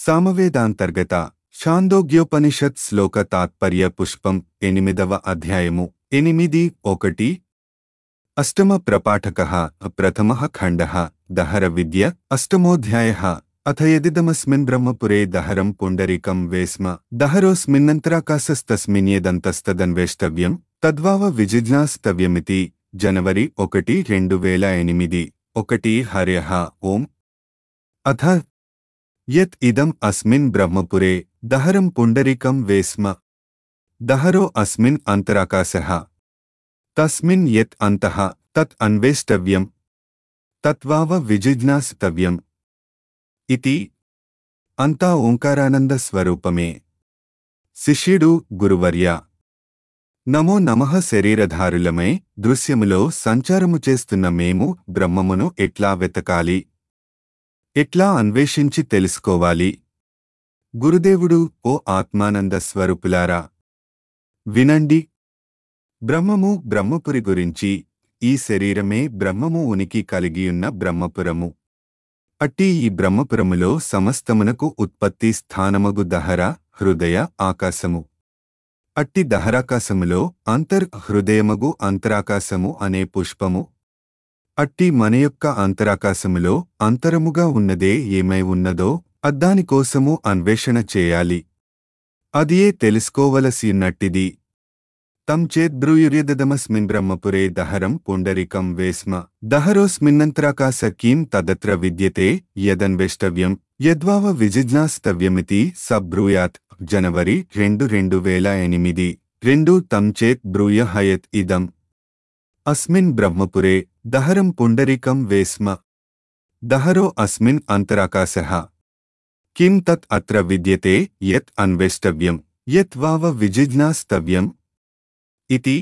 సామవేదాంతర్గత ఛాందోగ్యోపనిషత్ శ్లోక తాత్పర్య పుష్పం ఎనిమిదవ అధ్యాయము ఎనిమిది ఒకటి అష్టమ ప్రపాఠక ప్రథమ ఖండ దహర విద్య అష్టమోధ్యాయ అథ యదిదమస్మిన్ బ్రహ్మపురే దహరం పుండరీకం వేస్మ దహరోస్మిన్నంతరాకాశస్తస్మిన్యేదంతస్తదన్వేష్టవ్యం తద్వావ విజిజ్ఞాస్తవ్యమితి జనవరి ఒకటి రెండు వేల ఎనిమిది ఒకటి హర్యః ఓం అథ యత్ ఇదం అస్మిన్ బ్రహ్మపురే దహరం పుండరీకం వేస్మ దహరో అస్మిన్ అంతరాకాశః తస్మిన్ యత్ అంతః తత్ అన్వేష్టవ్యం తత్వావ విజిజ్ఞాస్తవ్యం ఇతి అంతా ఓంకారానంద స్వరూపమే శిష్యుడు గురువర్య నమో నమః శరీరధారులమై దృశ్యములో సంచారము చేస్తున్న మేము బ్రహ్మమును ఎట్లా వెతకాలి ఎట్లా అన్వేషించి తెలుసుకోవాలి గురుదేవుడు ఓ ఆత్మానంద స్వరూపులారా వినండి బ్రహ్మము బ్రహ్మపురి గురించి ఈ శరీరమే బ్రహ్మము ఉనికి కలిగియున్న బ్రహ్మపురము అట్టి ఈ బ్రహ్మపురములో సమస్తమునకు ఉత్పత్తి స్థానమగు దహర హృదయ ఆకాశము అట్టి దహరాకాశములో అంతర్ హృదయమగు అంతరాకాశము అనే పుష్పము అట్టి మన యొక్క అంతరాకాశములో అంతరముగా ఉన్నదే ఏమై ఉన్నదో అద్దానికోసము అన్వేషణ చేయాలి అదియే తెలుసుకోవలసినట్టిది తం చేద్బ్రూయుర్యదమస్మిన్ బ్రహ్మపురే దహరం పుండరికం వేస్మ దహరోస్మిన్నంతరాకాశ కీం తదత్ర విద్యతే యదన్వేష్టవ్యం యద్వావ విజిజ్ఞాస్తవ్యమితి సబ్రూయాత్ జనవరి రెండు రెండు వేల ఎనిమిది రెండు తం చేత్ బ్రూయ హయత్ ఇదం అస్మిన్ బ్రహ్మపురే దహరం పుండరీకం వేస్మ దహరో అస్మిన్ అంతరాకాశః కిం తత్ అత్ర విద్యతే యత్ అన్వేష్టవ్యం యత్ వావ విజిజ్ఞాస్తవ్యం ఇతి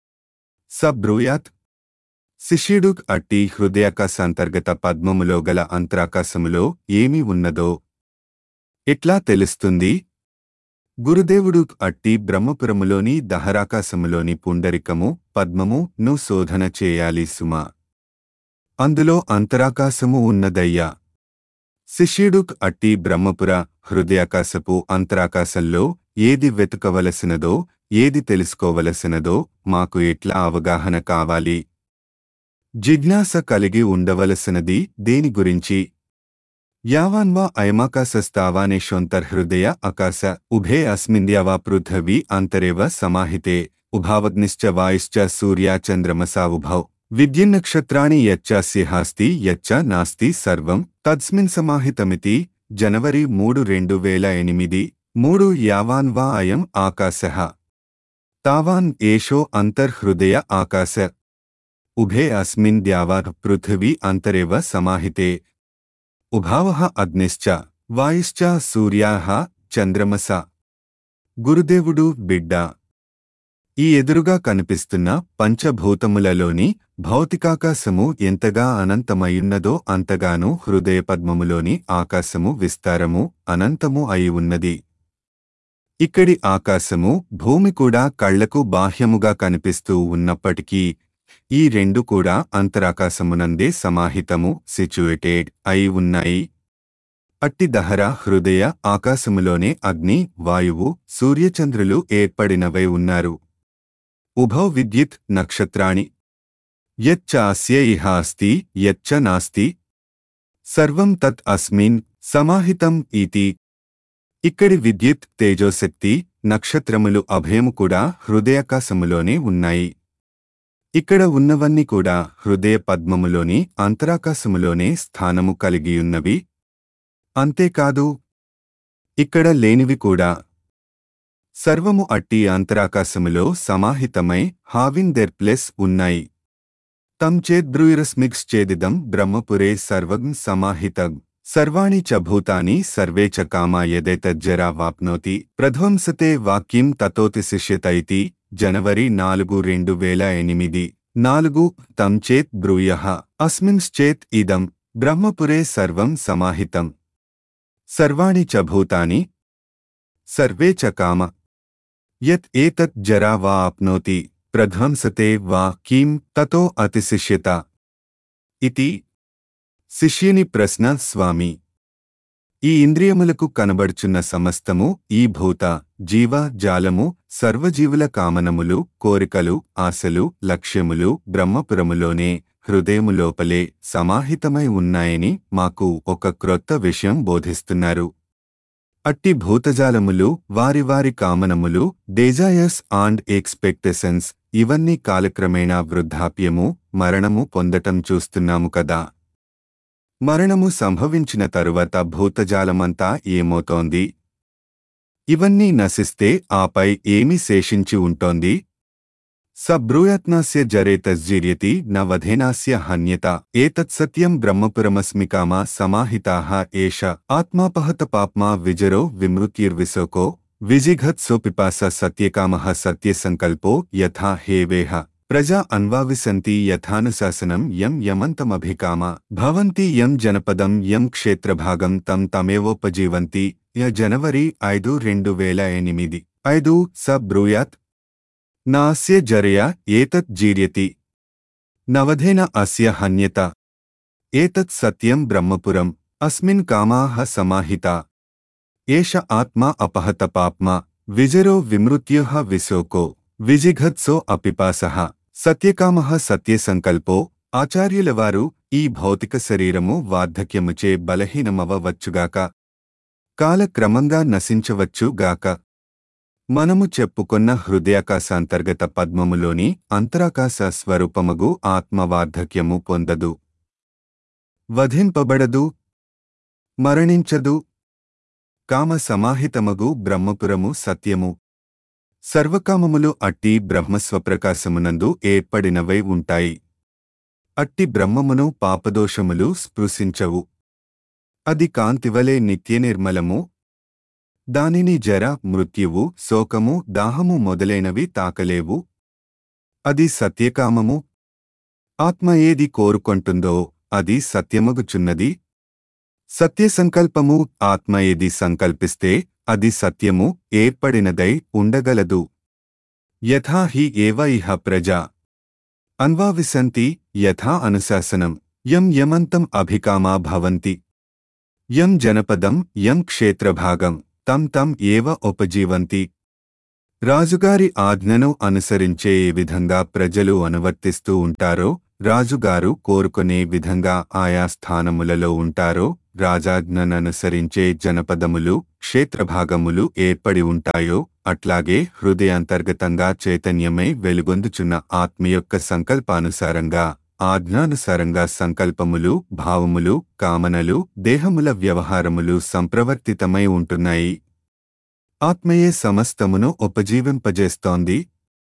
సబ్రూయాత్ శిష్యుడు అట్టి హృదయాకాశ అంతర్గత పద్మములో గల అంతరాకాశములో ఏమి ఉన్నదో ఎట్లా తెలుస్తుంది గురుదేవుడు అట్టి బ్రహ్మపురములోని దహరాకాశములోని పుండరికము పద్మము ను శోధన చేయాలి సుమా అందులో అంతరాకాశము ఉన్నదయ్యా శిష్యుడు అట్టి బ్రహ్మపుర హృదయాకాశపు అంతరాకాశంలో ఏది వెతుకవలసినదో ఏది తెలుసుకోవలసినదో మాకు ఎట్లా అవగాహన కావాలి జిజ్ఞాస కలిగి ఉండవలసినది దేని గురించి యావాన్వా అయమాకాశస్తావానేషోంతర్హృదయ ఆకాశ ఉభే అస్మింద్యావా పృథివీ అంతరేవ సమాహితే ఉభావగ్నిశ్చ వాయుశ్చ సూర్యా చంద్రమసా ఉభౌ విద్యున్నక్షత్రాణి యచ్చాస్యహాస్తి యచ్చ నాస్తి సర్వం తస్మిన్ సమాహితమితి జనవరి మూడు రెండు వేల ఎనిమిది మూడు యావాన్ వా అయం ఆకాశః తావాన్ ఏషో అంతర్హృదయ ఆకాశ ఉభే అస్మిన్ ద్యావా పృథివీ అంతరేవ సమాహితే ఉభావః అగ్నిశ్చ వాయుశ్చ సూర్యాః చంద్రమస గురుదేవుడు బిడ్డ ఈ ఎదురుగా కనిపిస్తున్న పంచభూతములలోని భౌతికాకాశము ఎంతగా అనంతమయున్నదో అంతగానూ హృదయపద్మములోని ఆకాశము విస్తారము అనంతము అయి ఉన్నది ఇక్కడి ఆకాశము భూమి కూడా కళ్లకు బాహ్యముగా కనిపిస్తూ ఉన్నప్పటికీ ఈ రెండు కూడా అంతరాకాశమునందే సమాహితము సిచ్యుయేటెడ్ అయి ఉన్నాయి అట్టి దహర హృదయ ఆకాశములోనే అగ్ని వాయువు సూర్యచంద్రులు ఏర్పడినవై ఉన్నారు ఉభౌ విద్యుత్ నక్షత్రాణి యచ్చ అస్య ఇహ అస్తి యచ్చ నాస్తి సర్వం తత్ అస్మిన్ సమాహితం ఇతి ఇక్కడి విద్యుత్ తేజోశక్తి నక్షత్రములు అభయము కూడా హృదయాకాశములోనే ఉన్నాయి ఇక్కడ ఉన్నవన్నీ కూడా హృదయ పద్మములోని అంతరాకాశములోనే స్థానము కలిగియున్నవి అంతేకాదు ఇక్కడ లేనివి కూడా సర్వము అట్టి అంతరాకాశములో సమాహితమై హావిన్ దెర్ ప్లెస్ ఉన్నాయి తం చేద్బ్రూయరస్మిక్స్ చేదిదం బ్రహ్మపురే సర్వం సమాహితం సర్వాణి చ భూతాని సర్వే చ కామా యదేతజ్జరా వాప్నోతి ప్రధ్వంసతే వాక్యం తతోతి శిష్యత ఇతి జనవరి నాలుగు రెండు వేల ఎనిమిది నాలుగు తం చేత్ బ్రూయ అస్మిన్శ్చేత్ ఇదం బ్రహ్మపురే సర్వం సమాహితం సర్వాణి చ భూతాని సర్వే చ కామ యత్ ఏతత్ జరా వా ఆప్నోతి ప్రధ్వంసతే వా కిం తతో అతిశిష్యత ఇతి శిష్యుని ప్రశ్న స్వామి ఈ ఇంద్రియములకు కనబడుచున్న సమస్తము ఈ భూత జీవ జాలము సర్వజీవుల కామనములు కోరికలు ఆశలు లక్ష్యములు బ్రహ్మపురములోనే హృదయము లోపలే సమాహితమై ఉన్నాయని మాకు ఒక క్రొత్త విషయం బోధిస్తున్నారు అట్టి భూతజాలములు వారి వారి కామనములు డేజాయర్స్ అండ్ ఎక్స్పెక్టేషన్స్ ఇవన్నీ కాలక్రమేణా వృద్ధాప్యము మరణము పొందటం చూస్తున్నాము కదా మరణము సంభవించిన తరువాత భూతజాలమంతా ఏమవుతోంది ఇవన్నీ నశిస్తే ఆపై ఏమి శేషించి ఉంటోంది సబ్రూయత్నాస్య జరేతజ్జీర్యతి న వధేనాస్య హన్యత ఏతత్సత్యం బ్రహ్మపురమస్మికామా సమాహితాః ఏష ఆత్మాపహత పాప్మా విజరో విమృత్యుర్విశోకో విజిఘత్సో పిపాస సత్యకామః సత్యసంకల్పో యథా హేవేహ ప్రజా అన్వావిసంతి యథానుశాసనం యం యమంతమభికామ భవంతి యం జనపదం యం క్షేత్రభాగం తం తమేవోపజీవంతి య జనవరి ఐదు రెండు వేల ఎనిమిది ఐదు స బ్రూయాత్ నాస్య జరయ ఏతత్ జీర్యతి నవధేన అస్య హన్యత ఏతత్ సత్యం బ్రహ్మపురం అస్మిన్ కామాః సమాహితా ఏష ఆత్మా అపహత పాప్మా విజరో విమృత్యుః విశోకో విజిఘత్సో అపిపాసః సత్యకామః సత్యసంకల్పో ఆచార్యులవారు ఈ భౌతిక శరీరము వార్ధక్యముచే బలహీనమవవచ్చుగాక కాలక్రమంగా నశించవచ్చుగాక మనము చెప్పుకొన్న హృదయాకాశాంతర్గత పద్మములోని అంతరాకాశ స్వరూపమగు ఆత్మవార్ధక్యము పొందదు వధింపబడదు మరణించదు కామ సమాహితమగు బ్రహ్మపురము సత్యము సర్వకామములు అట్టి బ్రహ్మస్వప్రకాశమునందు ఏర్పడినవై ఉంటాయి అట్టి బ్రహ్మమును పాపదోషములు స్పృశించవు అది కాంతివలే నిత్యనిర్మలము దానిని జర మృత్యువు శోకము దాహము మొదలైనవి తాకలేవు అది సత్యకామము ఆత్మ ఏది కోరుకొంటుందో అది సత్యమగుచున్నది సత్యసంకల్పము ఆత్మ ఏది సంకల్పిస్తే అది సత్యము ఏర్పడినదై ఉండగలదు యథా హి ఏవ ఇహ ప్రజా అన్వావిసంతి యథా అనుశాసనం యం యమంతం అభికామా భవంతి యం జనపదం యం క్షేత్రభాగం తం తం ఏవ ఉపజీవంతి రాజుగారి ఆజ్ఞను అనుసరించే ఏ విధంగా ప్రజలు అనువర్తిస్తూ ఉంటారో రాజుగారు కోరుకునే విధంగా ఆయా స్థానములలో ఉంటారో రాజాజ్ఞననుసరించే జనపదములు క్షేత్రభాగములు ఏర్పడి ఉంటాయో అట్లాగే హృదయాంతర్గతంగా చైతన్యమై వెలుగొందుచున్న ఆత్మ యొక్క సంకల్పానుసారంగా ఆజ్ఞానుసారంగా సంకల్పములు భావములు కామనలు దేహముల వ్యవహారములు సంప్రవర్తితమై ఉంటున్నాయి ఆత్మయే సమస్తమును ఉపజీవింపజేస్తోంది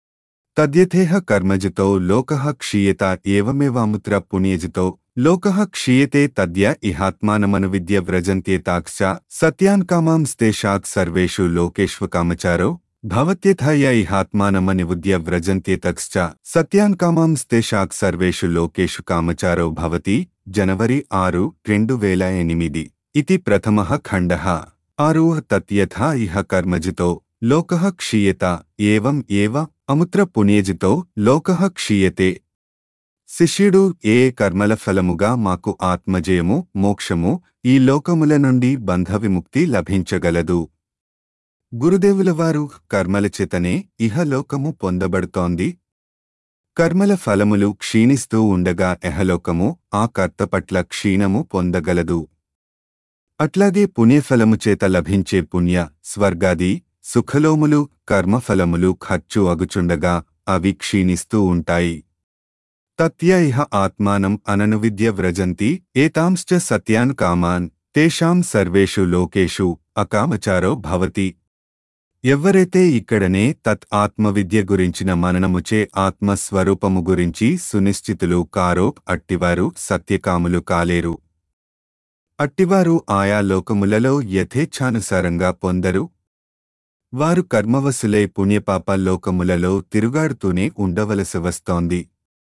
తద్యథేహ కర్మజితో లోకః క్షీయత ఏవమేవాముత్ర పుణ్యజితో లోకః క్షీయతే తద్య ఇహాత్మానమను విద్య వ్రజంత్యేతాక్ష సత్యాన్ కామాంస్తేషాత్ సర్వేషు లోకేష్వకామచారో భవత్యథయ ఇహాత్మానమని విద్య వ్రజంత్యేతక్ష సత్యాన్ కామాంస్తేషాత్ సర్వేషు లోకేషు కామచారో భవతి జనవరి ఆరు రెండు వేల ఎనిమిది ఇది ప్రథమః ఖండః ఆరు తత్యథా ఇహ కర్మజితో లోకః క్షీయత ఏవం ఏవ అముత్ర పుణ్యజితో లోకః క్షీయతే శిష్యుడు ఏ కర్మల ఫలముగా మాకు ఆత్మజయము మోక్షము ఈ లోకముల నుండి బంధ విముక్తి లభించగలదు గురుదేవులవారు కర్మల చేతనే ఇహలోకము పొందబడుతోంది కర్మల ఫలములు క్షీణిస్తూ ఉండగా ఎహలోకము ఆ కర్త పట్ల క్షీణము పొందగలదు అట్లాగే పుణ్యఫలము చేత లభించే పుణ్య స్వర్గాది సుఖలోములు కర్మఫలములు ఖర్చు అగుచుండగా అవి క్షీణిస్తూ ఉంటాయి తత్య ఇహ ఆత్మానం అనను విద్య వ్రజంతి ఏతాంశ్చ సత్యాన్ కామాన్ తేషాం సర్వేషు లోకేషు అకామచారో భవతి ఎవ్వరైతే ఇక్కడనే తత్ ఆత్మవిద్య గురించిన మననముచే ఆత్మస్వరూపము గురించి సునిశ్చితులు కారో అట్టివారు సత్యకాములు కాలేరు అట్టివారు ఆయా లోకములలో యథేచ్ఛానుసారంగా పొందరు వారు కర్మవశులై పుణ్యపాప లోకములలో తిరుగాడుతూనే ఉండవలసి వస్తోంది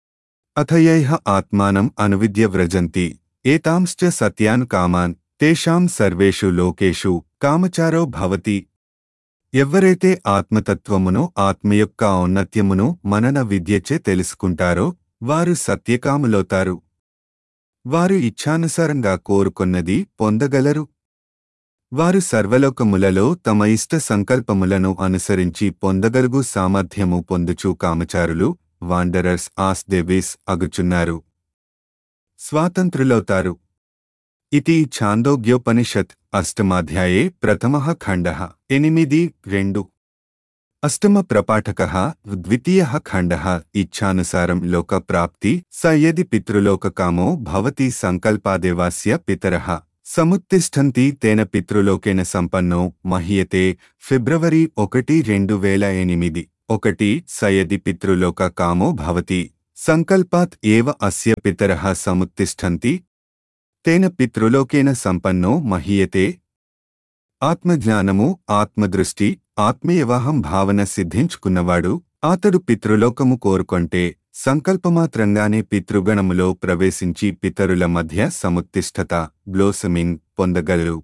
అథయైహ ఆత్మానం అనువిద్య వ్రజంతి ఏతాంశ్చ సత్యాన్ కామాన్ తేషాం సర్వేషు లోకేషు కామచారో భవతి ఎవ్వరైతే ఆత్మతత్వమును ఆత్మ యొక్క ఔన్నత్యమును మనన విద్యచే తెలుసుకుంటారో వారు సత్యకాములవుతారు వారు ఇచ్ఛానుసారంగా కోరుకొన్నది పొందగలరు వారు సర్వలోకములలో తమ ఇష్ట సంకల్పములను అనుసరించి పొందగలుగు సామర్థ్యము పొందుచు కామచారులు వాండరర్స్ ఆస్ దేవీస్ అగుచున్నారు స్వాతంత్రులవుతారు ఇది ఛాందోగ్యోపనిషత్ అష్టమాధ్యాయే ప్రథమః ఖండః ఎనిమిది రెండు అష్టమ ప్రపాఠకः ద్వితీయः ఖండः ఇచ్ఛానుసారం లోకప్రాప్తి స యది పితృలోకకామో భవతి సంకల్పాదేవాస్య పితరः సముత్తిష్టంతి తేన పితృలోకేన సంపన్నో మహ్యతే ఫిబ్రవరి ఒకటి రెండు వేల ఎనిమిది ఒకటి సయది పితృలోక కామో భవతి సంకల్పాత్ ఏవ అస్య పితరः సముత్తిష్టంతి తేన పితృలోకేన సంపన్నో మహీయతే ఆత్మజ్ఞానము ఆత్మదృష్టి ఆత్మీయవాహం భావన సిద్ధించుకున్నవాడు అతడు పితృలోకము కోరుకొంటే సంకల్పమాత్రంగానే పితృగణములో ప్రవేశించి పితరుల మధ్య సముత్తిష్టత బ్లోసమింగ్ పొందగలడు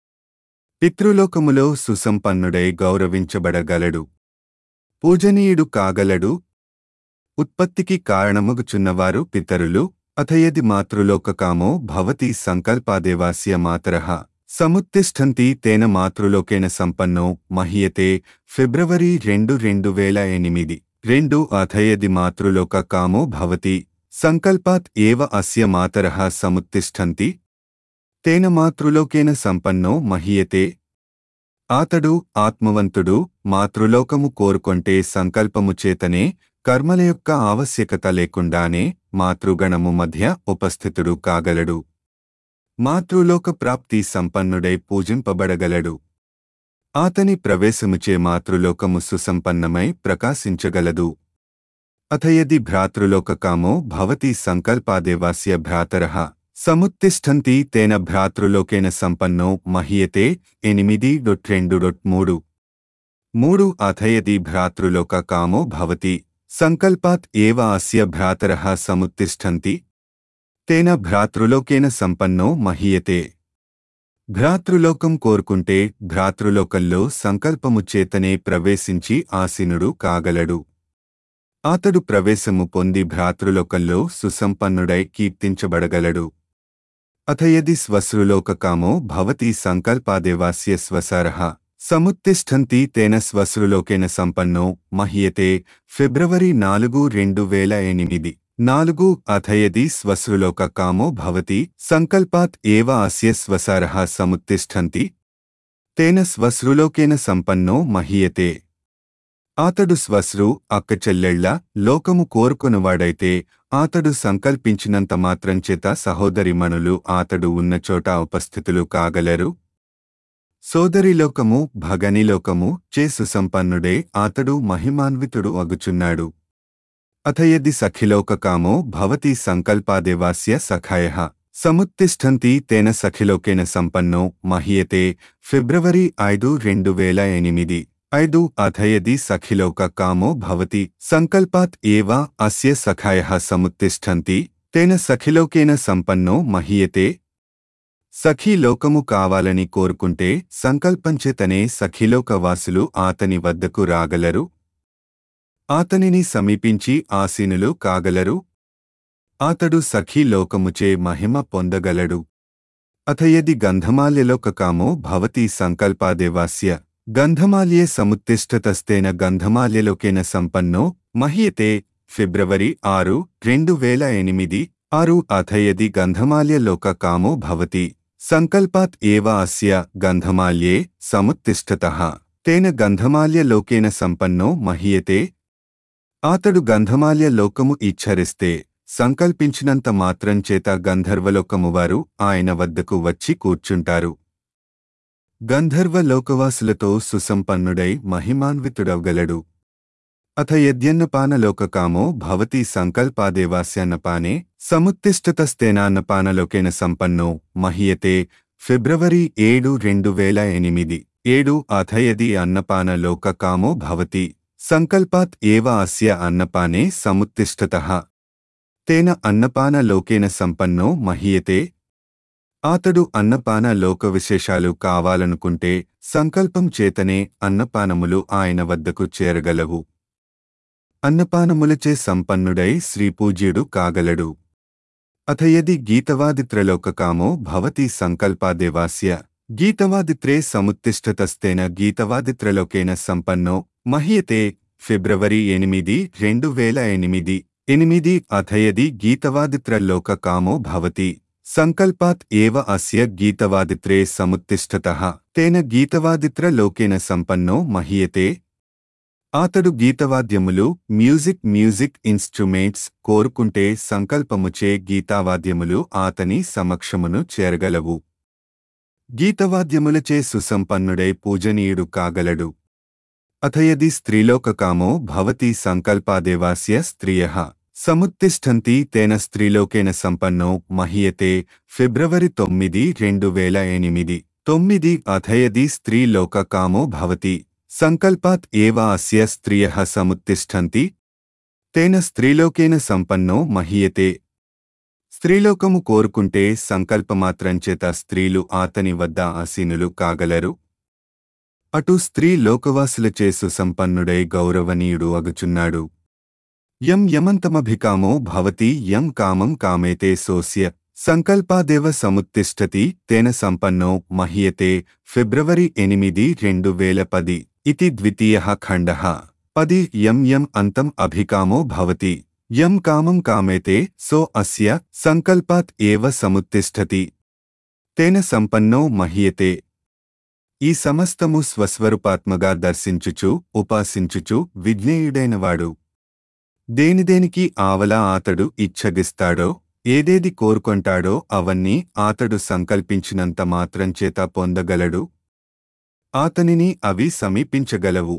పితృలోకములో సుసంపన్నుడై గౌరవించబడగలడు పూజనీయుడు కాగలడు ఉత్పత్తికి కారణమగుచున్నవారు పితరులు అథయది మాతృలోకకామో భవతి సంకల్పాదేవాస్య మాతరః సముత్తిష్టంతి తేన మాతృలోకేన సంపన్నో మహ్యతే ఫిబ్రవరి రెండు రెండు వేల ఎనిమిది రెండు అథయది మాతృలోక కామో భవతి సంకల్పాత్ ఏవ అస్య మాతరః సముత్తిష్టంతి తేన మాతృలోకేన సంపన్నో మహీయతే ఆతడు ఆత్మవంతుడు మాతృలోకము కోరుకొంటే సంకల్పము చేతనే కర్మల యొక్క ఆవశ్యకత లేకుండానే మాతృగణము మధ్య ఉపస్థితుడు కాగలడు మాతృలోక ప్రాప్తి సంపన్నుడై పూజింపబడగలడు ఆతని ప్రవేశముచే మాతృలోకము సుసంపన్నమై ప్రకాశించగలదు అథయది భ్రాతృలోకకామో భవతి సంకల్పాదేవాస్య భ్రాతరః సముత్తిష్టంతి తేన భ్రాతృలోకేన సంపన్నో మహీయతే ఎనిమిది డొట్ రెండు డొట్ మూడు మూడు అథయది భ్రాతృలోక కామో భవతి సంకల్పాత్ ఏవ అస్య భ్రాతరః సముత్తిష్టంతి తేన భ్రాతృలోకేన సంపన్నో మహీయతే భ్రాతృలోకం కోరుకుంటే భ్రాతృలోకంలో సంకల్పము చేతనే ప్రవేశించి ఆసీనుడు కాగలడు అతడు ప్రవేశము పొంది భ్రాతృలోకంలో సుసంపన్నుడై కీర్తించబడగలడు అథయది స్వశ్రులోకకామో భవతి సంకల్పాదేవాస్య స్వసారః సముత్తిష్టంతి తేన స్వశ్రులోకేన సంపన్నో మహ్యతే ఫిబ్రవరి నాలుగు రెండు వేల ఎనిమిది నాలుగు అథయది స్వశ్రులోక కామో భవతి సంకల్పాత్ ఏవ అస్య స్వసారః సముత్తిష్టంతి తేన స్వశ్రులోకేన సంపన్నో మహీయతే ఆతడు స్వశ్రు అక్కచెల్లెళ్ల లోకము కోరుకొనువాడైతే ఆతడు సంకల్పించినంత మాత్రం చేత సహోదరిమణులు ఆతడు ఉన్న చోట ఉపస్థితులు కాగలరు సోదరిలోకము భగనిలోకము చే సుసంపన్నుడే ఆతడు మహిమాన్వితుడు అగుచున్నాడు అథయది సఖిలోకకామో భవతి సంకల్పాదేవాస్య సఖాయః సముత్తిష్టంతి తేన సఖిలోకేన సంపన్నో మహీయతే ఫిబ్రవరి ఐదు రెండు వేల ఎనిమిది ఐదు అథయది సఖిలోక కామో భవతి సంకల్పాత్ ఏవ అస్య సఖాయః సముత్తిష్టంతి తేన సఖిలోకేన సంపన్నో మహీయతే సఖీలోకము కావాలని కోరుకుంటే సంకల్పంచేతనే సఖీలోకవాసులు ఆతని వద్దకు రాగలరు ఆతనిని సమీపించి ఆసీనులు కాగలరు ఆతడు సఖీలోకముచే మహిమ పొందగలడు అథయది గంధమాల్యలోకకామో భవతి సంకల్పాదేవాస్య గంధమాల్యే సముత్తిష్టతస్తేన గంధమాల్యలోకేన సంపన్నో మహీయతే ఫిబ్రవరి ఆరు రెండు వేల ఎనిమిది ఆరు అథయది గంధమాల్యలోక కామో భవతి సంకల్పాత్ ఏవ అస్య గంధమాల్యే సముత్తిష్టతః తేన గంధమాల్యలోకేన సంపన్నో మహీయతే ఆతడు గంధమాల్య లోకము ఇచ్చరిస్తే సంకల్పించినంత మాత్రం చేత గంధర్వలోకము వారు ఆయన వద్దకు వచ్చి కూర్చుంటారు గంధర్వ లోకవాసులతో సుసంపన్నుడై మహిమాన్వితుడవగలడు అథ యద్యన్నపానలోకకామో భవతి సంకల్పాదేవాస్యన్నపానే సముత్తిష్టతస్తేనాన్నపానలోకేన సంపన్నో మహీయతే ఫిబ్రవరి ఏడు రెండు వేల ఎనిమిది ఏడు అథయది అన్నపానలోకకామో భవతి సంకల్పాత్ ఏవ అస్య అన్నపానే సముత్తిష్టతః తేన అన్నపానలోకేన సంపన్నో మహీయతే ఆతడు అన్నపాన లోక విశేషాలు కావాలనుకుంటే సంకల్పం చేతనే అన్నపానములు ఆయన వద్దకు చేరగలవు అన్నపానములచే సంపన్నుడై శ్రీపూజ్యుడు కాగలడు అథ యది గీతవాదిత్రలోకకామో భవతి సంకల్పాదేవాస్య గీతవాదిత్రే సముత్తిష్టతస్తేన గీతవాదిత్రలోకేన సంపన్నో మహ్యతే ఫిబ్రవరి ఎనిమిది రెండు వేల ఎనిమిది ఎనిమిది అథయది గీతవాదిత్రలోక కామో భవతి సంకల్పాత్ ఏవ అస్య గీతవాదిత్రే సముత్తిష్టతః తేన గీతవాదిత్రలోకేన సంపన్నో మహీయతే అతడు గీతవాద్యములు మ్యూజిక్ మ్యూజిక్ ఇన్స్ట్రుమెంట్స్ కోరుకుంటే సంకల్పముచే గీతావాద్యములు ఆతని సమక్షమును చేరగలవు గీతవాద్యములచే సుసంపన్నుడై పూజనీయుడు కాగలడు అథయది స్త్రీలోకకామో భవతి సంకల్పాదేవాస్య స్త్రియః సముత్తిష్టంతి తేన స్త్రీలోకేన సంపన్నో మహీయతే ఫిబ్రవరి తొమ్మిది రెండు వేల ఎనిమిది తొమ్మిది అథయది స్త్రీలోకకామో భవతి సంకల్పాత్ ఏవ అస్య స్త్రియః సముత్తిష్టంతి తేన స్త్రీలోకేన సంపన్నో మహీయతే స్త్రీలోకము కోరుకుంటే సంకల్పమాత్రంచేత స్త్రీలు ఆతని వద్ద ఆసీనులు కాగలరు అటు స్త్రీ లోకవాసులచే సుసంపన్నుడై గౌరవనీయుడు అగుచున్నాడు యం యమంతమభికామో భవతి యం కామం కామేతే సోస్య సంకల్పాదేవ సముత్తిష్టతి తేన సంపన్నో మహీయతే ఫిబ్రవరి ఎనిమిది రెండు వేల పది ఇది ద్వితీయ ఖండ పది యం యం అంతం అభికామో భవతి యం కామం కామేతే సో అస్య సంకల్పాత్ ఏవ సముత్తిష్టతి తేన సంపన్నో మహీయతే ఈ సమస్తము స్వస్వరూపాత్మగా దర్శించుచు ఉపాసించుచు విజ్ఞేయుడైనవాడు దేనిదేనికి ఆవల ఆతడు ఇచ్చగిస్తాడో ఏదేది కోరుకొంటాడో అవన్నీ ఆతడు సంకల్పించినంత మాత్రంచేత పొందగలడు ఆతనిని అవి సమీపించగలవు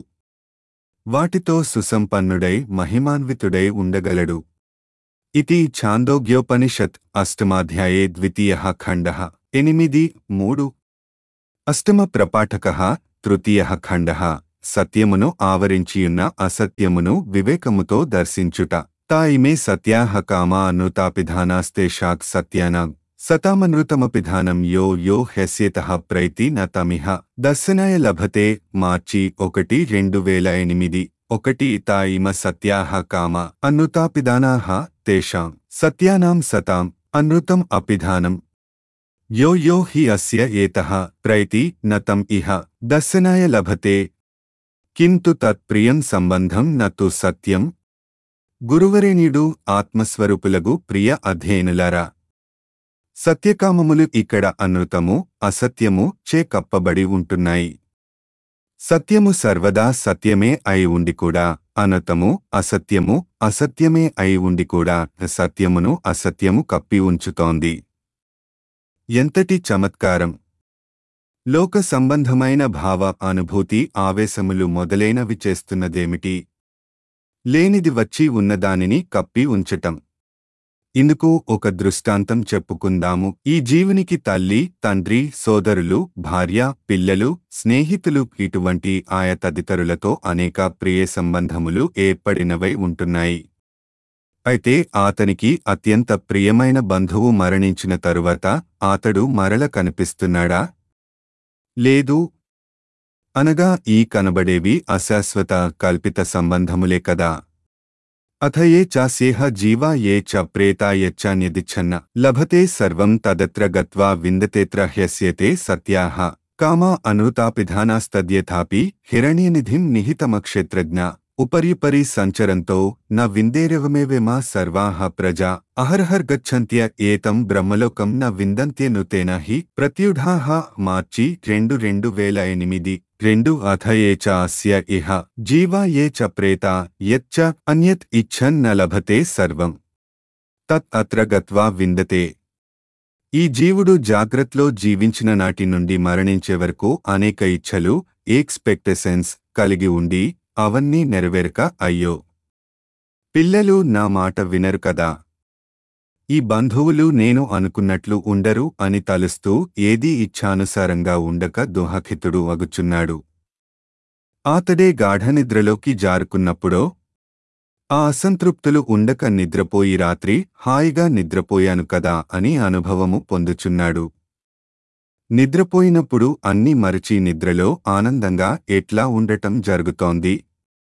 వాటితో సుసంపన్నుడై మహిమాన్వితుడై ఉండగలడు ఇది ఛాందోగ్యోపనిషత్ అష్టమాధ్యాయే ద్వితీయ ఖండ ఎనిమిది మూడు అష్టమ ప్రపాఠక తృతీయ ఖండ సత్యమును ఆవరించియున్న అసత్యమును వివేకముతో దర్శించుట తాయిమే సత్యాహ కామ అనుతాపిధానాస్తేషాక్ సత్యానాం సతామనృతమపిధానం యో యో హ్యస్యేత ప్రైతి న తమిహ దర్శనాయ లభతే మార్చి ఒకటి రెండు వేల ఎనిమిది ఒకటి తాయిమ సత్యాహ కామ అనుతాపిదానాహ తేషాం సత్యానాం సతాం అనృతం అపిధానం యో యో హి అస్య ఏతః ప్రైతి న తం ఇహ దర్శనాయ లభతే కింతు తత్ప్రియం సంబంధం నతు సత్యం గురువరేణ్యుడు ఆత్మస్వరూపులగు ప్రియ అధ్యయనులారా సత్యకామములు ఇక్కడ అనృతము అసత్యము చే కప్పబడి ఉంటున్నాయి సత్యము సర్వదా సత్యమే అయి ఉండి కూడా అనతము అసత్యము అసత్యమే అయి ఉండి కూడా సత్యమును అసత్యము కప్పి ఉంచుతోంది ఎంతటి చమత్కారం లోక సంబంధమైన భావ అనుభూతి ఆవేశములు మొదలైనవి చేస్తున్నదేమిటి లేనిది వచ్చి ఉన్నదానిని కప్పి ఉంచటం ఇందుకు ఒక దృష్టాంతం చెప్పుకుందాము ఈ జీవునికి తల్లి తండ్రి సోదరులు భార్య పిల్లలు స్నేహితులు ఇటువంటి ఆయా తదితరులతో అనేక ప్రియ సంబంధములు ఏర్పడినవై ఉంటున్నాయి అయితే ఆతనికి అత్యంత ప్రియమైన బంధువు మరణించిన తరువాత ఆతడు మరల కనిపిస్తున్నాడా లేదు అనగా ఈ కనబడేవి అశాశ్వత కల్పిత సంబంధములే కదా అథ ఏ చాస్యేహ జీవా ఏ చ ప్రేతా యచ్చాన్యదిచ్ఛన్న లభతే సర్వం తదత్ర గత్వా విందతేత్ర హ్యస్యతే సత్యాహ కామా అనృతాపిధానాస్తద్యథాపి హిరణ్యనిధిం నిహితమక్షేత్రజ్ఞ ఉపర్యుపరి సంచరంతో న విందేరవమేవేమా సర్వాః ప్రజా అహర్హర్గచ్చంత్య ఏతం బ్రహ్మలోకం న విందంత్యనుతేన హి ప్రత్యుఢాః మార్చి రెండు రెండు వేల ఎనిమిది రెండు అథ ఏ చ అస్య ఇహ జీవా ఏ చ ప్రేత యచ్చ అన్యత్ ఇచ్ఛన్ న లభతే సర్వం తత్ అత్ర గత్వా విందతే ఈ జీవుడు జాగ్రత్లో జీవించిన నాటి నుండి మరణించే వరకు అనేక ఇచ్ఛలు ఎక్స్పెక్టెసెన్స్ కలిగి ఉండి అవన్నీ నెరవేరక అయ్యో పిల్లలు నా మాట వినరు కదా ఈ బంధువులు నేను అనుకున్నట్లు ఉండరు అని తలుస్తూ ఏదీ ఇచ్ఛానుసారంగా ఉండక దుహఖితుడు అగుచున్నాడు ఆతడే గాఢనిద్రలోకి జారుకున్నప్పుడో ఆ అసంతృప్తులు ఉండక నిద్రపోయి రాత్రి హాయిగా నిద్రపోయాను కదా అని అనుభవము పొందుచున్నాడు నిద్రపోయినప్పుడు అన్ని మరచి నిద్రలో ఆనందంగా ఎట్లా ఉండటం జరుగుతోంది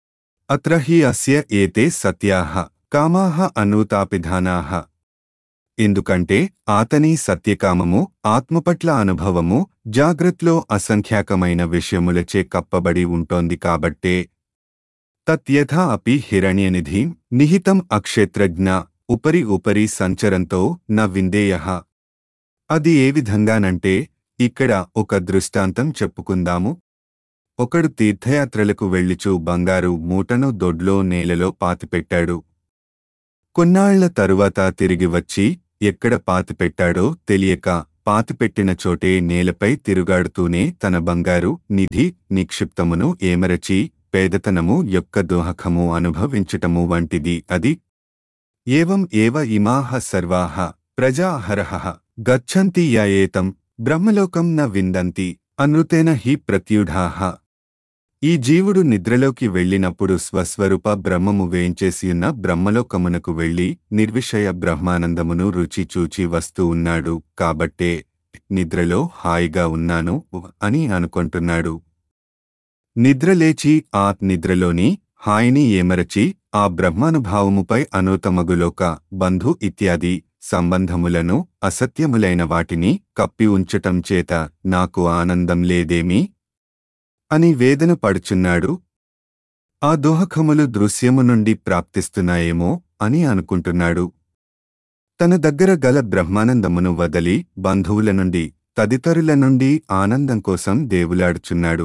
అత్ర హి అస్య ఏతే సత్యాహ కామాహ అనూతాపిధానాహ ఎందుకంటే ఆతని సత్యకామము ఆత్మపట్ల అనుభవము జాగ్రత్లో అసంఖ్యాకమైన విషయములచే కప్పబడి ఉంటోంది కాబట్టే తత్యథా అపి హిరణ్యనిధి నిహితం అక్షేత్రజ్ఞ ఉపరి ఉపరి సంచరంతో న విందేయ అది ఏ విధంగానంటే ఇక్కడ ఒక దృష్టాంతం చెప్పుకుందాము ఒకడు తీర్థయాత్రలకు వెళ్ళిచూ బంగారు మూటను దొడ్లో నేలలో పాతిపెట్టాడు కొన్నాళ్ల తరువాత తిరిగి వచ్చి ఎక్కడ పాతిపెట్టాడో తెలియక పాతిపెట్టిన చోటే నేలపై తిరుగాడుతూనే తన బంగారు నిధి నిక్షిప్తమును ఏమరచి పేదతనము యొక్క దోహకము అనుభవించటము వంటిది అది ఏవం ఏవ ఇమాహ సర్వాహ ప్రజాహరహ గచ్చంతి యాయేతం బ్రహ్మలోకం న విందంతి అనృతేన హి ప్రత్యుఢాహ ఈ జీవుడు నిద్రలోకి వెళ్ళినప్పుడు స్వస్వరూప బ్రహ్మము వేంచేసియున్న బ్రహ్మలోకమునకు వెళ్ళి నిర్విషయ బ్రహ్మానందమును రుచి చూచి వస్తూ ఉన్నాడు కాబట్టే నిద్రలో హాయిగా ఉన్నాను అని అనుకుంటున్నాడు నిద్రలేచి ఆ నిద్రలోని హాయిని ఏమరచి ఆ బ్రహ్మానుభావముపై అనూతమగులోక బంధు ఇత్యాది సంబంధములను అసత్యములైన వాటిని కప్పి ఉంచటం చేత నాకు ఆనందం లేదేమీ అని వేదన పడుచున్నాడు ఆ దోహకములు దృశ్యము నుండి ప్రాప్తిస్తున్నాయేమో అని అనుకుంటున్నాడు తన దగ్గర గల బ్రహ్మానందమును వదలి బంధువుల నుండి తదితరుల నుండి ఆనందం కోసం దేవులాడుచున్నాడు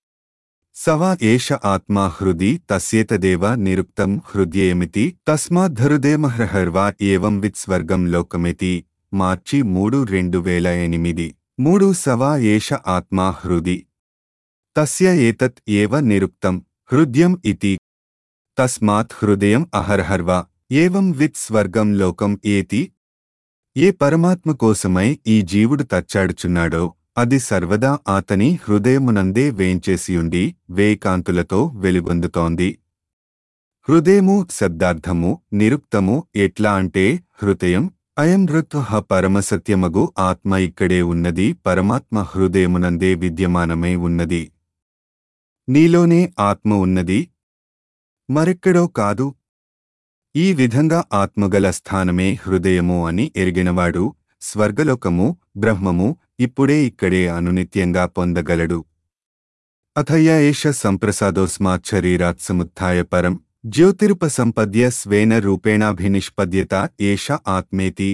సవా ఏష ఆత్మా హృది తస్యేతదేవ నిరుక్తం హృదయమితి తస్మాద్ధరుదేమహ్రహర్వా ఏవం విత్స్వర్గం లోకమితి మార్చి మూడు రెండు వేల ఎనిమిది మూడు సవా ఏష ఆత్మా హృది తస్య ఏతత్ ఏవ నిరుక్తం హృద్యం ఇతి తస్మాత్ హృదయం అహర్హర్వ ఏవం విత్ స్వర్గం లోకం ఏతి ఏ పరమాత్మ కోసమై ఈ జీవుడు తచ్చాడుచున్నాడో అది సర్వదా అతని హృదయమునందే వేంచేసియుండి వేకాంతులతో వెలుగొందుతోంది హృదయము శబ్దార్థము నిరుక్తము ఎట్లా అంటే హృదయం అయం ఋత్వ పరమసత్యమగు ఆత్మ ఇక్కడే ఉన్నది పరమాత్మ హృదయమునందే విద్యమానమై ఉన్నది నీలోనే ఆత్మ ఉన్నది మరెక్కడో కాదు ఈ విధంగా ఆత్మగల స్థానమే హృదయము అని ఎరిగినవాడు స్వర్గలోకము బ్రహ్మము ఇప్పుడే ఇక్కడే అనునిత్యంగా పొందగలడు అథయ ఏష సంప్రసాదోస్మాత్ శరీరాత్ సముత్థాయ పరం జ్యోతిరుపసంపద్య స్వేన రూపేణాభినిష్పద్యత ఏష ఆత్మేతి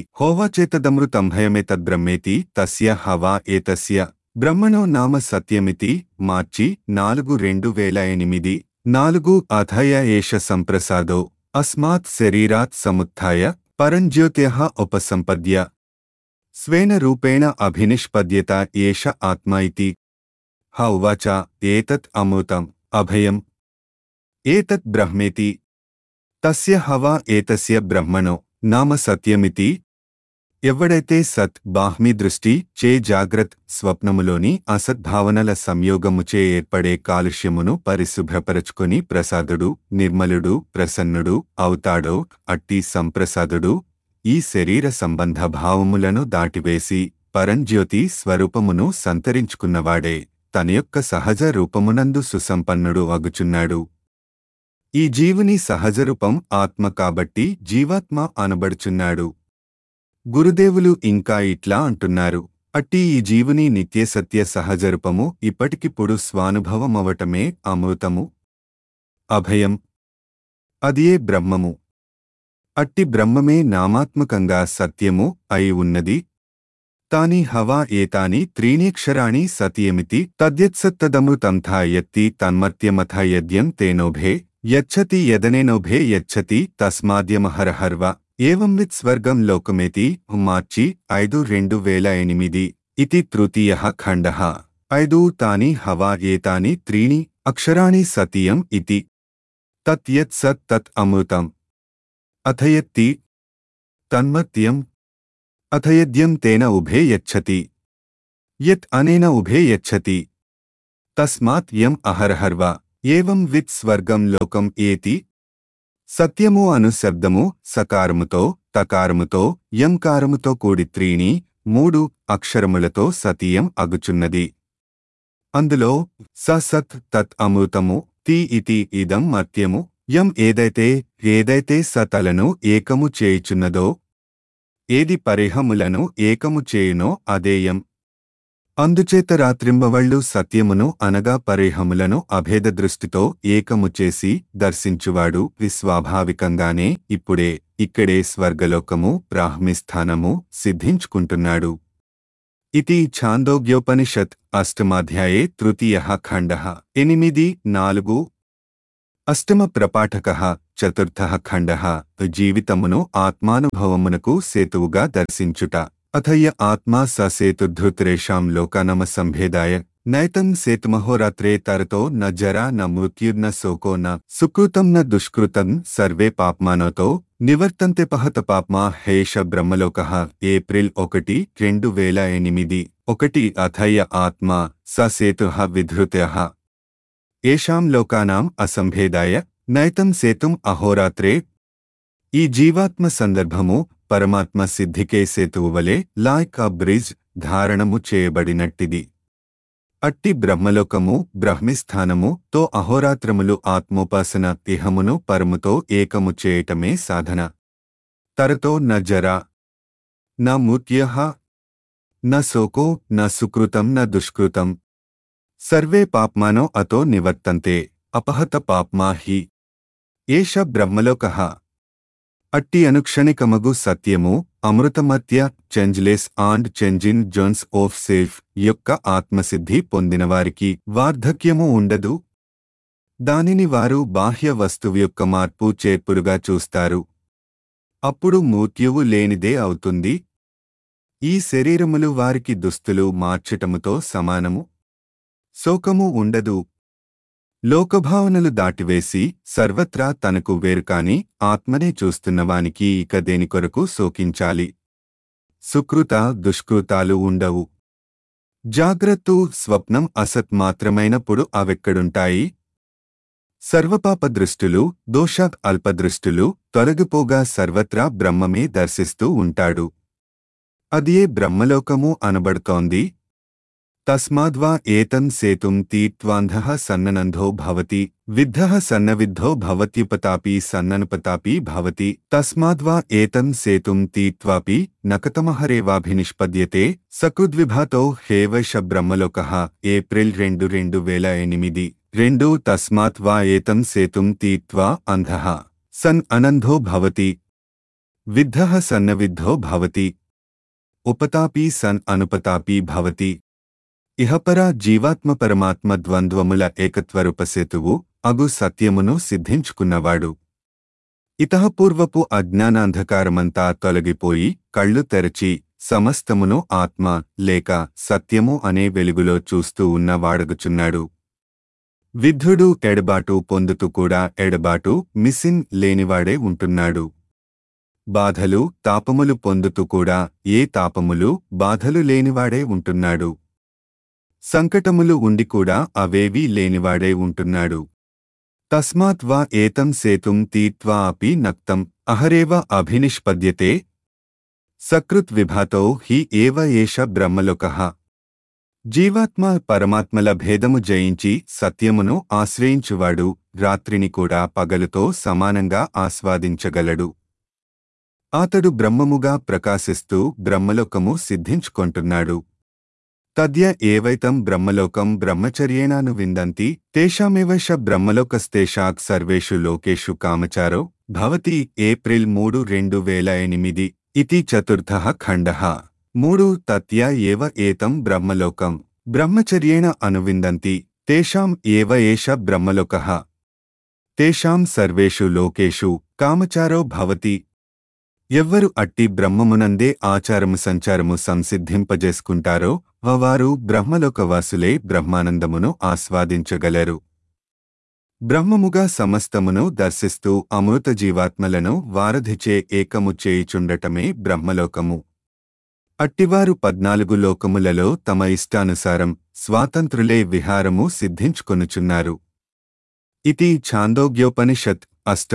హోవాచేతదమృతంభయమేతద్బ్రహ్మేతి తస్య హవా ఏతస్య బ్రహ్మణో నామ సత్యమితి మార్చి నాలుగు రెండు వేల ఎనిమిది నాలుగు అథయ ఏష సంప్రసాదో అస్మాత్ శరీరాత్ సముత్థాయ పరంజ్యోత్య ఉపసంపద్య స్వేన రూపేణ అభినిష్పద్యత ఏష ఆత్మ ఇతి హ ఉవాచ ఏతత్ అమృతం అభయం ఏతత్ బ్రహ్మేతి తస్య హవా ఏతస్య బ్రహ్మణో నామ సత్యమితి ఎవడైతే సత్ బాహ్మి దృష్టి చే జాగ్రత్ స్వప్నములోని అసద్భావనల సంయోగముచే ఏర్పడే కాలుష్యమును పరిశుభ్రపరచుకొని ప్రసాదుడు నిర్మలుడు ప్రసన్నుడు అవుతాడో అట్టి సంప్రసాదుడు ఈ శరీర సంబంధ భావములను దాటివేసి పరంజ్యోతి స్వరూపమును సంతరించుకున్నవాడే తన యొక్క సహజ రూపమునందు సుసంపన్నుడు అగుచున్నాడు ఈ జీవుని సహజ రూపం ఆత్మ కాబట్టి జీవాత్మ అనబడుచున్నాడు గురుదేవులు ఇంకా ఇట్లా అంటున్నారు అట్టి ఈ జీవుని నిత్యసత్య సహజరూపము ఇప్పటికిప్పుడు స్వానుభవమవటమే అమృతము అభయం అదియే బ్రహ్మము అట్టి బ్రహ్మమే నామాత్మకంగా సత్యము అయి ఉన్నది తాని హవా ఏతాని త్రీణీక్షరాణి సత్యమితి తద్యత్సత్తదమృతంథా యత్తి తన్మర్త్యమథ యద్యం తేనోభే యచ్చతి యదనేనోభే యచ్చతి తస్మాద్యమహరహర్వ ఏవం విత్ స్వర్గం లోకమేతి మార్చి ఐదు రెండు వేల ఎనిమిది ఇతి తృతీయ ఖండ ఐదు తాని హవా ఏతాని త్రీణి అక్షరాణి సతీయం ఇతి తత్ యత్ సత్ తత్ అమృతం అథయత్తి తన్మత్యం అథయద్యం తేన ఉభే యచ్చతి యత్ అనేన ఉభే యచ్చతి తస్మాత్ యం అహర్హర్వ ఏవం విత్ స్వర్గం లోకం ఏతి సత్యము అను శబ్దము సకారముతో తకారముతో యంకారముతో కూడి త్రీని మూడు అక్షరములతో సతీయం అగుచున్నది అందులో స సత్ తత్ అమృతము తి ఇతి ఇదం మర్త్యము యం ఏదైతే ఏదైతే సతలను ఏకము చేయుచున్నదో ఏది పరిహములను ఏకము చేయునో అదేయం అందుచేత రాత్రింబవళ్ళు సత్యమును అనగా పరిహములను అభేద దృష్టితో ఏకము చేసి దర్శించువాడు విస్వాభావికంగానే ఇప్పుడే ఇక్కడే స్వర్గలోకము బ్రాహ్మిస్థానము సిద్ధించుకుంటున్నాడు ఇది ఛాందోగ్యోపనిషత్ అష్టమాధ్యాయే తృతీయ ఖండ ఎనిమిది నాలుగు అష్టమ ప్రపాఠక చతుర్థ ఖండ జీవితమును ఆత్మానుభవమునకు సేతువుగా దర్శించుట అథయ్య ఆత్మా స సేతుర్ధృతరేషాం లోకానమ సంభేదాయ నైతం సేతుమహోరాత్రే తరతో న జరా న మృత్యుర్న శోకో న సుకృతం న దుష్కృతం సర్వే పాప్మానతో నివర్తంతే పహత పాప్మా హేష బ్రహ్మలోక ఏప్రిల్ ఒకటి రెండు వేల ఎనిమిది ఒకటి అథయ్య ఆత్మా స సేతు విధృత్య ఏషాం లోకానాం అసంభేదాయ నైతం సేతుం అహోరాత్రే ఈ జీవాత్మ సందర్భము పరమాత్మ సిద్ధికే సేతువు వలె లాయక్ అ బ్రిడ్జ్ ధారణము చేయబడినట్టిది అట్టి బ్రహ్మలోకము బ్రహ్మిస్థానము తో అహోరాత్రములు ఆత్మోపాసన ఇహమును పరముతో ఏకము చేయటమే సాధన తరతో న జరా న మూర్త్య న శోకో న సుకృతం న దుష్కృతం సర్వే పాప్మానో అతో నివర్తంతే అపహత పాప్మా హి ఏష బ్రహ్మలోక అట్టి అనుక్షణికమగు సత్యము అమృతమత్య changeless and changing zones of self యొక్క ఆత్మసిద్ధి పొందినవారికి వార్ధక్యము ఉండదు దానిని వారు బాహ్య వస్తువు యొక్క మార్పు చేర్పురుగా చూస్తారు అప్పుడు మూర్త్యువు లేనిదే అవుతుంది ఈ శరీరములు వారికి దుస్తులు మార్చటముతో సమానము శోకము ఉండదు లోకభావనలు దాటివేసి సర్వత్రా తనకు వేరుకాని ఆత్మనే చూస్తున్నవానికి ఇక దేని కొరకు శోకించాలి సుకృత దుష్కృతాలు ఉండవు జాగ్రత్త స్వప్నం అసత్ మాత్రమైనప్పుడు అవెక్కడుంటాయి సర్వపాప దృష్టులు దోషాత్ అల్పదృష్టులు తొలగిపోగా సర్వత్రా బ్రహ్మమే దర్శిస్తూ ఉంటాడు అదియే బ్రహ్మలోకము అనబడుతోంది తస్మాద్వా ఏతం సేతుం తీత్వాంధః సన్ననందో భవతి విద్ధః సన్నవిద్ధో భవత్యుపతాపి సన్ననుపతాపి భవతి తస్మాద్వా ఏతం సేతుం తీత్వాపి నకతమహరేవాభినిష్పద్యతే సకృద్విభాతో హేవైష బ్రహ్మలోకః ఏప్రిల్ రెండు రెండు వేల ఎనిమిది రెండు తస్మాత్ వా ఏతం సేతుం తీత్వా అంధః సన్ అనంధో భవతి విద్ధః సన్నవిద్ధో భవతి ఉపతాపి సన్ అనుపతాపి భవతి ఇహపర జీవాత్మ పరమాత్మ ద్వంద్వముల ఏకత్వరూపసేతువు అగు సత్యమును సిద్ధించుకున్నవాడు ఇతహపూర్వపు అజ్ఞానాంధకారమంతా తొలగిపోయి కళ్ళు తెరచి సమస్తమును ఆత్మ లేక సత్యము అనే వెలుగులో చూస్తూ ఉన్నవాడగుచున్నాడు విద్ధుడు ఎడబాటు పొందుతూ కూడా ఎడబాటు మిసిన్ లేనివాడే ఉంటున్నాడు బాధలు తాపములు పొందుతూ కూడా ఏ తాపములు బాధలు లేనివాడే ఉంటున్నాడు సంకటములు ఉండి కూడా అవేవీ లేనివాడే ఉంటున్నాడు తస్మాత్ వా ఏతం సేతుం తీత్వా అపి నక్తం అహరేవ అభినిష్పద్యతే సకృత్ విభాతో హి ఏవ ఏష బ్రహ్మలోకః జీవాత్మ పరమాత్మల భేదము జయించి సత్యమును ఆశ్రయించువాడు రాత్రిని కూడా పగలుతో సమానంగా ఆస్వాదించగలడు అతడు బ్రహ్మముగా ప్రకాశిస్తూ బ్రహ్మలోకము సిద్ధించుకొంటున్నాడు తద్య ఏవైతం బ్రహ్మలోకం బ్రహ్మచర్యేణాను విందంతి తేషామేవైష బ్రహ్మలోకస్తేషాక్ సర్వేషు లోకేషు కామచారో భవతి ఏప్రిల్ మూడు రెండు వేల ఎనిమిది ఇతి చతుర్థ ఖండ మూడు తత్య ఏవ ఏతం బ్రహ్మలోకం బ్రహ్మచర్యేణ అనువిందంతి తేషాం ఏవ ఏష బ్రహ్మలోకః తేషాం సర్వేషు లోకేషు కామచారో భవతి ఎవ్వరు అట్టి బ్రహ్మమునందే ఆచారము సంచారము సంసిద్ధింపజేసుకుంటారో వారు బ్రహ్మలోకవాసులే బ్రహ్మానందమును ఆస్వాదించగలరు బ్రహ్మముగా సమస్తమును దర్శిస్తూ అమృత జీవాత్మలను వారధిచే ఏకము చేయుచుండటమే బ్రహ్మలోకము అట్టివారు పద్నాలుగు లోకములలో తమ ఇష్టానుసారం స్వాతంత్రులే విహారము సిద్ధించుకొనుచున్నారు ఇది ఛాందోగ్యోపనిషత్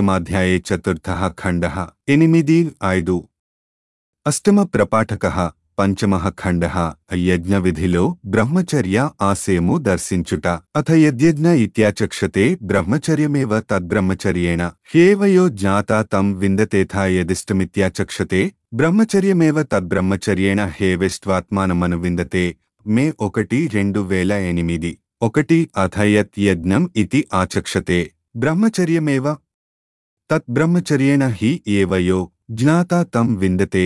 అష్టమాధ్యాయే చతుర్థ ఖండ ఎనిమిది ఐదు అష్టమ ప్రపాఠక పంచమః ఖండః యజ్ఞ విధిలో బ్రహ్మచర్య ఆశయము దర్శించుట అథ యద్యజ్ఞ ఇత్యాచక్షతే బ్రహ్మచర్యమేవ తద్బ్రహ్మచర్యేణ హ్యేవయో జ్ఞాతా తం విందతేథా యదిష్టమిత్యాచక్షతే బ్రహ్మచర్యమేవ తద్బ్రహ్మచర్యేణ హేవెష్ట్వాత్మానమను విందతే మే ఒకటి రెండు వేల ఎనిమిది ఒకటి అథయత్ యజ్ఞం ఇతి ఆచక్షతే బ్రహ్మచర్యమేవ తద్బ్రహ్మచర్యేణ హి ఏవయో జ్ఞాతా తం విందతే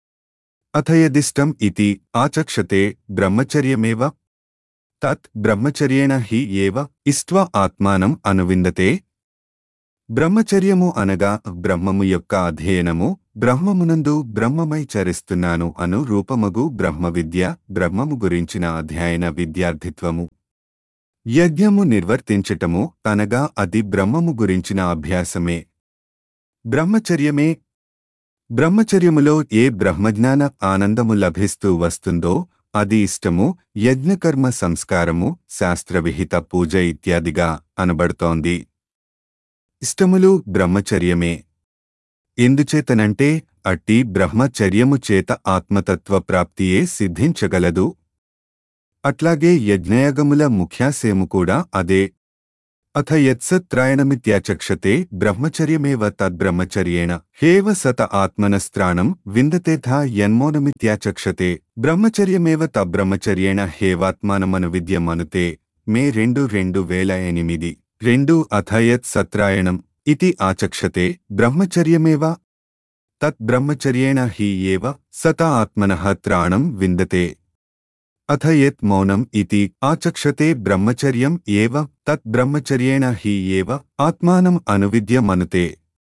అథయదిష్టం ఇతి ఆచక్షతే బ్రహ్మచర్యమేవ తత్ బ్రహ్మచర్యేణ హి ఏవ ఇష్ట్వ ఆత్మానం అనువిందతే బ్రహ్మచర్యము అనగా బ్రహ్మము యొక్క అధ్యయనము బ్రహ్మమునందు బ్రహ్మమై చరిస్తున్నాను అను రూపమగు బ్రహ్మ విద్య బ్రహ్మము గురించిన అధ్యయన విద్యార్థిత్వము యజ్ఞము నిర్వర్తించటము అనగా అది బ్రహ్మము గురించిన అభ్యాసమే బ్రహ్మచర్యమే బ్రహ్మచర్యములో ఏ బ్రహ్మజ్ఞాన ఆనందము లభిస్తూ వస్తుందో అది ఇష్టము యజ్ఞకర్మ సంస్కారము శాస్త్రవిహిత పూజ ఇత్యాదిగా అనబడుతోంది ఇష్టములు బ్రహ్మచర్యమే ఎందుచేతనంటే అట్టి బ్రహ్మచర్యము చేత ఆత్మతత్వ ప్రాప్తియే సిద్ధించగలదు అట్లాగే యజ్ఞయాగముల ముఖ్యాశయము కూడా అదే అథ యత్సత్రాయణమిత్యాచక్షతే బ్రహ్మచర్యమేవ తద్బ్రహ్మచర్యేణ హేవ సత ఆత్మనస్త్రాణం విందతేథా యన్మోనమిత్యాచక్షతే బ్రహ్మచర్యమేవ తబ్రహ్మచర్యేణ హేవాత్మానమను విద్యమనుతే మే రెండు రెండు వేల ఎనిమిది రెండు అథయత్ సత్రాయణం ఇతి ఆచక్షతే బ్రహ్మచర్యమేవ తత్ బ్రహ్మచర్యేణ హి ఏవ సత ఆత్మనః త్రాణం విందతే అథ యత్ మౌనం ఇతి ఆచక్షతే బ్రహ్మచర్యం ఏవ తత్ బ్రహ్మచర్యేణ హి ఏవ ఆత్మానం అనువిద్యమనుతే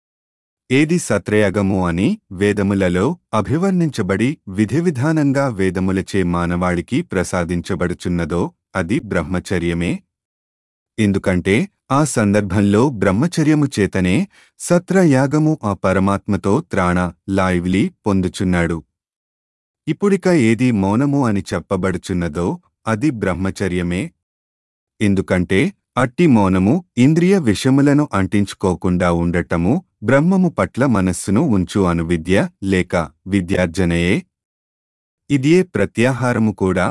ఏది సత్రయగము అని వేదములలో అభివర్ణించబడి విధివిధానంగా వేదములచే మానవాళికి ప్రసాదించబడుచున్నదో అది బ్రహ్మచర్యమే ఎందుకంటే ఆ సందర్భంలో బ్రహ్మచర్యము చేతనే సత్రయాగము ఆ పరమాత్మతో త్రాణ లాయివ్లీ పొందుచున్నాడు ఇప్పుడిక ఏది మౌనము అని చెప్పబడుచున్నదో అది బ్రహ్మచర్యమే ఎందుకంటే అట్టి మౌనము ఇంద్రియ విషములను అంటించుకోకుండా ఉండటము బ్రహ్మము పట్ల మనస్సును ఉంచు అను విద్య లేక విద్యార్జనయే ఇదియే ప్రత్యాహారము కూడా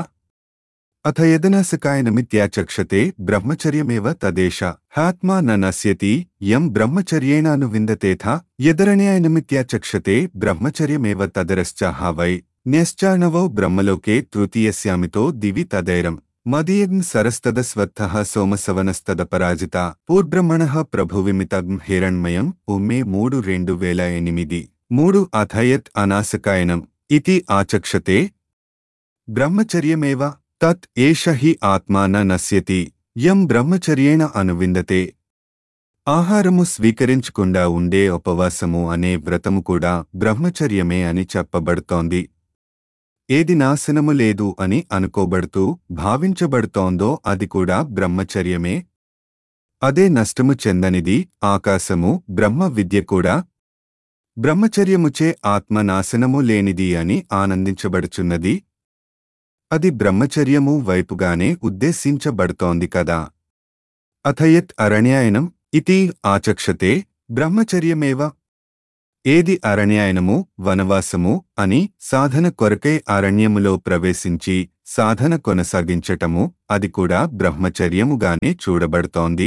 అథ యదనాసకాయనమిత్యాచక్షతే బ్రహ్మచర్యమేవ తదేశ హాత్మా న నశ్యతి యం బ్రహ్మచర్యేణాను విందతేథ యదరణ్యాయనమిత్యాచక్షతే బ్రహ్మచర్యమేవ తదరశ్చాహ వై న్యశ్చానవౌ బ్రహ్మలోకే తృతీయస్యామితో దివి తదైరం మదీయం సరస్తదస్వత్థః సోమసవనస్తదపరాజిత పూర్బ్రహ్మణః ప్రభువిమితం హిరణ్మయం ఉమ్మే మూడు రెండు వేల ఎనిమిది మూడు అథయత్ అనాసకాయనం ఇతి ఆచక్షతే బ్రహ్మచర్యమేవ తత్ ఏష హి ఆత్మా న నశ్యతి యం బ్రహ్మచర్యేణ అనువిందతే ఆహారము స్వీకరించకుండా ఉండే ఉపవాసము అనే వ్రతము కూడా బ్రహ్మచర్యమే అని చెప్పబడుతోంది ఏది నాశనము లేదు అని అనుకోబడుతూ భావించబడుతోందో అది కూడా బ్రహ్మచర్యమే అదే నష్టము చెందనిది ఆకాశము బ్రహ్మ విద్య కూడా బ్రహ్మచర్యముచే ఆత్మ నాశనము లేనిది అని ఆనందించబడుచున్నది అది బ్రహ్మచర్యము వైపుగానే ఉద్దేశించబడుతోంది కదా అథయత్ అరణ్యాయనం ఇతి ఆచక్షతే బ్రహ్మచర్యమేవ ఏది అరణ్యాయనము వనవాసము అని సాధన కొరకై అరణ్యములో ప్రవేశించి సాధన కొనసాగించటము అది కూడా బ్రహ్మచర్యముగానే చూడబడుతోంది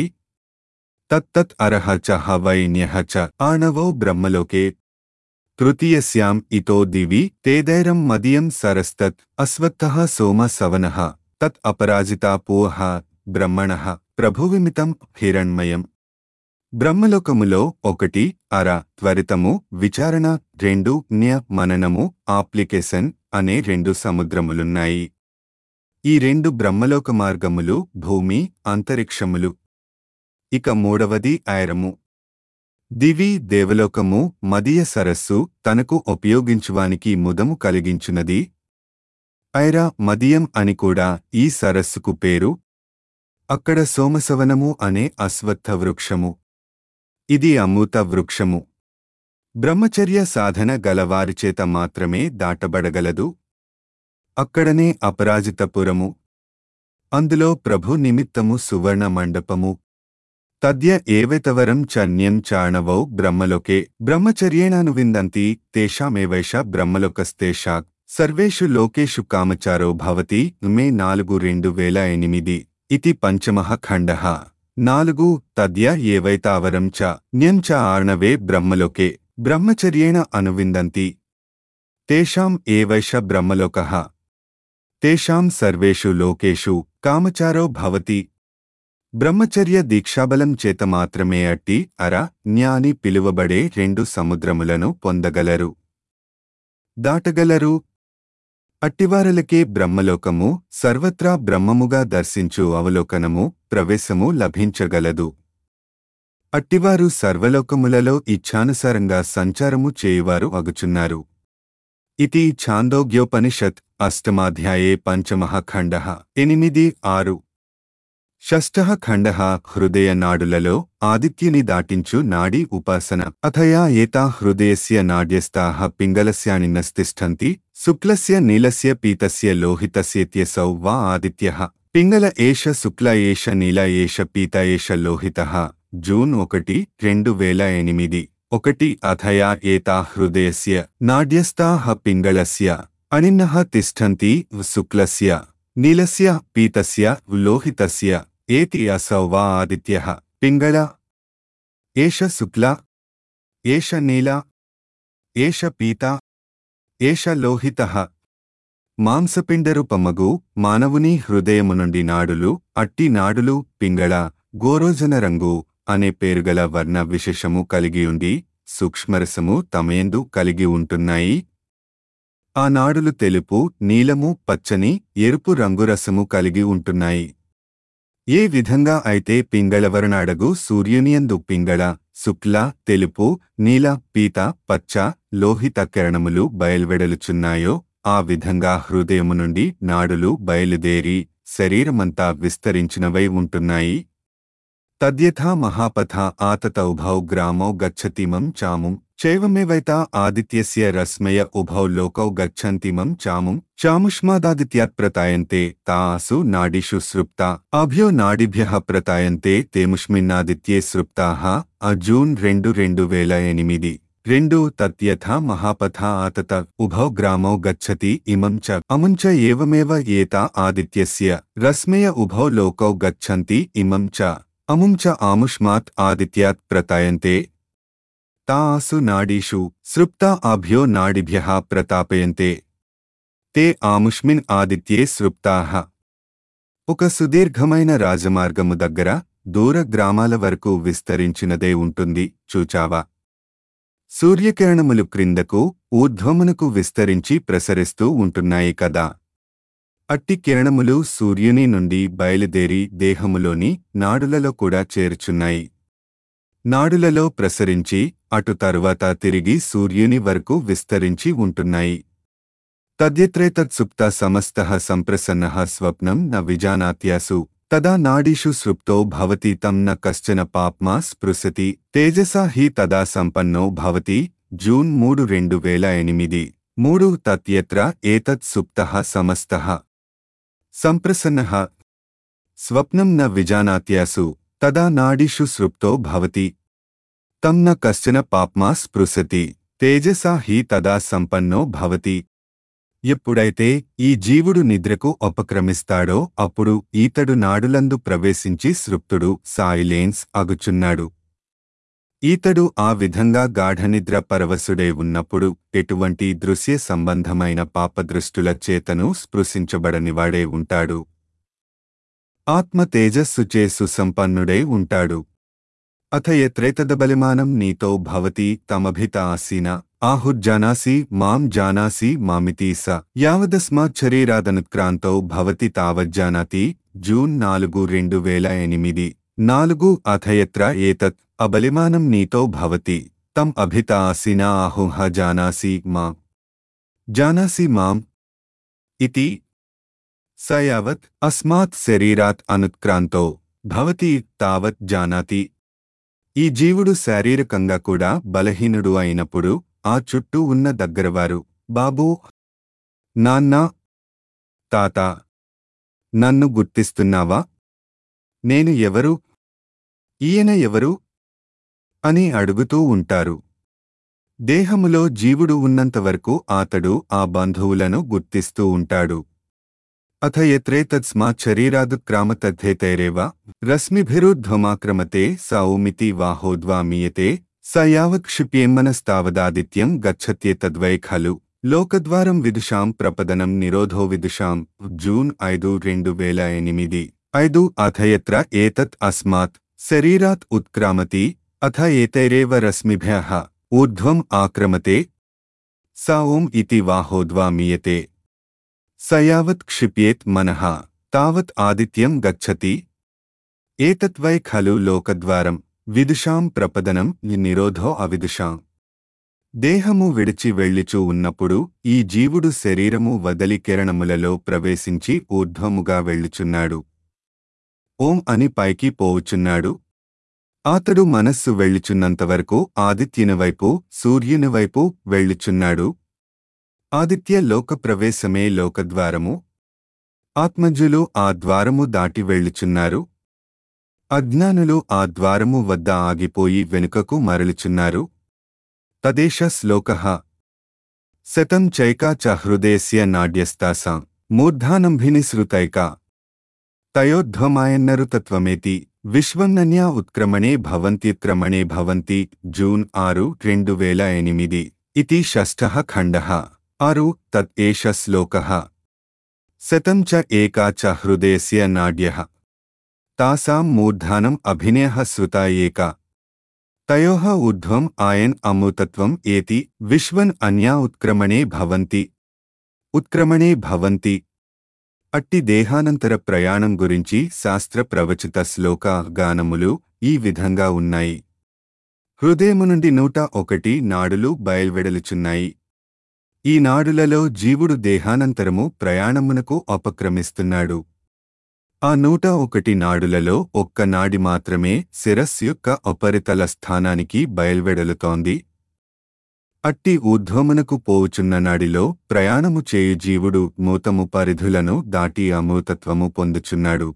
తత్తత్ అర్హ చ హవైన్యః చ ఆణవౌ బ్రహ్మలోకే తృతీయస్యాం ఇతో దివి తేదైరం మదియం సరస్తత్ అశ్వత్థః సోమ సవనః తత్ అపరాజితా పూహ బ్రహ్మణః ప్రభువిమితం హిరణ్మయం బ్రహ్మలోకములో ఒకటి అర త్వరితము విచారణ రెండు న్య మననము ఆప్లికేషన్ అనే రెండు సముద్రములున్నాయి ఈ రెండు బ్రహ్మలోక మార్గములు భూమి అంతరిక్షములు ఇక మూడవది ఐరము దివి దేవలోకము మదియ సరస్సు తనకు ఉపయోగించువానికి ముదము కలిగించునది ఐరా మదియం అని కూడా ఈ సరస్సుకు పేరు అక్కడ సోమసవనము అనే అశ్వత్థ వృక్షము ఇది అమూత వృక్షము బ్రహ్మచర్య సాధన గలవారిచేత మాత్రమే దాటబడగలదు అక్కడనే అపరాజితపురము అందులో ప్రభు నిమిత్తము సువర్ణ మండపము తద్య ఏవెతవరం చన్యం చాణవౌ బ్రహ్మలోకే బ్రహ్మచర్యేణాను విందంతి తేషామేవైష బ్రహ్మలోకస్తేషా సర్వేషు లోకేషు కామచారో భవతి మే నాలుగు రెండు వేల ఎనిమిది ఇది పంచమః ఖండః నాలుగు తద్య ఏవైతావరం చ న్యం చ ఆర్ణవే బ్రహ్మలోకే బ్రహ్మచర్యేణ అనువిందంతి తేషాం ఏవైష బ్రహ్మలోకః తేషాం సర్వేషు లోకేషు కామచారో భవతి బ్రహ్మచర్య దీక్షాబలం చేత మాత్రమే అట్టి అర జ్ఞాని పిలువబడే రెండు సముద్రములను పొందగలరు దాటగలరు అట్టివారలకే బ్రహ్మలోకము సర్వత్రా బ్రహ్మముగా దర్శించు అవలోకనము ప్రవేశము లభించగలదు అట్టివారు సర్వలోకములలో ఇచ్ఛానుసారంగా సంచారము చేయువారు అగుచున్నారు ఇది ఛాందోగ్యోపనిషత్ అష్టమాధ్యాయే పంచమః ఖండః ఎనిమిది ఆరు షష్ఠః ఖండః హృదయ నాడులలో ఆదిత్యుని దాటించు నాడీ ఉపాసన అథయా ఏతా హృదయస్య నాడ్యస్తాః పింగళస్యానిన్నస్తిష్టంతి శుక్లస్య నీలస్య పీతస్య లోహితస్యేత్యసౌ వా ఆదిత్యః పింగళ ఏష శుక్ల ఏష నీల ఏష పీత ఏష లోహితః జూన్ ఒకటి రెండు వేల ఎనిమిది ఒకటి అథయా ఏతా హృదయస్య నాడ్యస్తాః పింగళస్య అనిన్నః తిష్టంతి శుక్లస్య నీలస్య పీతస్య లోహితస్య ఏతి అసౌ వా ఆదిత్యః పింగళ ఏష శుక్ల ఏష నీల ఏష పీత ఏష లోహితః మాంసపిండరూపమగు మానవుని హృదయము నుండి నాడులు అట్టి నాడులు పింగళ గోరోజన రంగు అనే పేరుగల వర్ణ విశేషము కలిగియుండి సూక్ష్మరసము తమయందు కలిగి ఉంటున్నాయి ఆ నాడులు తెలుపు నీలము పచ్చని ఎరుపు రంగురసము కలిగి ఉంటున్నాయి ఏ విధంగా అయితే పింగళవరుణాడగు సూర్యునియందు పింగళ శుక్ల తెలుపు నీల పీత పచ్చ లోహిత కిరణములు బయల్వెడలుచున్నాయో ఆ విధంగా హృదయము నుండి నాడులు బయలుదేరి శరీరమంతా విస్తరించినవై ఉంటున్నాయి తద్యథా మహాపథ ఆతత ఉభౌ గ్రామౌ గచ్చతిమం చాముం చైవమేవైతా ఆదిత్యస్య రశ్మయ ఉభౌ లోకౌ గచ్చంతిమం చాముం చాముష్మాదాదిత్యాత్ ప్రతాయంతే తాసు నాడిషు సృప్తా అభ్యో నాడిభ్యః ప్రతాయంతే తేముష్మిన్నాదిత్యే సృప్తాః అజూన్ రెండు రెండు వేల ఎనిమిది రెండు తత్యథా మహాపథ ఆతత ఉభౌ గ్రామౌ గచ్చతి ఇమం చ అముం చ ఏవమేవ ఏతా ఆదిత్యస్య రశ్మయ ఉభౌ లోకౌ గచ్చంతి ఇమం చ అముం చ ఆముష్మాత్ ఆదిత్యాత్ ప్రతాయంతే తాసు నాడీషు సృప్తా ఆభ్యో నాడిభ్యః ప్రతాపయంతే తే ఆముష్మిన్ ఆదిత్యే సృప్తాః ఒక సుదీర్ఘమైన రాజమార్గము దగ్గర దూర గ్రామాల వరకు విస్తరించినదే ఉంటుంది చూచావా సూర్యకిరణములు క్రిందకు ఊర్ధ్వమునకు విస్తరించి ప్రసరిస్తూ ఉంటున్నాయి కదా అట్టి కిరణములు సూర్యుని నుండి బయలుదేరి దేహములోని నాడులలో కూడా చేరుచున్నాయి నాడులలో ప్రసరించి అటు తరువాత తిరిగి సూర్యుని వరకు విస్తరించి ఉంటున్నాయి తద్యత్రేతత్సుప్త సమస్త సంప్రసన్న స్వప్నం న విజానాత్యాసు తదా నాడీషు సృప్తో భవతి తం న కశ్చన పాప్మా స్పృశతి తేజసా హి తదా సంపన్నో భవతి జూన్ మూడు రెండు వేల ఎనిమిది మూడు తత్యత్ర ఏతత్ సుప్తః సమస్తః సంప్రసన్నః స్వప్నం న విజానాత్యాసు తదా నాడీషు సృప్తో భవతి తం న కశ్చన పాప్మా స్పృశతి తేజసా హి తదా సంపన్నో భవతి ఎప్పుడైతే ఈ జీవుడు నిద్రకు ఉపక్రమిస్తాడో అప్పుడు ఈతడు నాడులందు ప్రవేశించి సృప్తుడు సాయిలేన్స్ అగుచున్నాడు ఈతడు ఆ విధంగా గాఢనిద్ర పరవశుడై ఉన్నప్పుడు ఎటువంటి దృశ్య సంబంధమైన పాపదృష్టుల చేతను స్పృశించబడనివాడే ఉంటాడు ఆత్మ తేజస్సుచే సుసంపన్నుడై ఉంటాడు అథ యత్రేతదబలిమానం నీతో భవతి తమభిత ఆసీన ఆహుర్జానాసి మాం జానాసి మామితి స యావదస్మాచ్చరీరాదనుత్క్రాంతౌ భవతి తావజ్జానాతి జూన్ నాలుగు రెండు వేల ఎనిమిది నాలుగు అథయత్ర ఏతత్ అబలిమానం నీతో భవతి తం అభిత ఆసీనా ఆహుహ జానాసి మా జానాసి మాం ఇతి స యావత్ అస్మాత్ శరీరాత్ అనుత్క్రాంతో భవతి తావత్ జానాతి ఈ జీవుడు శారీరకంగా కూడా బలహీనుడు అయినప్పుడు ఆ చుట్టూ ఉన్న దగ్గరవారు బాబూ నాన్నా తాత నన్ను గుర్తిస్తున్నావా నేను ఎవరు ఈయన ఎవరు అని అడుగుతూ ఉంటారు దేహములో జీవుడు ఉన్నంతవరకు అతడు ఆ బంధువులను గుర్తిస్తూ ఉంటాడు అథ యత్రేతత్స్మాత్ శరీరాదుక్రామతద్ధేతైరేవ రశ్మిభిరుధ్వమాక్రమతే సౌమితి వాహోద్వామీయతే స యావత్ క్షిప్యేమ్మనస్తావదాదిత్యం గచ్చత్యేతద్వై ఖలు లోకద్వారం విదుషాం ప్రపదనం నిరోధో విదుషాం జూన్ ఐదు రెండు వేల ఎనిమిది ఐదు అథయత్ర ఏతత్ అస్మాత్ శరీరాత్ ఉత్క్రామతి అథ ఏతైరేవ రశ్మిభ్యః ఊర్ధ్వం ఆక్రమతే స ఓం ఇతి వాహోద్వామీయతే స యావత్ క్షిప్యేత్ మనః తావత్ ఆదిత్యం గచ్చతి ఏతద్వై ఖలు లోకద్వారం విదుషాం ప్రపదనం నిరోధో అవిదుషాం దేహము విడిచి వెళ్ళిచూ ఉన్నప్పుడు ఈ జీవుడు శరీరము వదలి కిరణములలో ప్రవేశించి ఊర్ధ్వముగా వెళ్ళుచున్నాడు ఓం అని పైకి పోవుచున్నాడు అతడు మనస్సు వెళ్ళుచున్నంతవరకు ఆదిత్యుని వైపు సూర్యుని వైపు వెళ్ళుచున్నాడు ఆదిత్య లోక ప్రవేశమే లోకద్వారము ఆత్మజులు ఆ ద్వారము దాటి వెళ్ళుచున్నారు అజ్ఞానులు ఆ ద్వారము వద్ద ఆగిపోయి వెనుకకు మరలుచున్నారు తదేశ శ్లోక శతం చైకా చ హృదయస్య నాడ్యస్తాసాం మూర్ధానంభినిసృతైకా తయోధ్వమాయన్నరుతత్వమేతి విశ్వన్నన్యా ఉత్క్రమణే భవంత్యుత్క్రమణే భవంతి జూన్ ఆరు రెండు వేల ఎనిమిది ఇతి షష్ఠः ఖండः ఆరు తత్ ఏష శ్లోకः శతం చ ఏకా చ హృదయస్య నాడ్యः తాసాం మూర్ధానం అభినయः శ్రుతా ఏకా తయోః ఊర్ధ్వం ఆయన్ అమృతత్వం ఏతి విశ్వన్ అన్యా ఉత్క్రమణే భవంతి ఉత్క్రమణే భవంతి అట్టి దేహానంతర ప్రయాణం గురించి శాస్త్ర ప్రవచిత శ్లోక గానములు ఈ విధంగా ఉన్నాయి హృదయము నుండి నూట ఒకటి నాడులు బయల్వెడలుచున్నాయి ఈ నాడులలో జీవుడు దేహానంతరము ప్రయాణమునకు అపక్రమిస్తున్నాడు ఆ నూట ఒకటి నాడులలో ఒక్క నాడి మాత్రమే శిరస్సు యొక్క ఉపరితల స్థానానికి బయల్వెడలుతోంది అట్టి ఊర్ధ్వమునకు పోవుచున్న నాడిలో ప్రయాణము చేయు జీవుడు మూతము పరిధులను దాటి అమృతత్వము పొందుచున్నాడు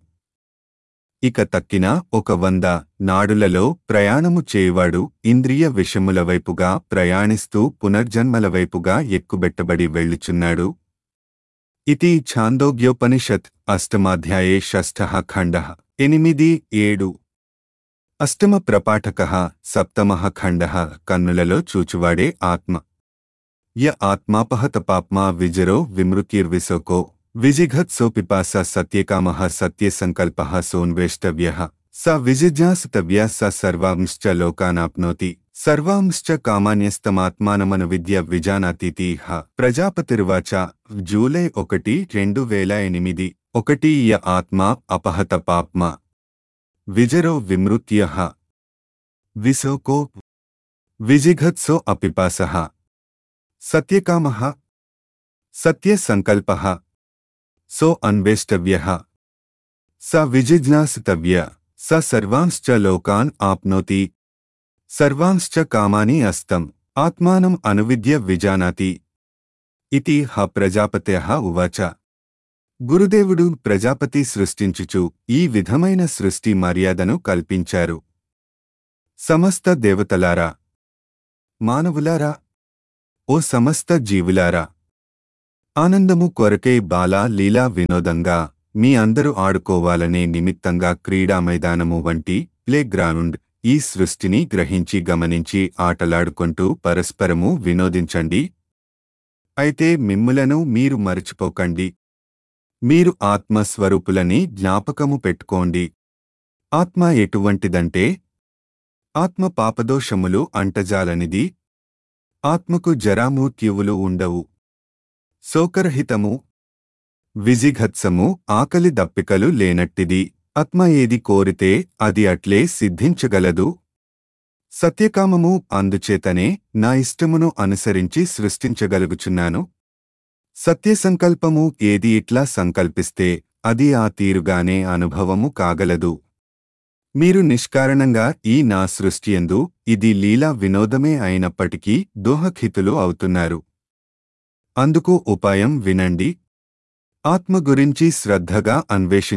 ఇక తక్కిన ఒక వంద నాడులలో ప్రయాణము చేయువాడు ఇంద్రియ విషముల వైపుగా ప్రయాణిస్తూ పునర్జన్మల వైపుగా ఎక్కుబెట్టబడి వెళ్ళుచున్నాడు ఇతి ఛాందోగ్యోపనిషత్ అష్టమాధ్యాయే షష్ఠः ఖండः ఎనిమిది ఏడు అష్టమ ప్రపాఠక సప్తమః ఖండః కన్నులలో చూచువాడే ఆత్మ య ఆత్మాపహత పాప్మా విజరో విమృత్యుర్విశోకో విజిఘత్సో పిపాస సత్యకామః సత్యసంకల్పः సోన్వేష్టవ్యः స విజిజ్ఞాసితవ్య స సర్వాంశ్చ లోకానాప్నోతి సర్వాంశ్చ కామాన్యస్తమాత్మానమను విద్య విజానాతీతి హ ప్రజాపతిర్వాచ జూలై ఒకటి రెండు వేల ఎనిమిది ఒకటి య ఆత్మా అపహత పాప్మా విజరో విమృత్య విశోకో విజిఘత్సో అపిపాస సత్యకామ సత్యసంకల్ప సో అన్వేష్టవ్య స విజిజ్ఞాసితవ్య స సర్వాంశ్చ లోకాన్ ఆప్నోతి సర్వాంశ్చ కామాని అస్తం ఆత్మానం అనువిద్య విజానాతి ఇతి హ ప్రజాపత్య ఉవాచ గురుదేవుడు ప్రజాపతి సృష్టించుచు ఈ విధమైన సృష్టి మర్యాదను కల్పించారు సమస్త దేవతలారా మానవులారా ఓ సమస్త జీవులారా ఆనందము కొరకై బాలా లీలా వినోదంగా మీ అందరూ ఆడుకోవాలనే నిమిత్తంగా క్రీడా మైదానము వంటి ప్లే గ్రౌండ్ ఈ సృష్టిని గ్రహించి గమనించి ఆటలాడుకుంటూ పరస్పరము వినోదించండి అయితే మిమ్ములను మీరు మరచిపోకండి మీరు ఆత్మస్వరూపులని జ్ఞాపకము పెట్టుకోండి ఆత్మ ఎటువంటిదంటే ఆత్మ పాపదోషములు అంటజాలనిది ఆత్మకు జరామూర్త్యువులు ఉండవు శోకరహితము విజిఘత్సము ఆకలి దప్పికలు లేనట్టిది ఆత్మ ఏది కోరితే అది అట్లే సిద్ధించగలదు సత్యకామము అందుచేతనే నా ఇష్టమును అనుసరించి సృష్టించగలుగుచున్నాను సత్యసంకల్పము ఏది ఇట్లా సంకల్పిస్తే అది ఆ తీరుగానే అనుభవము కాగలదు మీరు నిష్కారణంగా ఈ నా సృష్టియందు ఇది లీలా వినోదమే అయినప్పటికీ దోహఖితులు అవుతున్నారు అందుకు ఉపాయం వినండి ఆత్మ గురించి శ్రద్ధగా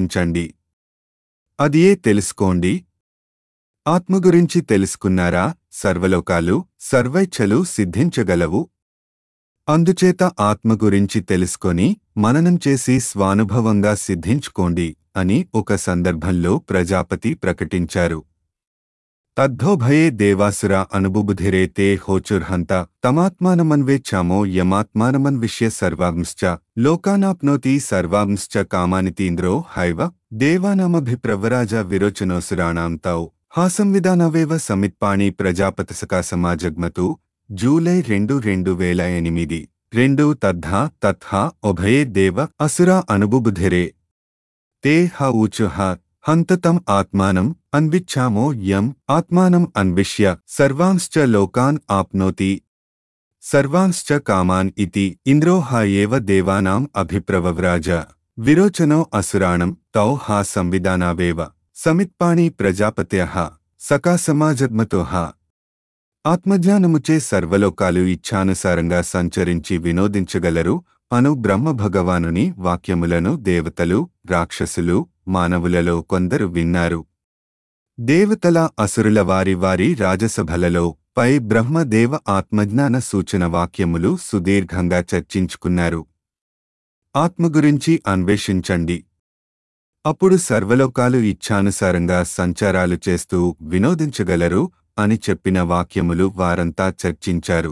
అన్వేషించండి అదియే తెలుసుకోండి ఆత్మ గురించి తెలుసుకున్నారా సర్వలోకాలు సర్వైచ్ఛలు సిద్ధించగలవు అందుచేత ఆత్మ గురించి తెలుసుకొని మననం చేసి స్వానుభవంగా సిద్ధించుకోండి అని ఒక సందర్భంలో ప్రజాపతి ప్రకటించారు తద్ధోభయే దేవాసుర అనుబుబుధిరే తే హోచుర్హంత తమాత్మానమన్వేచ్ఛామో యమాత్మానమన్విష్య సర్వాంశ్చ లోకానాప్నోతి సర్వాంశ్చ కామానితీంద్రో హైవ దేవానామభిప్రవరాజ విరోచనోసురాణాం తౌ హాసంవిధానవేవ సమిత్పాణి ప్రజాపతసకా సమాజగ్మతు జూలై రెండు రెండు వేల ఎనిమిది రెండు తద్ధా తత్హా ఉభయే దేవ అసురా అనుబుబుధిరే తే హ ఊచుహ హంతతం ఆత్మానం అన్విచ్ఛామో యం ఆత్మానం అన్విష్య సర్వాంశ్చ లోకాన్ ఆప్నోతి సర్వాంశ్చ కామాన్ ఇతి ఇంద్రో హ ఏవ దేవానాం అభిప్రవవ్రాజ విరోచనో అసురాణం తౌ హా సంవిధానావేవ సమిత్పాణి ప్రజాపత్యః సకా సమాజద్మతోః ఆత్మజ్ఞానముచే సర్వలోకాలు ఇచ్ఛానుసారంగా సంచరించి వినోదించగలరు అను బ్రహ్మ భగవానుని వాక్యములను దేవతలు రాక్షసులు మానవులలో కొందరు విన్నారు దేవతల అసురుల వారి వారి రాజసభలలో పై బ్రహ్మదేవ ఆత్మజ్ఞాన సూచన వాక్యములు సుదీర్ఘంగా చర్చించుకున్నారు ఆత్మ గురించి అన్వేషించండి అప్పుడు సర్వలోకాలు ఇచ్ఛానుసారంగా సంచారాలు చేస్తూ వినోదించగలరు అని చెప్పిన వాక్యములు వారంతా చర్చించారు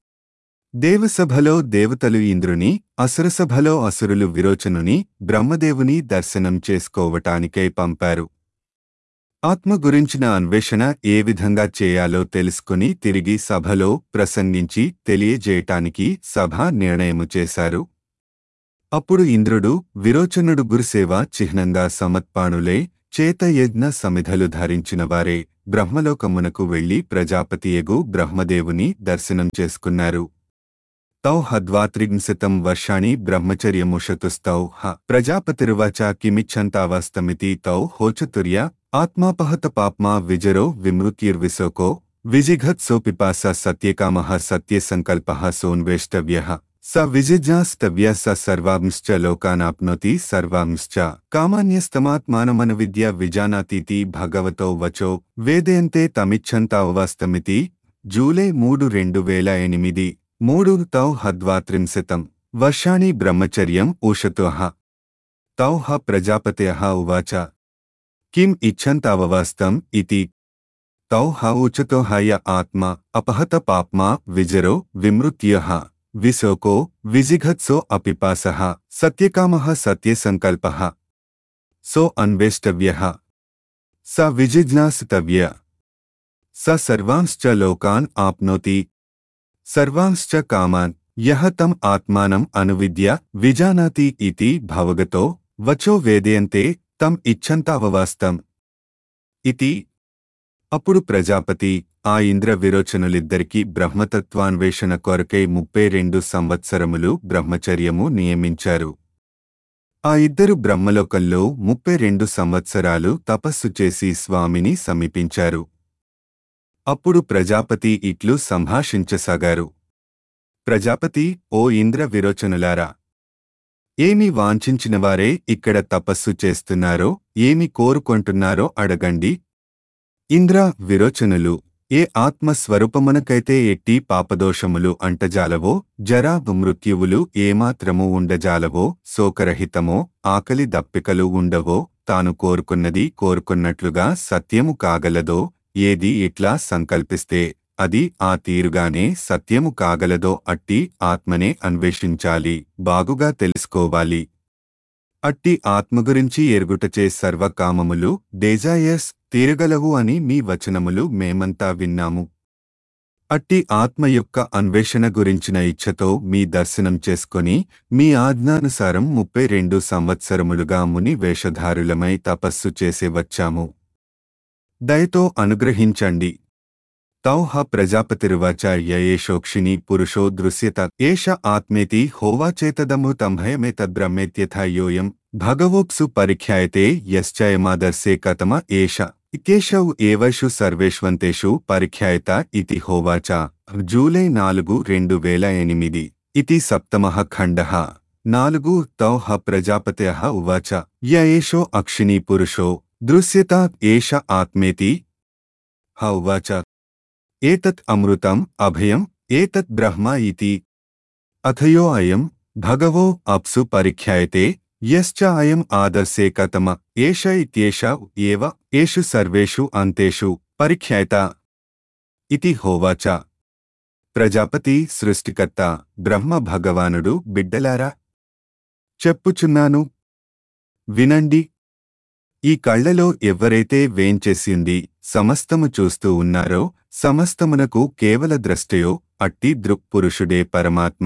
దేవసభలో దేవతలు ఇంద్రుని అసురసభలో అసురులు విరోచనుని బ్రహ్మదేవుని దర్శనం చేసుకోవటానికై పంపారు ఆత్మ గురించిన అన్వేషణ ఏ విధంగా చేయాలో తెలుసుకుని తిరిగి సభలో ప్రసంగించి తెలియజేయటానికి సభ నిర్ణయము చేశారు అప్పుడు ఇంద్రుడు విరోచనుడు గురుసేవ చిహ్నంగా సమత్పాణులే చేతయజ్ఞ సమిధలు ధరించినవారే బ్రహ్మలోకమునకు వెళ్లి ప్రజాపతియగు బ్రహ్మదేవుని దర్శనం చేసుకున్నారు తౌ హద్వాత్రింశతం వర్షాణి బ్రహ్మచర్యముషతుస్తౌ హ ప్రజాపతిరువాచ కిమిచ్చంతావస్తమితి తౌ హోచతుర్య ఆత్మాపహత పాప్మా విజరో విమృత్యుర్విశోకో విజిఘత్సో పిపాస సత్యకామః సత్యసంకల్పః సోన్వేష్టవ్యః స విజిజ్ఞాస్తవ్య స సర్వాంశ్చ లోకానాప్నోతి సర్వాంశ్చ కామాన్యస్తమాత్మానమనువిద్య విజానాతీతి భగవతో వచో వేదయంతే తమిచ్చంతావస్తమితి జూలై మూడు రెండు వేల ఎనిమిది మూడు తౌ హద్వాత్రింశతం వర్షాణి బ్రహ్మచర్యం ఊషతుః తౌ హ ప్రజాపతయః ఉవాచ కిం ఇచ్చంతావవాస్తం ఇతి తౌ హ ఉచతో హయ ఆత్మ అపహత పాప్మా విజరో విమృత్యః విశోకో విజిఘత్సో అపిపాసః సత్యకామః సత్యసంకల్పః సో అన్వేష్టవ్యః స విజిజ్ఞాసితవ్య స సర్వాంశ్చ లోకాన్ ఆప్నోతి సర్వాంశ్చ కామాన్ యహ తం ఆత్మానం అనువిద్య విజానాతి ఇతి భవగతో వచో వేదయంతే తం ఇచ్చంతావవాస్తం ఇతి అప్పుడు ప్రజాపతి ఆ ఇంద్ర విరోచనులిద్దరికీ బ్రహ్మతత్వాన్వేషణ కొరకై ముప్పై రెండు సంవత్సరములు బ్రహ్మచర్యము నియమించారు ఆ ఇద్దరు బ్రహ్మలోకంలో ముప్పై రెండు సంవత్సరాలు తపస్సు చేసి స్వామిని సమీపించారు అప్పుడు ప్రజాపతి ఇట్లు సంభాషించసాగారు ప్రజాపతి ఓ ఇంద్ర విరోచనులారా ఏమి వాంఛించినవారే ఇక్కడ తపస్సు చేస్తున్నారో ఏమి కోరుకొంటున్నారో అడగండి ఇంద్ర విరోచనులు ఏ ఆత్మస్వరూపమునకైతే ఎట్టి పాపదోషములు అంటజాలవో జరా మృత్యువులు ఏమాత్రము ఉండజాలవో శోకరహితమో ఆకలి దప్పికలు ఉండవో తాను కోరుకున్నది కోరుకున్నట్లుగా సత్యము కాగలదో ఏది ఇట్లా సంకల్పిస్తే అది ఆ తీరుగానే సత్యము కాగలదో అట్టి ఆత్మనే అన్వేషించాలి బాగుగా తెలుసుకోవాలి అట్టి ఆత్మ గురించి ఎరుగుటచే సర్వకామములు డేజాయస్ తీరగలవు అని మీ వచనములు మేమంతా విన్నాము అట్టి ఆత్మ యొక్క అన్వేషణ గురించిన ఇచ్ఛతో మీ దర్శనం చేసుకొని మీ ఆజ్ఞానుసారం ముప్పై రెండు సంవత్సరములుగా ముని వేషధారులమై తపస్సు చేసే వచ్చాము దయతో అనుగ్రహించండి తౌహ ప్రజాపతిరువాచ యయేషోక్షిణి పురుషో దృశ్యత ఏష ఆత్మేతి హోవాచేతదమృతంభయమేతద్బ్రహ్మేత్యథా యోయం భగవోప్సు పరిఖ్యాయతే యశ్చయమాదర్శే కతమ ఏష ఇకేశౌ ఏవైషు సర్వేష్వంతేషు పరిఖ్యాయత ఇతి హోవాచ జూలై నాలుగు రెండు వేల ఎనిమిది ఇతి సప్తమః ఖండః నాలుగు తౌహ ప్రజాపతయః ఉవాచ య ఏషో అక్షిణీ పురుషో దృశ్యత ఏష ఆత్మేతి హ ఉవాచ ఏతత్ అమృతం అభయం ఏతత్ బ్రహ్మ ఇతి అథయో అయం భగవో అప్సు పరిఖ్యాయతే యశ్చ అయం ఆదర్శే కతమ ఏష ఇత్యేష ఏవ ఏషు సర్వేషు అంతేషు పరిఖ్యాయత ఇతి హోవాచ ప్రజాపతి సృష్టికర్త బ్రహ్మ భగవానుడు బిడ్డలారా చెప్పుచున్నాను వినండి ఈ కళ్లలో ఎవ్వరైతే వేంచేసింది సమస్తము చూస్తూ ఉన్నారో సమస్తమునకు కేవల ద్రష్టయో అట్టి దృక్పురుషుడే పరమాత్మ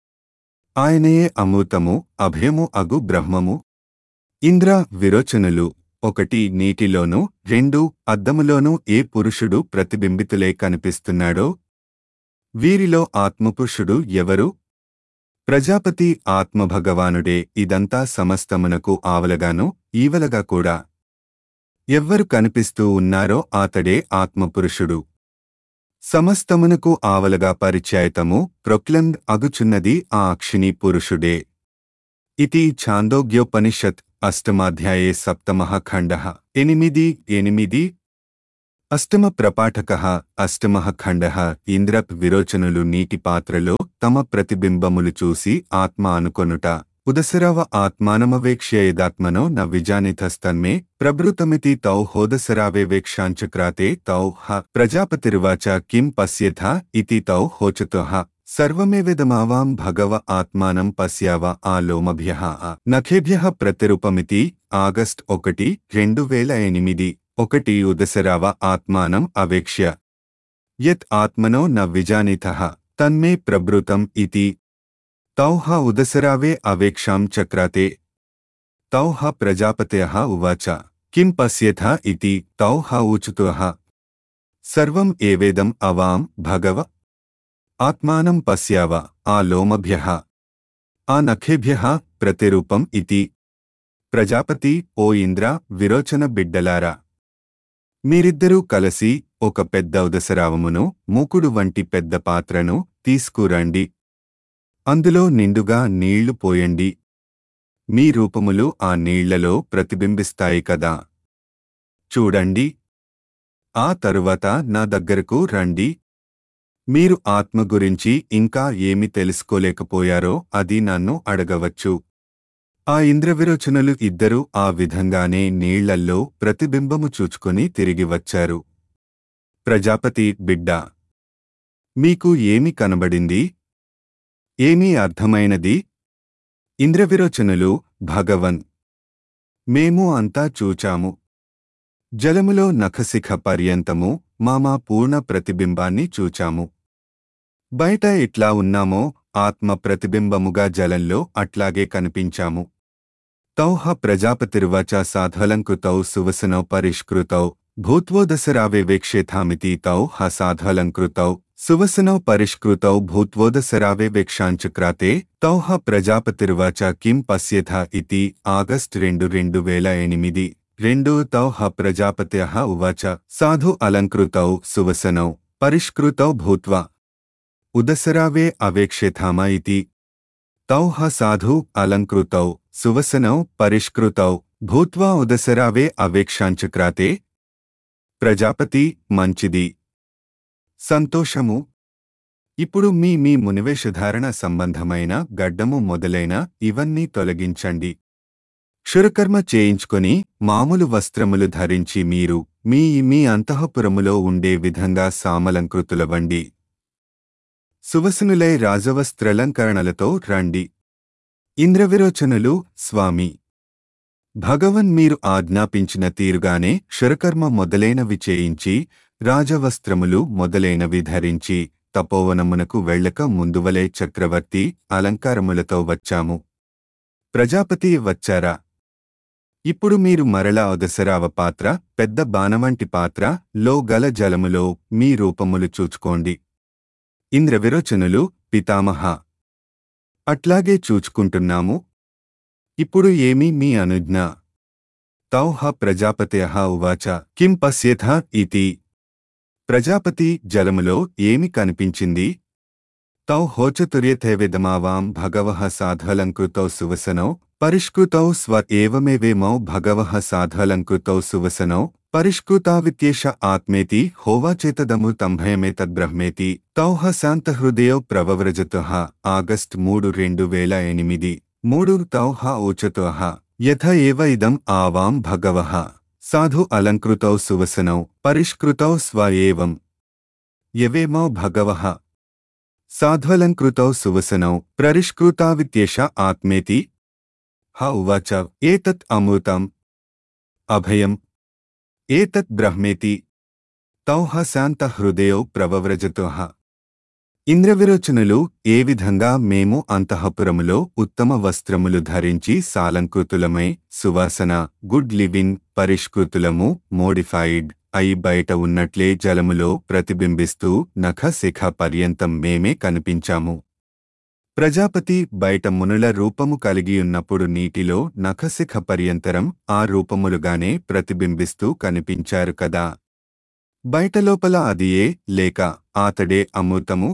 ఆయనయే అమృతము అభయము అగు బ్రహ్మము ఇంద్ర విరోచనులు ఒకటి నీటిలోనూ రెండు అద్దములోనూ ఏ పురుషుడు ప్రతిబింబితులే కనిపిస్తున్నాడో వీరిలో ఆత్మపురుషుడు ఎవరు ప్రజాపతి ఆత్మభగవానుడే ఇదంతా సమస్తమునకు ఆవలగాను ఈవలగా కూడా ఎవ్వరు కనిపిస్తూ ఉన్నారో ఆతడే ఆత్మపురుషుడు సమస్తమునకు ఆవలగా పరిచయతము ప్రొక్లంద్ అగుచున్నది ఆ అక్షిణీ పురుషుడే ఇతి ఛాందోగ్యోపనిషత్ అష్టమాధ్యాయే సప్తమః ఖండః ఎనిమిది ఎనిమిది అష్టమ ప్రపాఠక అష్టమః ఖండః ఇంద్రప్ విరోచనులు నీటి పాత్రలో తమ ప్రతిబింబములు చూసి ఆత్మ అనుకొనుట ఉదసరవ ఆత్మానమవేక్ష్యేదాత్మనో న విజానితస్తన్మే ప్రభృతమితి తౌ హోదసరావేవేక్షాంచక్రాతే తౌ హ ప్రజాపతిర్వాచ కిం పశ్యథ ఇతి తౌ హోచతుః సర్వమేవేదమావాం భగవ ఆత్మానం పశ్యావ ఆ లోమభ్య నఖేభ్య ప్రతిరూపమితి ఆగస్ట్ ఒకటి రెండు వేల ఎనిమిది ఒకటి ఉదసరావ ఆత్మానం అవేక్ష్య యత్ ఆత్మనో న విజానితః తన్మే ప్రభృతం ఇతి తౌహ ఉదసరావే అవేక్షాం చక్రాతే తౌహ ప్రజాపతయః ఉవాచ కిం పశ్యథ ఇతి తౌహ ఊచుతుః సర్వం ఏవేదం అవాం భగవ ఆత్మానం పశ్యావ ఆ లోమభ్యః ఆ నఖేభ్యః ప్రతిరూపం ఇతి ప్రజాపతి ఓ ఇంద్ర విరోచన బిడ్డలారా మీరిద్దరూ కలసి ఒక పెద్ద ఉదసరావమును మూకుడు వంటి పెద్ద పాత్రను తీసుకురండి అందులో నిండుగా నీళ్లు పోయండి మీ రూపములు ఆ నీళ్లలో ప్రతిబింబిస్తాయి కదా చూడండి ఆ తరువాత నా దగ్గరకు రండి మీరు ఆత్మ గురించి ఇంకా ఏమి తెలుసుకోలేకపోయారో అది నన్ను అడగవచ్చు ఆ ఇంద్రవిరోచనులు ఇద్దరూ ఆ విధంగానే నీళ్లల్లో ప్రతిబింబము చూచుకొని తిరిగి వచ్చారు ప్రజాపతి బిడ్డ మీకు ఏమి కనబడింది ఏమీ అర్థమైనది ఇంద్రవిరోచనులు భగవన్ మేము అంతా చూచాము జలములో నఖశిఖ పర్యంతము మామా పూర్ణ ప్రతిబింబాన్ని చూచాము బయట ఎట్లా ఉన్నామో ఆత్మ ప్రతిబింబముగా జలంలో అట్లాగే కనిపించాము తౌహ ప్రజాపతిర్వచ సాధలంకృతౌ సువసనౌ పరిష్కృతౌ భూత్వోదసరావేవేక్షేథామితి తౌ హ సాధలంకృతౌ సువసనౌ పరిష్కృతౌ భూత్వోదసరావేవేక్షాంచక్రాతే తౌ హ ప్రజాపతిర్వచ కిం పశ్యథ ఇతి ఆగస్ట్ రెండు రెండు వేల ఎనిమిది రెండు తౌ హ ప్రజాపత్య ఉవాచ సాధు అలంకృతౌ సువసనౌ పరిష్కృతౌ భూత్వా ఉదసరావే అవేక్షేథామ ఇతి తౌ హ సాధు అలంకృతౌ సువసనౌ పరిష్కృతౌ భూత్వా ఉదసరావే అవేక్షాంచక్రాతే ప్రజాపతి మంచిది సంతోషము ఇప్పుడు మీ మీ మునివేషధారణ సంబంధమైన గడ్డము మొదలైన ఇవన్నీ తొలగించండి క్షురకర్మ చేయించుకొని మామూలు వస్త్రములు ధరించి మీరు మీ మీ అంతఃపురములో ఉండే విధంగా సామలంకృతులవండి సువసనులై రాజవస్త్రలంకరణలతో రండి ఇంద్రవిరోచనులు స్వామి భగవన్ మీరు ఆజ్ఞాపించిన తీరుగానే క్షురకర్మ మొదలైనవి చేయించి రాజవస్త్రములు మొదలైనవి ధరించి తపోవనమునకు వెళ్ళక ముందువలే చక్రవర్తి అలంకారములతో వచ్చాము ప్రజాపతి వచ్చారా ఇప్పుడు మీరు మరలా ఒదసరావ పాత్ర పెద్ద బాణవంటి పాత్ర లో గల జలములో మీ రూపములు చూచుకోండి ఇంద్రవిరోచనులు పితామహ అట్లాగే చూచుకుంటున్నాము ఇప్పుడు ఏమి మీ అనుజ్ఞ తౌహ ప్రజాపత్య ఉవాచ కిం పశ్యథ ఇతి ప్రజాపతి జలములో ఏమి కనిపించింది తౌ హోచతుర్యథేవిదమావాం భగవః సాధలంకృతౌ సువసనౌ పరిష్కృతౌ స్వ ఏవమేవేమౌ భగవః సాధ్వలంకృతౌ సువసనౌ పరిష్కృతావిత్యేష ఆత్మేతి హోవాచేతదమృతంభయమేతద్బ్రహ్మేతి తౌహ శాంతహృదయౌ ప్రవవ్రజతుః ఆగస్ట్ మూడు రెండు వేల ఎనిమిది మూడు తౌహ ఓచతుః యథ ఏవ ఇదం ఆవాం భగవః సాధు అలంకృతౌ సువసనౌ పరిష్కృతౌ స్వ ఏవం యవేమౌ భగవః సాధ్వలంకృతౌ సువసనౌ ప్రరిష్కృతావిత్యేష ఆత్మేతి హ ఉవాచ ఏతత్ అమృతం అభయం ఏతత్ బ్రహ్మేతి తౌహ శాంత హృదయౌ ప్రవవ్రజతుః ఇంద్రవిరోచనులు ఏ విధంగా మేము అంతఃపురములో ఉత్తమ వస్త్రములు ధరించి సాలంకృతులమై సువాసన గుడ్ లివింగ్ పరిష్కృతులము మోడిఫైడ్ అయి బయట ఉన్నట్లే జలములో ప్రతిబింబిస్తూ నఖ శిఖ పర్యంతం మేమే కనిపించాము ప్రజాపతి బయట మునుల రూపము కలిగియున్నప్పుడు నీటిలో నఖశిఖ పర్యంతరం ఆ రూపములుగానే ప్రతిబింబిస్తూ కనిపించారు కదా బయటలోపల అదియే లేక ఆతడే అమృతము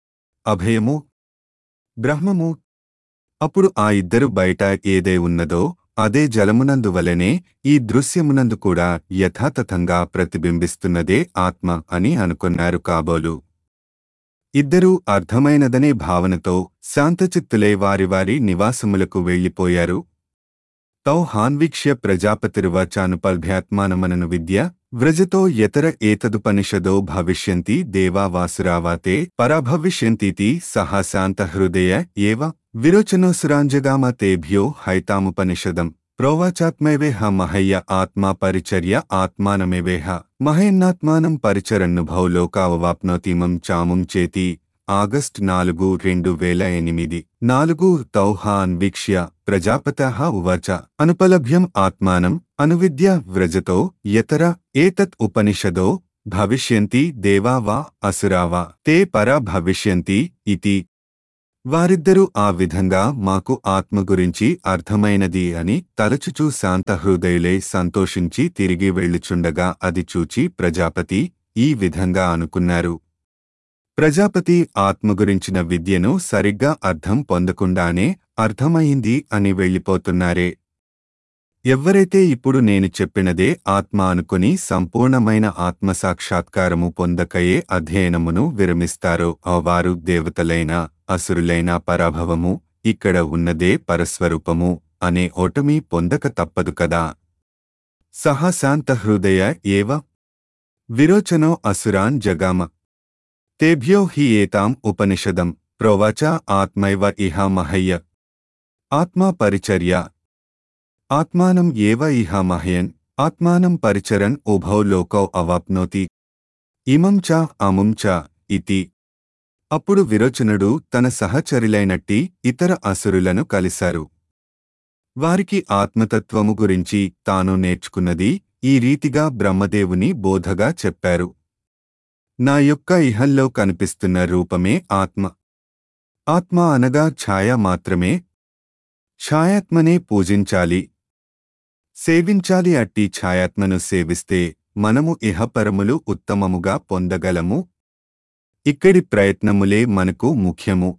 అభయము బ్రహ్మము అప్పుడు ఆ ఇద్దరు బయట ఏదే ఉన్నదో అదే జలమునందువలనే ఈ దృశ్యమునందు కూడా యథాతథంగా ప్రతిబింబిస్తున్నదే ఆత్మ అని అనుకున్నారు కాబోలు ఇద్దరూ అర్థమైనదనే భావనతో శాంతచిత్తులై వారి వారి నివాసములకు వెళ్ళిపోయారు తౌ హాన్వీక్ష్య ప్రజాపతిర్వాచానుపల్భ్యాత్మానమనను విద్య వ్రజతో యతర ఏతదుపనిషదో భవిష్యంతి దేవా వాసురావాతే పరాభవిష్యంతీతి సహా శాంతహృదయ ఏవ విరోచనోసురాంజగామ తేభ్యో హైతాముపనిషదం ప్రోవాచాత్మైవేహ మహయ్య ఆత్మా పరిచర్య ఆత్మానమేవేహ మహయన్నాత్మానం పరిచరన్నుభౌ లోకావవాప్నోతిమం చాముం చేతి ఆగస్ట్ నాలుగు రెండు వేల ఎనిమిది నాలుగు తౌహా అన్వీక్ష్య ప్రజాపత ఉవాచ అనుపలభ్యం ఆత్మానం అనువిద్య వ్రజతో యతర ఏతత్ ఉపనిషదో భవిష్యంతి దేవా వా అసురా వా తే పరా భవిష్యంతి ఇతి వారిద్దరూ ఆ విధంగా మాకు ఆత్మ గురించి అర్థమైనది అని తలచుచూ శాంతహృదయులై సంతోషించి తిరిగి వెళ్ళుచుండగా అది చూచి ప్రజాపతి ఈ విధంగా అనుకున్నారు ప్రజాపతి ఆత్మ గురించిన విద్యను సరిగ్గా అర్థం పొందకుండానే అర్థమయింది అని వెళ్ళిపోతున్నారే ఎవ్వరైతే ఇప్పుడు నేను చెప్పినదే ఆత్మ అనుకుని సంపూర్ణమైన ఆత్మసాక్షాత్కారము పొందకయే అధ్యయనమును విరమిస్తారో ఆ వారు దేవతలైన అసురులైన పరాభవము ఇక్కడ ఉన్నదే పరస్వరూపము అనే ఓటమి పొందక తప్పదు కదా సహా శాంతహృదయ ఏవ విరోచనో అసురాన్ జగామ తేభ్యో హి ఏతాం ఉపనిషదం ప్రోవాచ ఆత్మైవ ఇహ మహయ్య ఆత్మా పరిచర్య ఆత్మానం ఏవ ఇహ మహయన్ ఆత్మానం పరిచరన్ ఉభౌ లోకౌ అవాప్నోతి ఇమం చ అముం చ ఇతి అప్పుడు విరోచనుడు తన సహచరులైనట్టి ఇతర అసురులను కలిశారు వారికి ఆత్మతత్వము గురించి తాను నేర్చుకున్నది ఈ రీతిగా బ్రహ్మదేవుని బోధగా చెప్పారు నా యొక్క ఇహంలో కనిపిస్తున్న రూపమే ఆత్మ ఆత్మ అనగా ఛాయ మాత్రమే ఛాయాత్మనే పూజించాలి సేవించాలి అట్టి ఛాయాత్మను సేవిస్తే మనము ఇహపరములు ఉత్తమముగా పొందగలము ఇక్కడి ప్రయత్నములే మనకు ముఖ్యము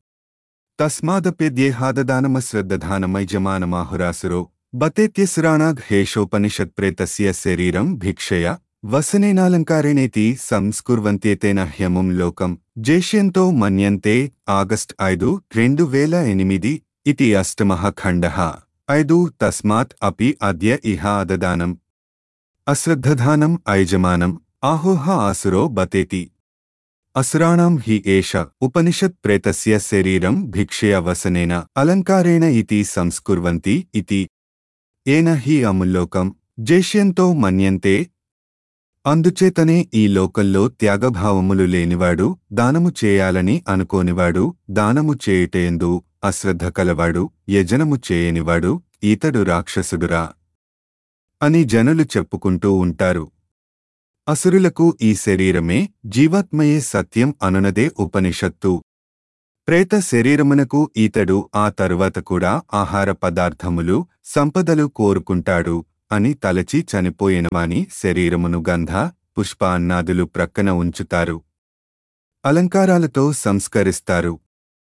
తస్మాదప్యద్యేహాదదానమశ్రద్ధానమైజమానమాహురాసురో బతేత్యసురాణాగ్ హేషోపనిషత్ప్రేతస్య శరీరం భిక్షయ వసనేనాలంకారేణేతి సంస్కుర్వంత్యేతేన హ్యముం లోకం జేష్యంతో మన్యంతే ఆగస్ట్ ఐదు రెండు వేల ఎనిమిది ఇతి అష్టమః ఖండః ఐదు తస్మాత్ అపి అద్య ఇహ అదదానం అశ్రద్ధధానం ఐజమానం ఆహోహ ఆసురో బతేతి అసురాణం హి ఏష ఉపనిషత్ ప్రేతస్య శరీరం భిక్షయ వసనేన అలంకారేణ ఇతి సంస్కుర్వంతి ఇతి ఏన హి అముల్లోకం జేష్యంతో మన్యంతే అందుచేతనే ఈ లోకంలో త్యాగభావములు లేనివాడు దానము చేయాలని అనుకోనివాడు దానము చేయుటయందు అశ్రద్ధ కలవాడు యజనము చేయనివాడు ఈతడు రాక్షసుడురా అని జనులు చెప్పుకుంటూ ఉంటారు అసురులకు ఈ శరీరమే జీవాత్మయే సత్యం అనునదే ఉపనిషత్తు ప్రేత శరీరమునకు ఈతడు ఆ తరువాత కూడా ఆహార పదార్థములు సంపదలు కోరుకుంటాడు అని తలచి చనిపోయినవాని శరీరమును గంధ పుష్ప అన్నాదులు ప్రక్కన ఉంచుతారు అలంకారాలతో సంస్కరిస్తారు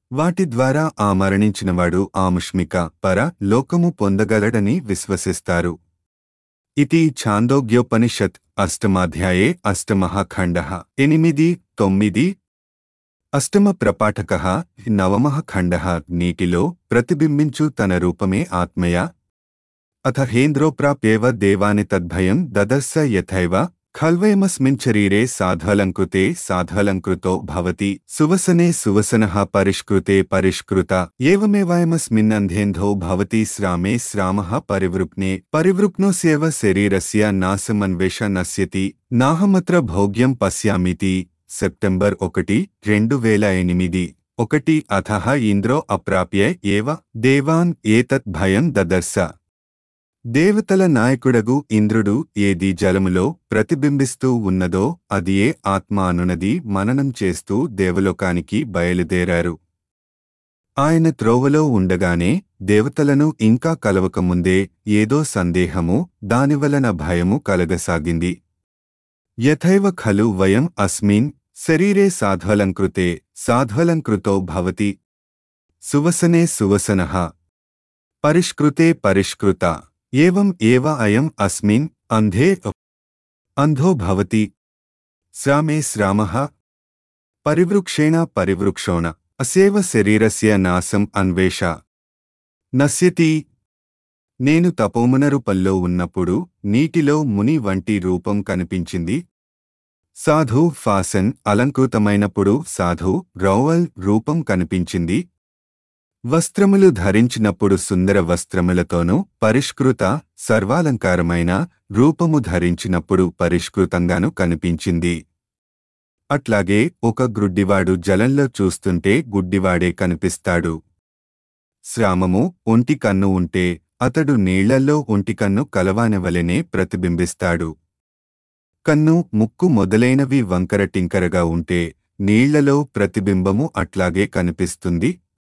వాటి ద్వారా ఆ మరణించినవాడు ఆముష్మిక పర లోకము పొందగలడని విశ్వసిస్తారు ఇది ఛాందోగ్యోపనిషత్ అష్టమాధ్యాయే అష్టమః ఖండః ఎనిమిది తొమ్మిది అష్టమ ప్రపాఠక నవమః ఖండః నీటిలో ప్రతిబింబించు తన రూపమే ఆత్మయ అథ హేంద్రోప్రాప్యేవ దేవాని తద్భయం దదర్శ యథైవ ఖల్వయమస్మిన్ శరీరే సాధలంకృతే సాధలంకృతో భవతి సువసనే సువసనః పరిష్కృతే పరిష్కృత ఏవమేవాయమస్మిన్ అంధేంధో భవతి శ్రామే శ్రామః పరివృక్నే పరివృక్నోస్యేవ శరీరస్య నాశమన్వేష నశ్యతి నాహమత్ర భోగ్యం పశ్యామితి సెప్టెంబర్ ఒకటి రెండు వేల ఎనిమిది ఒకటి అథః ఇంద్రో అప్రాప్య ఏవ దేవాన్ ఏతత్ భయం దదర్శ దేవతల నాయకుడగు ఇంద్రుడు ఏది జలములో ప్రతిబింబిస్తూ ఉన్నదో అదియే ఆత్మ అనునది మననం చేస్తూ దేవలోకానికి బయలుదేరారు ఆయన త్రోవలో ఉండగానే దేవతలను ఇంకా కలవకముందే ఏదో సందేహము దానివలన భయము కలగసాగింది యథైవ ఖలు వయం అస్మిన్ శరీరే సాధ్వలంకృతే సాధ్వలంకృతో భవతి సువసనే సువసనః పరిష్కృతే పరిష్కృత ఏవం ఏవ అయం అస్మిన్ అంధే అంధో భవతి శ్రామే శ్రామః పరివృక్షేణ పరివృక్షోణ అసేవ శరీరస్య నాశం అన్వేష నశ్యతి నేను తపోమునరుపల్లో ఉన్నప్పుడు నీటిలో ముని వంటి రూపం కనిపించింది సాధు ఫాసన్ అలంకృతమైనప్పుడు సాధు రౌవల్ రూపం కనిపించింది వస్త్రములు ధరించినప్పుడు సుందర వస్త్రములతోనూ పరిష్కృత సర్వాలంకారమైన రూపము ధరించినప్పుడు పరిష్కృతంగాను కనిపించింది అట్లాగే ఒక గ్రుడ్డివాడు జలంలో చూస్తుంటే గుడ్డివాడే కనిపిస్తాడు శ్రామము ఒంటి కన్ను ఉంటే అతడు నీళ్లల్లో ఒంటికన్ను కలవానవలెనే ప్రతిబింబిస్తాడు కన్ను ముక్కు మొదలైనవి వంకర టింకరగా ఉంటే నీళ్లలో ప్రతిబింబము అట్లాగే కనిపిస్తుంది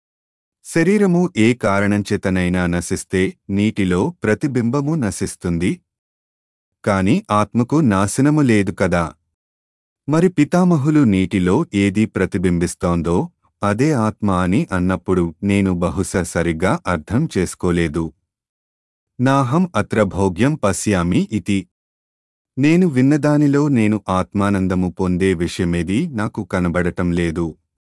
శరీరము ఏ కారణంచేతనైనా నశిస్తే నీటిలో ప్రతిబింబము నశిస్తుంది కాని ఆత్మకు నాశనము లేదు కదా మరి పితామహులు నీటిలో ఏది ప్రతిబింబిస్తోందో అదే ఆత్మ అని అన్నప్పుడు నేను బహుశా సరిగ్గా అర్థం చేసుకోలేదు నాహం అత్ర భోగ్యం పశ్యామి ఇతి నేను విన్నదానిలో నేను ఆత్మానందము పొందే విషయమేది నాకు కనబడటం లేదు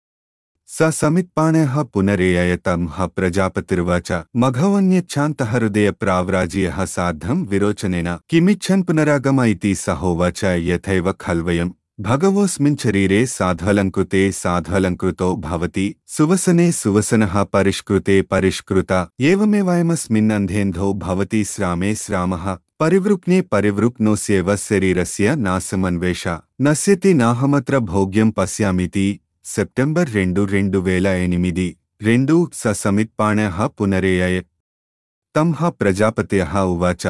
స సమిత్పాణః పునరేయతంహ ప్రజాపతిర్వాచ మఘవన్యచ్ఛాంతహృదయ ప్రావ్రాజ్యః సార్ధం విరోచనేన కిమిచ్చన్ పునరాగమ ఇతి సహోవాచ యథైవ ఖల్వయం భగవోస్మిన్ శరీరే సాధ్వలంకృతే సాధ్వలంకృతో భవతి సువసనే సువసనః పరిష్కృతే పరిష్కృత ఏవమేవాయమస్మిన్ అంధేంధో భవతి శ్రామే శ్రామః పరివృక్నే పరివృక్నోస్యేవ శరీరస్య నాశమన్వేష నశ్యతి నాహమత్ర భోగ్యం పశ్యామితి సెప్టెంబర్ రెండు రెండు వేల ఎనిమిది రెండు స సమిత్పాణః పునరేయ తంహ ప్రజాపత్యః ఉవాచ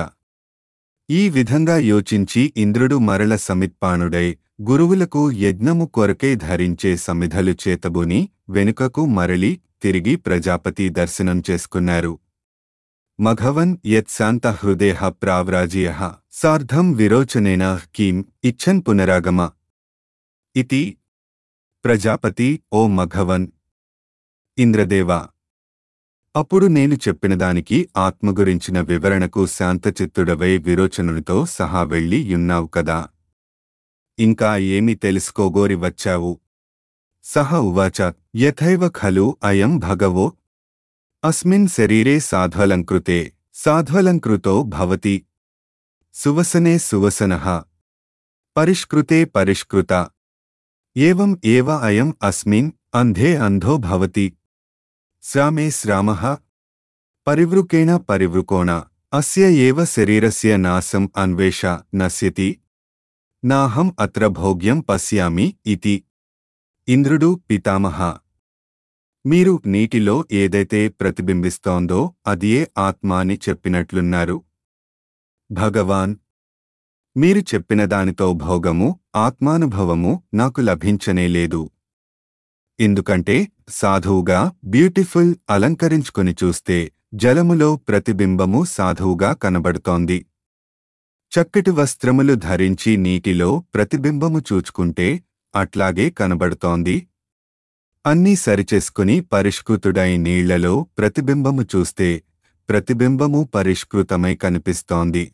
ఈ విధంగా యోచించి ఇంద్రుడు మరల సమిత్పాణుడై గురువులకు యజ్ఞము కొరకై ధరించే సమిధలు చేతబుని వెనుకకు మరలి తిరిగి ప్రజాపతి దర్శనం చేసుకున్నారు మఘవన్ యత్శాంత హృదయ ప్రావ్రాజ్య సార్ధం విరోచనేన కీం ఇచ్చన్ పునరాగమ ఇతి ప్రజాపతి ఓ మఘవన్ ఇంద్రదేవా అప్పుడు నేను చెప్పిన దానికి ఆత్మ గురించిన వివరణకు శాంతచిత్తుడవై విరోచనునితో సహా వెళ్ళి యున్నావు కదా ఇంకా ఏమి తెలుసుకోగోరి వచ్చావు సహ ఉవాచ యథైవ ఖలు అయం భగవో అస్మిన్ శరీరే సాధ్వలంకృతే సాధ్వలంకృతో భవతి సువసనే సువసనః పరిష్కృతే పరిష్కృత ఏవం ఏవ అయం అస్మిన్ అంధే అంధో భవతి శ్రామే శ్రామః పరివృకేణ పరివృకోణ అస్య ఏవ శరీరస్య నాశం అన్వేష నశ్యతి నాహం అత్ర భోగ్యం పశ్యామి ఇతి ఇంద్రుడు పితామహ మీరు నీటిలో ఏదైతే ప్రతిబింబిస్తోందో అదియే ఆత్మ అని చెప్పినట్లున్నారు భగవాన్ మీరు చెప్పిన దానితో భోగము ఆత్మానుభవము నాకు లభించనే లేదు ఎందుకంటే సాధువుగా బ్యూటిఫుల్ అలంకరించుకొని చూస్తే జలములో ప్రతిబింబము సాధువుగా కనబడుతోంది చక్కటి వస్త్రములు ధరించి నీటిలో ప్రతిబింబము చూచుకుంటే అట్లాగే కనబడుతోంది అన్నీ సరిచేసుకుని పరిష్కృతుడై నీళ్లలో ప్రతిబింబము చూస్తే ప్రతిబింబము పరిష్కృతమై కనిపిస్తోంది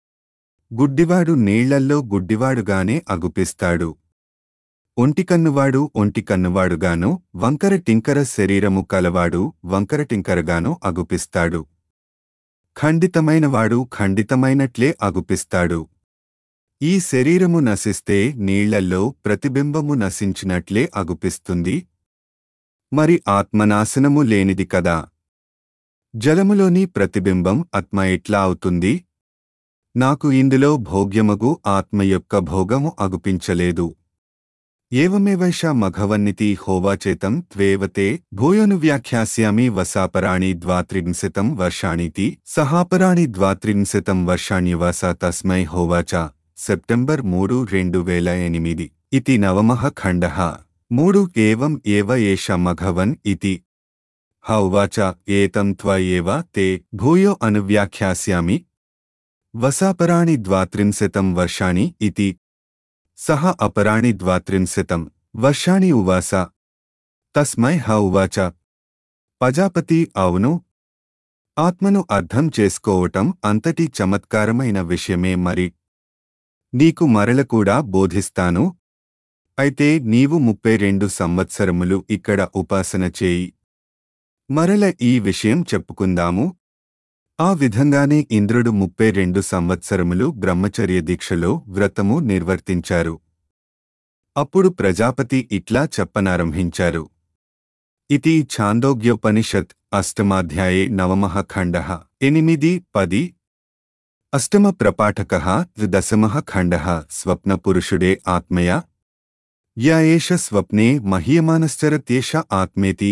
గుడ్డివాడు నీళ్లల్లో గుడ్డివాడుగానే అగుపిస్తాడు ఒంటికన్నువాడు ఒంటికన్నువాడుగాను వంకర టింకర శరీరము కలవాడు వంకర టింకరగాను అగుపిస్తాడు ఖండితమైనవాడు ఖండితమైనట్లే అగుపిస్తాడు ఈ శరీరము నశిస్తే నీళ్లల్లో ప్రతిబింబము నశించినట్లే అగుపిస్తుంది మరి ఆత్మనాశనము లేనిది కదా జలములోని ప్రతిబింబం ఆత్మ ఎట్లా అవుతుంది నాకు ఇందులో భోగ్యమగు ఆత్మ యొక్క భోగము అగుపించలేదు ఏవమేవైష మఘవన్నితి హోవాచేతం త్వేవతే భూయోను వ్యాఖ్యాస్యామి వసాపరాణి ద్వాత్రింశతం వర్షాణితి సహాపరాణి ద్వాత్రింశతం వర్షాణ్యవాస తస్మై హోవాచ సెప్టెంబర్ మూడు రెండు వేల ఎనిమిది ఇతి నవమః ఖండః మూడు ఏవం ఏవ ఏష మఘవన్ ఇతి హ ఉవాచ ఏతం త్వ ఏవ తే భూయో అనువ్యాఖ్యాస్యామి వసాపరాణి ద్వాత్రింశతం వర్షాణి ఇతి సహ అపరాణి ద్వాత్రింశతం వర్షాణి ఉవాస తస్మై హ ఉవాచ ప్రజాపతి అవును ఆత్మను అర్థం చేసుకోవటం అంతటి చమత్కారమైన విషయమే మరి నీకు మరల కూడా బోధిస్తాను అయితే నీవు ముప్పై రెండు సంవత్సరములు ఇక్కడ ఉపాసన చేయి మరల ఈ విషయం చెప్పుకుందాము ఆ విధంగానే ఇంద్రుడు ముప్పై రెండు సంవత్సరములు బ్రహ్మచర్య దీక్షలో వ్రతము నిర్వర్తించారు అప్పుడు ప్రజాపతి ఇట్లా చెప్పనారంభించారు ఇది ఛాందోగ్యోపనిషత్ అష్టమాధ్యాయే నవమః ఖండః ఎనిమిది పది అష్టమ ప్రపాఠకः దశమः ఖండः స్వప్నపురుషుడే ఆత్మయ య ఏష స్వప్నే మహీయమానశ్చరత్యేష ఆత్మేతి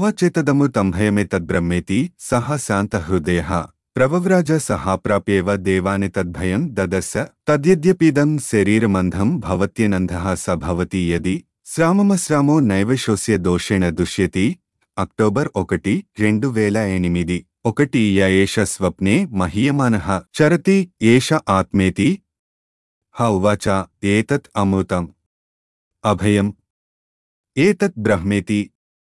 హోవచేతదముతంభయమేతద్బ్రహ్మేతి సహ శాంతహృదయः ప్రవవ్రాజ సహాప్రాప్యేవ దేవాని తద్భయం దదస్స తద్యద్యపీదం శరీరమంధం భవత్యనందః స భవతి యది శ్రామమశ్రామో నైవశోస్య దోషేణ దుష్యతి అక్టోబర్ ఒకటి రెండు వేల ఎనిమిది ఒకటి య ఏష స్వప్నే మహీయమానః చరతి ఏష ఆత్మేతి హ ఉవాచ ఏతత్ అమృతం అభయం ఏతత్ బ్రహ్మేతి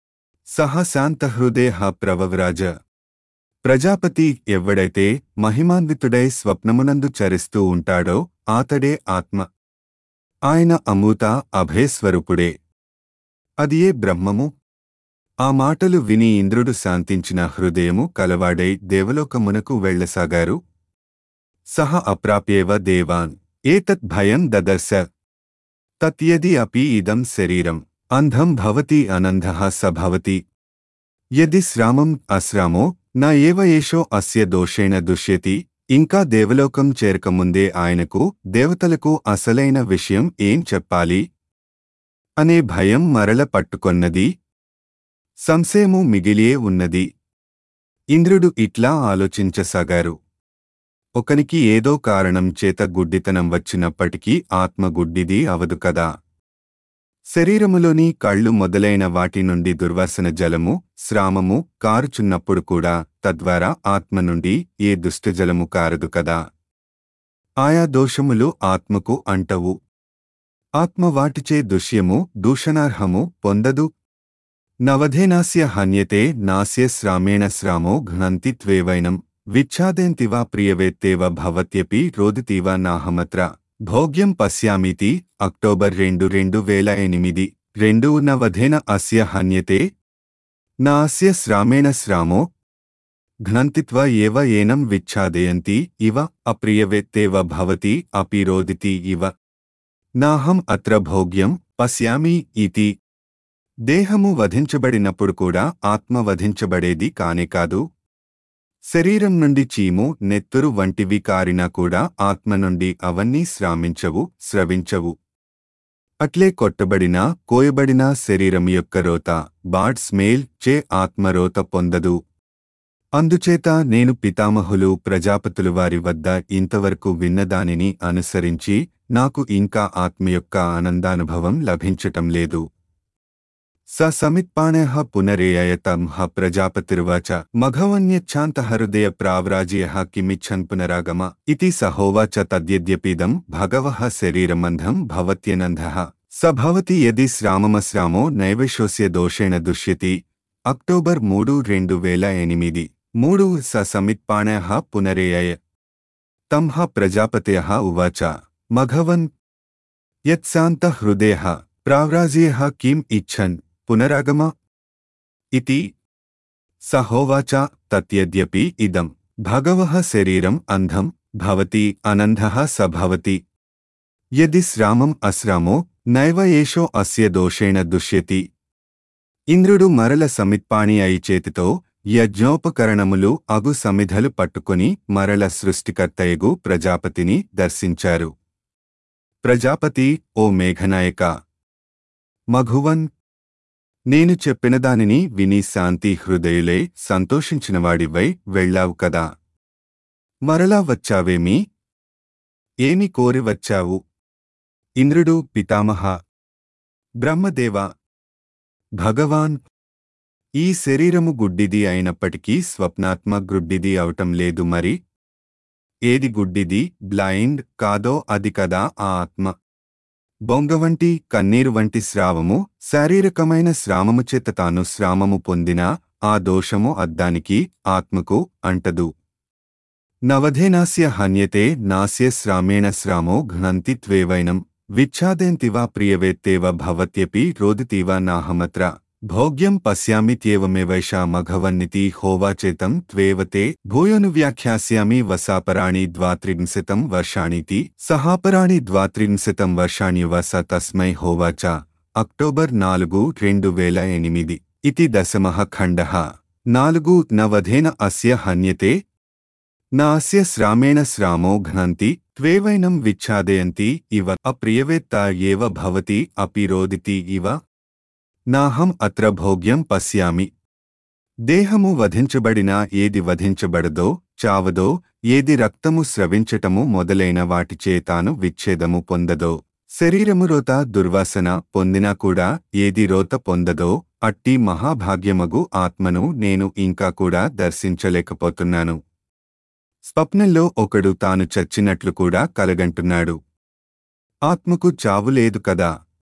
సహ శాంతహృదయ ప్రవవ్రాజ ప్రజాపతి ఎవ్వడైతే మహిమాన్వితుడై స్వప్నమునందు చరిస్తూ ఉంటాడో ఆతడే ఆత్మ ఆయన అమూత అభయస్వరూపుడే అదియే బ్రహ్మము ఆ మాటలు విని ఇంద్రుడు శాంతించిన హృదయము కలవాడై దేవలోకమునకు వెళ్ళసాగారు సహ అప్రాప్యేవ దేవాన్ ఏతత్ భయం దదర్శ తత్యది అపి ఇదం శరీరం అంధం భవతి అనంధః స భవతి యది శ్రామం అశ్రామో నా ఏవ ఏషో అస్య దోషేణ దుష్యతి ఇంకా దేవలోకం చేరకముందే ఆయనకు దేవతలకు అసలైన విషయం ఏం చెప్పాలి అనే భయం మరల పట్టుకొన్నది సంశయము మిగిలియే ఉన్నది ఇంద్రుడు ఇట్లా ఆలోచించసాగారు ఒకనికి ఏదో కారణం చేత గుడ్డితనం వచ్చినప్పటికీ ఆత్మ గుడ్డిది అవదు కదా శరీరములోని కళ్ళు మొదలైన వాటి నుండి దుర్వాసన జలము శ్రామము కారుచున్నప్పుడు కూడా తద్వారా ఆత్మ నుండి ఏ దుష్టజలము కారదు కదా ఆయా దోషములు ఆత్మకు అంటవు ఆత్మ వాటిచే దుష్యము దూషణార్హము పొందదు నవధేనాస్య హన్యతే నాస్య శ్రామేణ శ్రామో ఘ్నంతి త్వేవైనం విచ్ఛాదేంతివా ప్రియవేత్తేవ భవత్యపి రోదితీవ నాహమత్ర భోగ్యం పశ్యామితి అక్టోబర్ రెండు రెండు వేల ఎనిమిది రెండు నవధేన అస్య హన్యతే నా అస్య శ్రామేణ శ్రామో ఘ్నంతిత్వ ఏవ ఏనం విచ్ఛాదయంతి ఇవ అప్రియవేత్తేవ భవతి అపి రోదితి ఇవ నాహం అత్ర భోగ్యం పశ్యామి ఇతి దేహము వధించబడినప్పుడు కూడా ఆత్మ వధించబడేది కానే కాదు శరీరం నుండి చీము నెత్తురు వంటివి కారినా కూడా ఆత్మ నుండి అవన్నీ శ్రామించవు స్రవించవు అట్లే కొట్టబడిన కోయబడిన శరీరం యొక్క రోత బాడ్ స్మేల్ చే ఆత్మరోత పొందదు అందుచేత నేను పితామహులు ప్రజాపతులు వారి వద్ద ఇంతవరకు విన్నదానిని అనుసరించి నాకు ఇంకా ఆత్మ యొక్క ఆనందానుభవం లభించటం లేదు స సమిత్పాణః పునరేయతం హ ప్రజాపతిర్వాచ మఘవన్యచ్ఛాంతహృదయ ప్రావ్రాజ్యః కిమిచ్చన్ పునరాగమ ఇతి సహోవాచ తద్యద్యపిదం భగవః శరీరమంధం భవత్యనందః సభవతి యది శ్రామమశ్రామో నైవశోస్య దోషేణ దుష్యతి అక్టోబర్ మూడు రెండు వేల ఎనిమిది మూడు స సమిత్పాణయ పునరేయ తంహ ప్రజాపతయ ఉవాచ మఘవన్ యత్శాంత హృదయ ప్రావ్రాజ్యేహ కిం ఇచ్చన్ పునరాగమ ఇతి సహోవాచ తత్యద్యపి ఇదం భగవః శరీరం అంధం భవతి అనంధః సభవతి యది శ్రామం అశ్రామో నైవ ఏషో అస్య దోషేణ దుష్యతి ఇంద్రుడు మరల సమిత్పాణి అయి చేతితో యజ్ఞోపకరణములు అగు సమిధలు పట్టుకుని మరల సృష్టికర్తయగు ప్రజాపతిని దర్శించారు ప్రజాపతి ఓ మేఘనాయక మఘువన్ నేను చెప్పిన దానిని విని శాంతి హృదయులే సంతోషించినవాడివై వెళ్ళావు కదా మరలా వచ్చావేమి ఏమి కోరి వచ్చావు ఇంద్రుడు పితామహ బ్రహ్మదేవ భగవాన్ ఈ శరీరము గుడ్డిది అయినప్పటికీ స్వప్నాత్మ గుడ్డిది అవటం లేదు మరి ఏది గుడ్డిది బ్లైండ్ కాదో అది కదా ఆ ఆత్మ బొంగ వంటి కన్నీరు వంటి స్రావము శారీరకమైన శ్రామము చేత తాను శ్రామము పొందినా ఆ దోషము అద్దానికి ఆత్మకు అంటదు నవధేనాస్య హన్యతే నాస్య శ్రామేణ శ్రామో ఘ్నంతి త్వేవైనం విచ్ఛాదేంతివా ప్రియవేత్తేవ భవత్యపి రోదితీవ నాహమత్ర భోగ్యం పశ్యామిత్యేవమేవైషా మఘవన్నితి హోవాచేతం త్వేవతే భూయోను వ్యాఖ్యాస్యామి వసాపరాణి ద్వాత్రింశతం వర్షాణితి సహాపరాణి ద్వాత్రింశతం వర్షాణ్యువస తస్మై హోవాచ అక్టోబర్ నాలుగు రెండు వేల ఎనిమిది ఇతి దశమః ఖండః నాలుగు నవధేన అస్య హన్యతే నాస్య శ్రామేణ శ్రామో ఘ్నంతి త్వేవైనం విచ్ఛాదయంతి ఇవ అప్రియవేత్త ఏవ భవతి అపి రోదితి ఇవ నాహం అత్ర భోగ్యం పశ్యామి దేహము వధించబడినా ఏది వధించబడదో చావదో ఏది రక్తము స్రవించటము మొదలైన వాటిచే తాను విచ్ఛేదము పొందదో శరీరము రోత దుర్వాసన పొందినా కూడా ఏది రోత పొందదో అట్టి మహాభాగ్యమగు ఆత్మను నేను ఇంకా కూడా దర్శించలేకపోతున్నాను స్వప్నంలో ఒకడు తాను చచ్చినట్లు కూడా కలగంటున్నాడు ఆత్మకు చావు లేదు కదా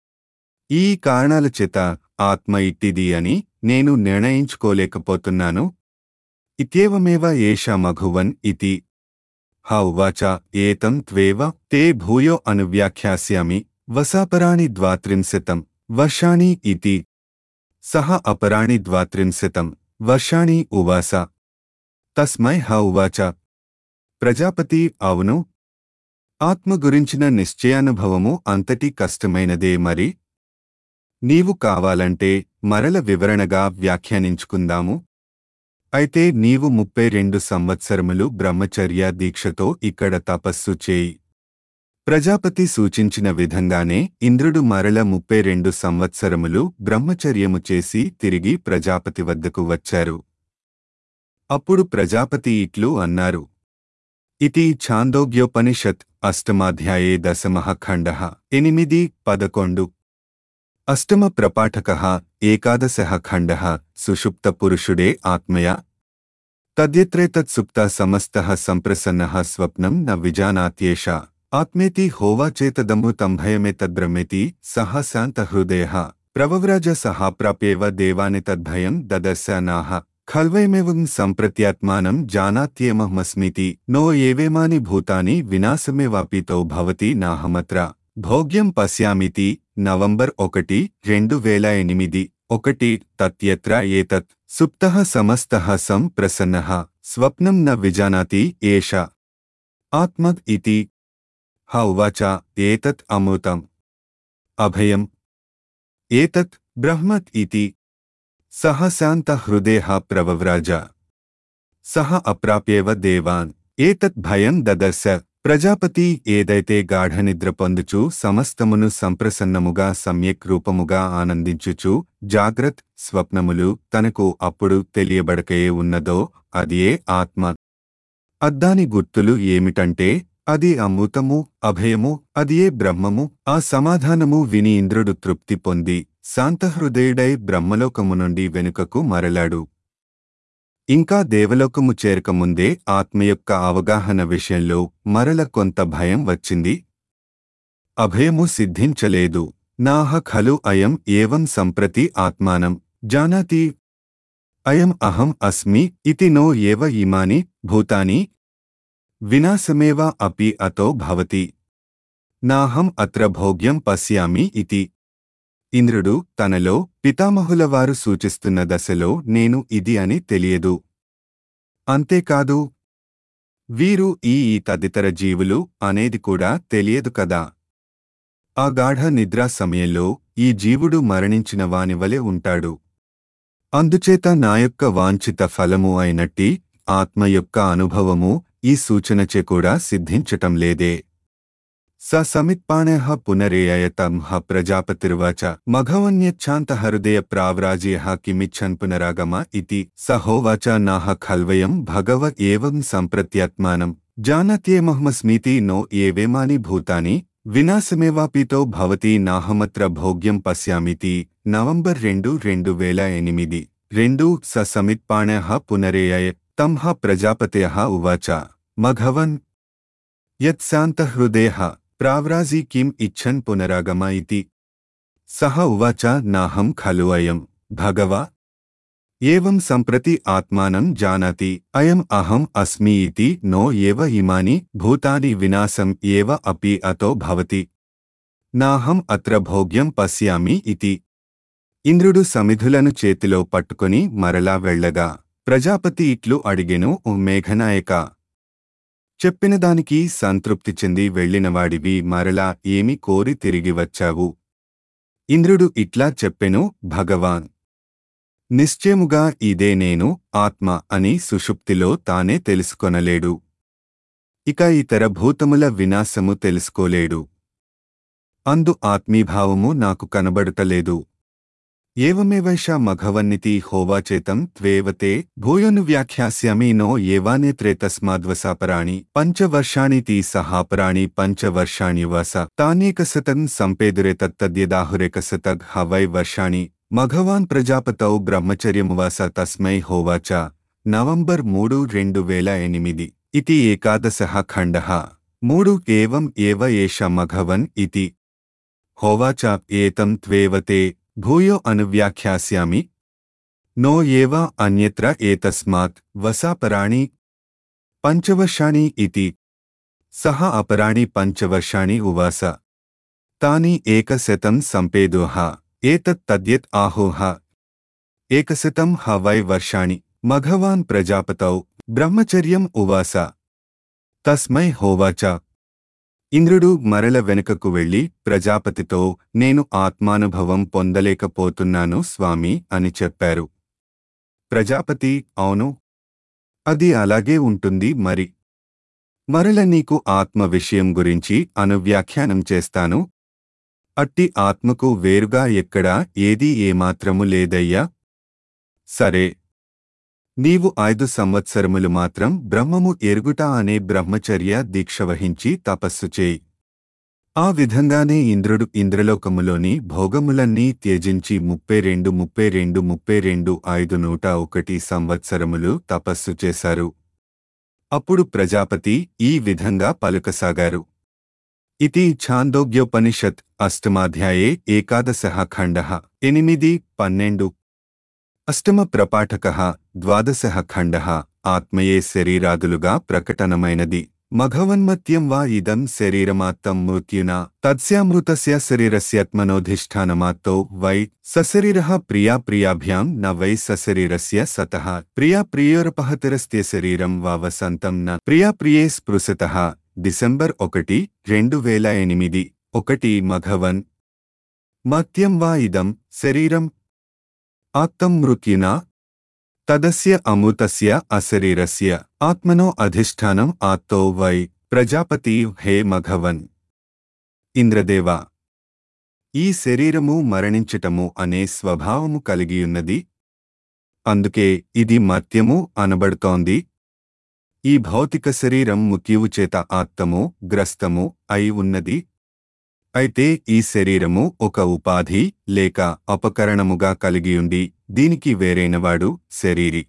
ఈ కారణాల చేత ఆత్మ ఇట్టిది అని నేను నిర్ణయించుకోలేకపోతున్నాను ఇత్యేవమేవ ఏష మఘువన్ ఇతి హ ఉవాచ ఏతం త్వేవ తే భూయో అనువ్యాఖ్యాస్యామి వసాపరాణి ద్వాత్రింశతం వర్షాణి ఇతి సహ అపరాణి ద్వాత్రింశతం వర్షాణి ఉవాస తస్మై హ ఉవాచ ప్రజాపతి అవును ఆత్మ గురించిన నిశ్చయానుభవము అంతటి కష్టమైనదే మరి నీవు కావాలంటే మరల వివరణగా వ్యాఖ్యానించుకుందాము అయితే నీవు ముప్పై రెండు సంవత్సరములు బ్రహ్మచర్య దీక్షతో ఇక్కడ తపస్సు చేయి ప్రజాపతి సూచించిన విధంగానే ఇంద్రుడు మరల ముప్పై రెండు సంవత్సరములు బ్రహ్మచర్యము చేసి తిరిగి ప్రజాపతి వద్దకు వచ్చారు అప్పుడు ప్రజాపతి ఇట్లు అన్నారు ఇతి ఛాందోగ్యోపనిషత్ అష్టమాధ్యాయే దశమః ఖండః ఎనిమిది పదకొండు అష్టమ ప్రపాఠక ఏకాదశ ఖండ సుషుప్త పురుషుడే ఆత్మయా తద్యత్రేతత్సుప్త సమస్త సంప్రసన్న స్వప్నం న విజానాత్యేష ఆత్మేతి హోవాచేతదమృతం భయమేతద్బ్రహ్మేతి సహ శాంతహృదయ ప్రవవ్రాజ సహాప్రాప్యేవ దేవాని తద్భయం దదర్శ నాహ ఖల్వైమేవం సంప్రత్యాత్మానం జానాత్యేమహమస్మితి నో ఏవేమాని భూతాని వినాశమేవాపితో భవతి నాహమత్ర భోగ్యం పశ్యామితి నవంబర్ ఒకటి రెండు వేల ఎనిమిది ఒకటి తత్యత్ర ఏతత్ సుప్త సమస్త సం ప్రసన్న స్వప్నం న విజానాతి ఏష ఆత్మద్ ఇతి హ ఉవాచ ఏతత్ అమృతం అభయం ఏతత్ బ్రహ్మత్ ఇతి సహ శాంత హృదయ ప్రవవ్రాజ సహ అప్రాప్యేవ దేవాన్ ఏతత్ భయం దదర్శ ప్రజాపతి ఏదైతే గాఢనిద్ర పొందుచు సమస్తమును సంప్రసన్నముగా సమ్యక్ రూపముగా ఆనందించుచు జాగ్రత్ స్వప్నములు తనకు అప్పుడు తెలియబడకయే ఉన్నదో అదియే ఆత్మ అద్దాని గుర్తులు ఏమిటంటే అది అమృతము అభయము అదియే బ్రహ్మము ఆ సమాధానము విని ఇంద్రుడు తృప్తి పొంది శాంతహృదయుడై బ్రహ్మలోకము నుండి వెనుకకు మరలాడు ఇంకా దేవలోకము చేరకముందే ఆత్మ యొక్క అవగాహన విషయంలో మరల కొంత భయం వచ్చింది అభయము సిద్ధించలేదు నాహ ఖలు అయం ఏవం సంప్రతి ఆత్మానం జానాతి అయం అహం అస్మి ఇతి నో ఏవ ఇమాని భూతాని వినాశమేవ అపి అతో భవతి నాహం అత్ర భోగ్యం పశ్యామి ఇతి ఇంద్రుడు తనలో పితామహుల వారు సూచిస్తున్న దశలో నేను ఇది అని తెలియదు అంతేకాదు వీరు ఈ ఈ తదితర జీవులు అనేది కూడా తెలియదు కదా ఆ గాఢ నిద్రా సమయంలో ఈ జీవుడు మరణించిన వానివలె ఉంటాడు అందుచేత నా యొక్క వాంఛిత ఫలము అయినట్టి ఆత్మ యొక్క అనుభవము ఈ సూచనచే కూడా సిద్ధించటం లేదే స సమిత్పాణః పునరేయతం హ ప్రజాపతిర్వాచ మఘవన్యచ్ఛాంత హృదయ ప్రావ్రాజ్యః కిమిచ్చన్ పునరాగమ ఇతి స హోవాచ నాహ ఖల్వయం భగవ ఏవం సంప్రత్యాత్మానం జానత్యేమహమస్మీతి నో ఏవేమాని భూతాని వినాశమేవాపితో భవతి నాహమత్ర భోగ్యం పశ్యామితి నవంబర్ రెండు రెండు వేల ఎనిమిది రెండు స సమిత్పాణః పునరేయ తం హ ప్రజాపతయః ఉవాచ మఘవన్ యత్శాంతహృదయః ప్రావ్రాజీ కిం ఇచ్చన్ పునరాగమ ఇతి సహ ఉవాచ నాహం ఖలు అయం భగవ ఏవం సంప్రతి ఆత్మానం జానాతి అయం అహం అస్మి ఇతి నో ఏవ ఇమాని భూతాని వినాశం ఏవ అపి అతో భవతి నాహం అత్ర భోగ్యం పశ్యామి ఇతి ఇంద్రుడు సమిధులను చేతిలో పట్టుకొని మరలా వెళ్ళగా ప్రజాపతి ఇట్లు అడిగెను ఓ మేఘనాయక చెప్పిన దానికి సంతృప్తి చెంది వెళ్ళినవాడివి మరలా ఏమి కోరి తిరిగి వచ్చావు ఇంద్రుడు ఇట్లా చెప్పెను భగవాన్ నిశ్చయముగా ఇదే నేను ఆత్మ అని సుషుప్తిలో తానే తెలుసుకొనలేడు ఇక ఇతర భూతముల వినాశము తెలుసుకోలేడు అందు ఆత్మీభావము నాకు కనబడుటలేదు ఏవమేవైష మఘవన్నితి హోవాచేతం త్వేవతే భూయోను వ్యాఖ్యాస్యామి నో ఏవానేత్రేతస్మాద్వసాపరాణి పంచవర్షాణితి సహాపరాణి పంచవర్షాణి వస తానేకశతం సంపేదురే తత్తద్యదాహురేకశతగ్ హవై వర్షాణి మఘవాన్ ప్రజాపతౌ బ్రహ్మచర్యమువాస తస్మై హోవాచ నవంబర్ మూడు రెండు వేల ఎనిమిది ఇతి ఏకాదశః ఖండః మూడు ఏవం ఏవ ఏష మఘవన్ ఇతి హోవాచ ఏతం త్వేవతే భూయో అనువ్యాఖ్యాస్యామి నో ఏవ అన్యత్ర ఏతస్మాత్ వసాపరాణి పంచవర్షాణి ఇతి సహ అపరాణి పంచవర్షాణి ఉవాస తాని ఏకశతం సంపేదోహ ఏతత్ తద్యత్ ఆహోహ ఏకశతం హ వై వర్షాణి మఘవాన్ ప్రజాపతౌ బ్రహ్మచర్యం ఉవాస తస్మై హోవాచ ఇంద్రుడు మరల వెనుకకు వెళ్లి ప్రజాపతితో నేను ఆత్మానుభవం పొందలేకపోతున్నాను స్వామి అని చెప్పారు ప్రజాపతి అవును అది అలాగే ఉంటుంది మరి మరల నీకు ఆత్మ విషయం గురించి అనువ్యాఖ్యానం చేస్తాను అట్టి ఆత్మకు వేరుగా ఎక్కడా ఏదీ ఏమాత్రము లేదయ్యా సరే నీవు ఐదు సంవత్సరములు మాత్రం బ్రహ్మము ఎరుగుట అనే బ్రహ్మచర్య దీక్ష వహించి తపస్సు చేయి ఆ విధంగానే ఇంద్రుడు ఇంద్రలోకములోని భోగములన్నీ త్యజించి ముప్పై రెండు ముప్పై రెండు ముప్పై రెండు ఐదు నూట ఒకటి సంవత్సరములు తపస్సు చేశారు అప్పుడు ప్రజాపతి ఈ విధంగా పలుకసాగారు ఇతి ఛాందోగ్యోపనిషత్ అష్టమాధ్యాయే ఏకాదశః ఖండః ఎనిమిది పన్నెండు అష్టమ ప్రపాఠక ద్వాదశః ఖండః ఆత్మయే శరీరాదులుగా ప్రకటనమైనది మఘవన్మత్యం వా ఇదం శరీరమాత్తం మృత్యునా తత్స్యామృతస్య శరీరస్యాత్మనోధిష్టానమాత్తో వై సశరీరః ప్రియా ప్రియాభ్యాం న వై సశరీరస్య సతః ప్రియా ప్రియోరపహతిరస్త్య శరీరం వా వసంతం న ప్రియా ప్రియే స్పృశతః డిసెంబర్ ఒకటి రెండు వేల ఎనిమిది ఒకటి మఘవన్ మత్యం వా ఇదం శరీరం ఆత్తం మృత్యునా తదస్య అమృతస్య అశరీరస్య ఆత్మనో అధిష్టానం ఆత్తో వై ప్రజాపతి హే మఘవన్ ఇంద్రదేవా ఈ శరీరము మరణించటము అనే స్వభావము కలిగియున్నది అందుకే ఇది మత్యము అనబడుతోంది ఈ భౌతిక శరీరం ముత్యువు చేత ఆత్తము గ్రస్తము అయి ఉన్నది అయితే ఈ శరీరము ఒక ఉపాధి లేక అపకరణముగా కలిగియుండి దీనికి వేరైనవాడు శరీరి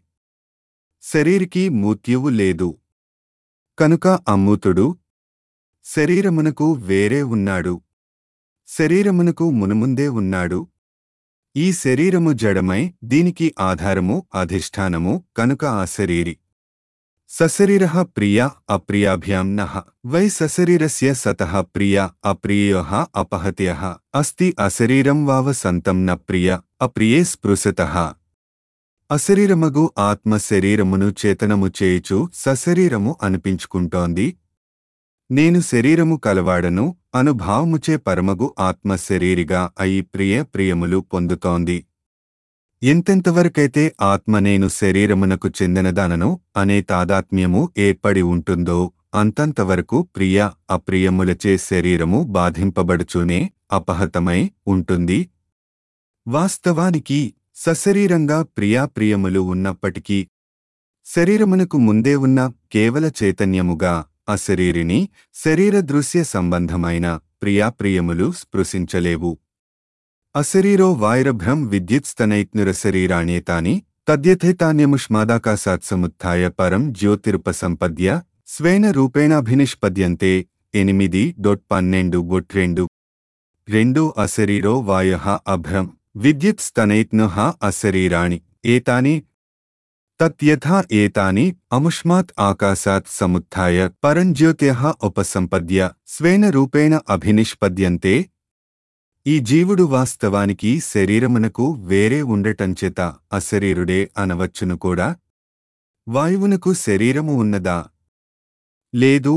శరీరికి మూత్యువు లేదు కనుక అమ్మూతుడు శరీరమునకు వేరే ఉన్నాడు శరీరమునకు మునుముందే ఉన్నాడు ఈ శరీరము జడమై దీనికి ఆధారము అధిష్టానము కనుక ఆ శరీరి సశరీర ప్రియ అప్రియాభ్యాం నః వై సశరీరస్య సతః ప్రియ అప్రియోః అపహత్యః అస్తి అశరీరం వావ సంతం న ప్రియ అప్రియే స్పృశతః అశరీరమగు ఆత్మ శరీరమును చేతనము చేయుచు సశరీరము అనిపించుకుంటోంది నేను శరీరము కలవాడను అనుభావముచే పరమగు ఆత్మ శరీరిగా అయి ప్రియ ప్రియములు పొందుతోంది ఎంతెంతవరకైతే ఆత్మ నేను శరీరమునకు చెందినదానను అనే తాదాత్మ్యము ఏర్పడి ఉంటుందో అంతంతవరకు ప్రియ అప్రియములచే శరీరము బాధింపబడుచూనే అపహతమై ఉంటుంది వాస్తవానికి సశరీరంగా ప్రియాప్రియములు ఉన్నప్పటికీ శరీరమునకు ముందే ఉన్న కేవల చైతన్యముగా అశరీరిని శరీర దృశ్య సంబంధమైన ప్రియాప్రియములు స్పృశించలేవు అశరీరో వాయురభ్రం విద్యుత్స్తనైత్నురశరీరాణ్యేతాని తద్యథైతాన్యముష్మాదాకాశాత్ సముత్థాయ పరం జ్యోతిరుపసంపద్య స్వేన రూపేణాభినిష్పద్యంతే ఎనిమిది డొట్ పన్నెండు బొట్ రెండు రెండు అశరీరో వాయ అభ్రం విద్యుత్ స్తనైత్నుః అశరీరాణి ఏతాని తత్యథా ఏతాని అముష్మాత్ ఆకాశాత్ సముత్థాయ పరంజ్యోత్యః ఉపసంపద్య స్వేన రూపేణ అభినిష్పద్యంతే ఈ జీవుడు వాస్తవానికి శరీరమునకు వేరే ఉండటంచేత అశరీరుడే అనవచ్చును కూడా వాయువునకు శరీరము ఉన్నదా లేదు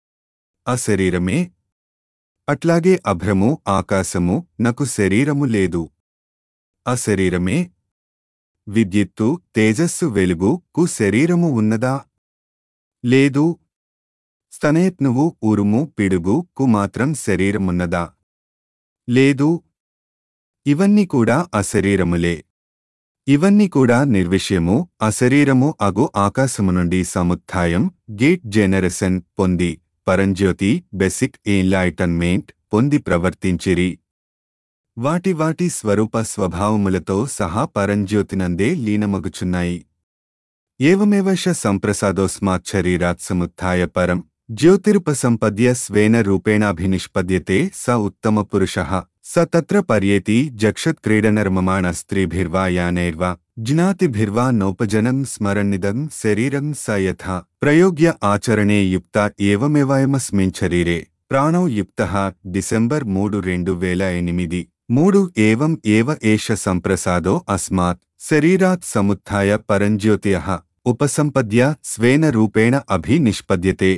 అశరీరమే అట్లాగే అభ్రము ఆకాశము నకు శరీరము లేదు అశరీరమే విద్యుత్తు తేజస్సు వెలుగు కు శరీరము ఉన్నదా లేదు స్తనేత్నువు ఉరుము పిడుగు కు మాత్రం శరీరమున్నదా లేదు ఇవన్నీ కూడా అశరీరములే ఇవన్నీ కూడా నిర్విషయము అశరీరము అగు ఆకాశము నుండి సముత్థాయం గేట్ జెనరసన్ పొంది పరంజ్యోతి బెసిక్ ఎన్లైటన్మెంట్ పొంది ప్రవర్తించిరి వాటి వాటి స్వరూప స్వభావములతో సహా పరంజ్యోతినందే లీనమగుచున్నాయి ఏవమేవశ సంప్రసాదోస్మాత్ శరీరాత్ సముత్థాయ పరం జ్యోతిరుపసంపద్య స్వేన రూపేణాభినిష్పద్యతే స ఉత్తమ పురుష స తత్ర పర్యేతి జక్షత్క్రీడనర్మమాణ స్త్రీభిర్వా యానైర్వా జ్ఞాతిభిర్వా నోపజనం స్మరణిదం శరీరం స యథా ప్రయోగ్య ఆచరణే యుక్త ఏవమేవాయమస్మిన్ శరీరే ప్రాణౌ యుక్త డిసెంబర్ మూడు రెండు వేల ఎనిమిది మూడు ఏవం ఏవ ఏష సంప్రసాదో అస్మాత్ శరీరాత్ సముత్థాయ పరంజ్యోతియ ఉపసంపద్య స్వేన రూపేణ అభినిష్పద్యతే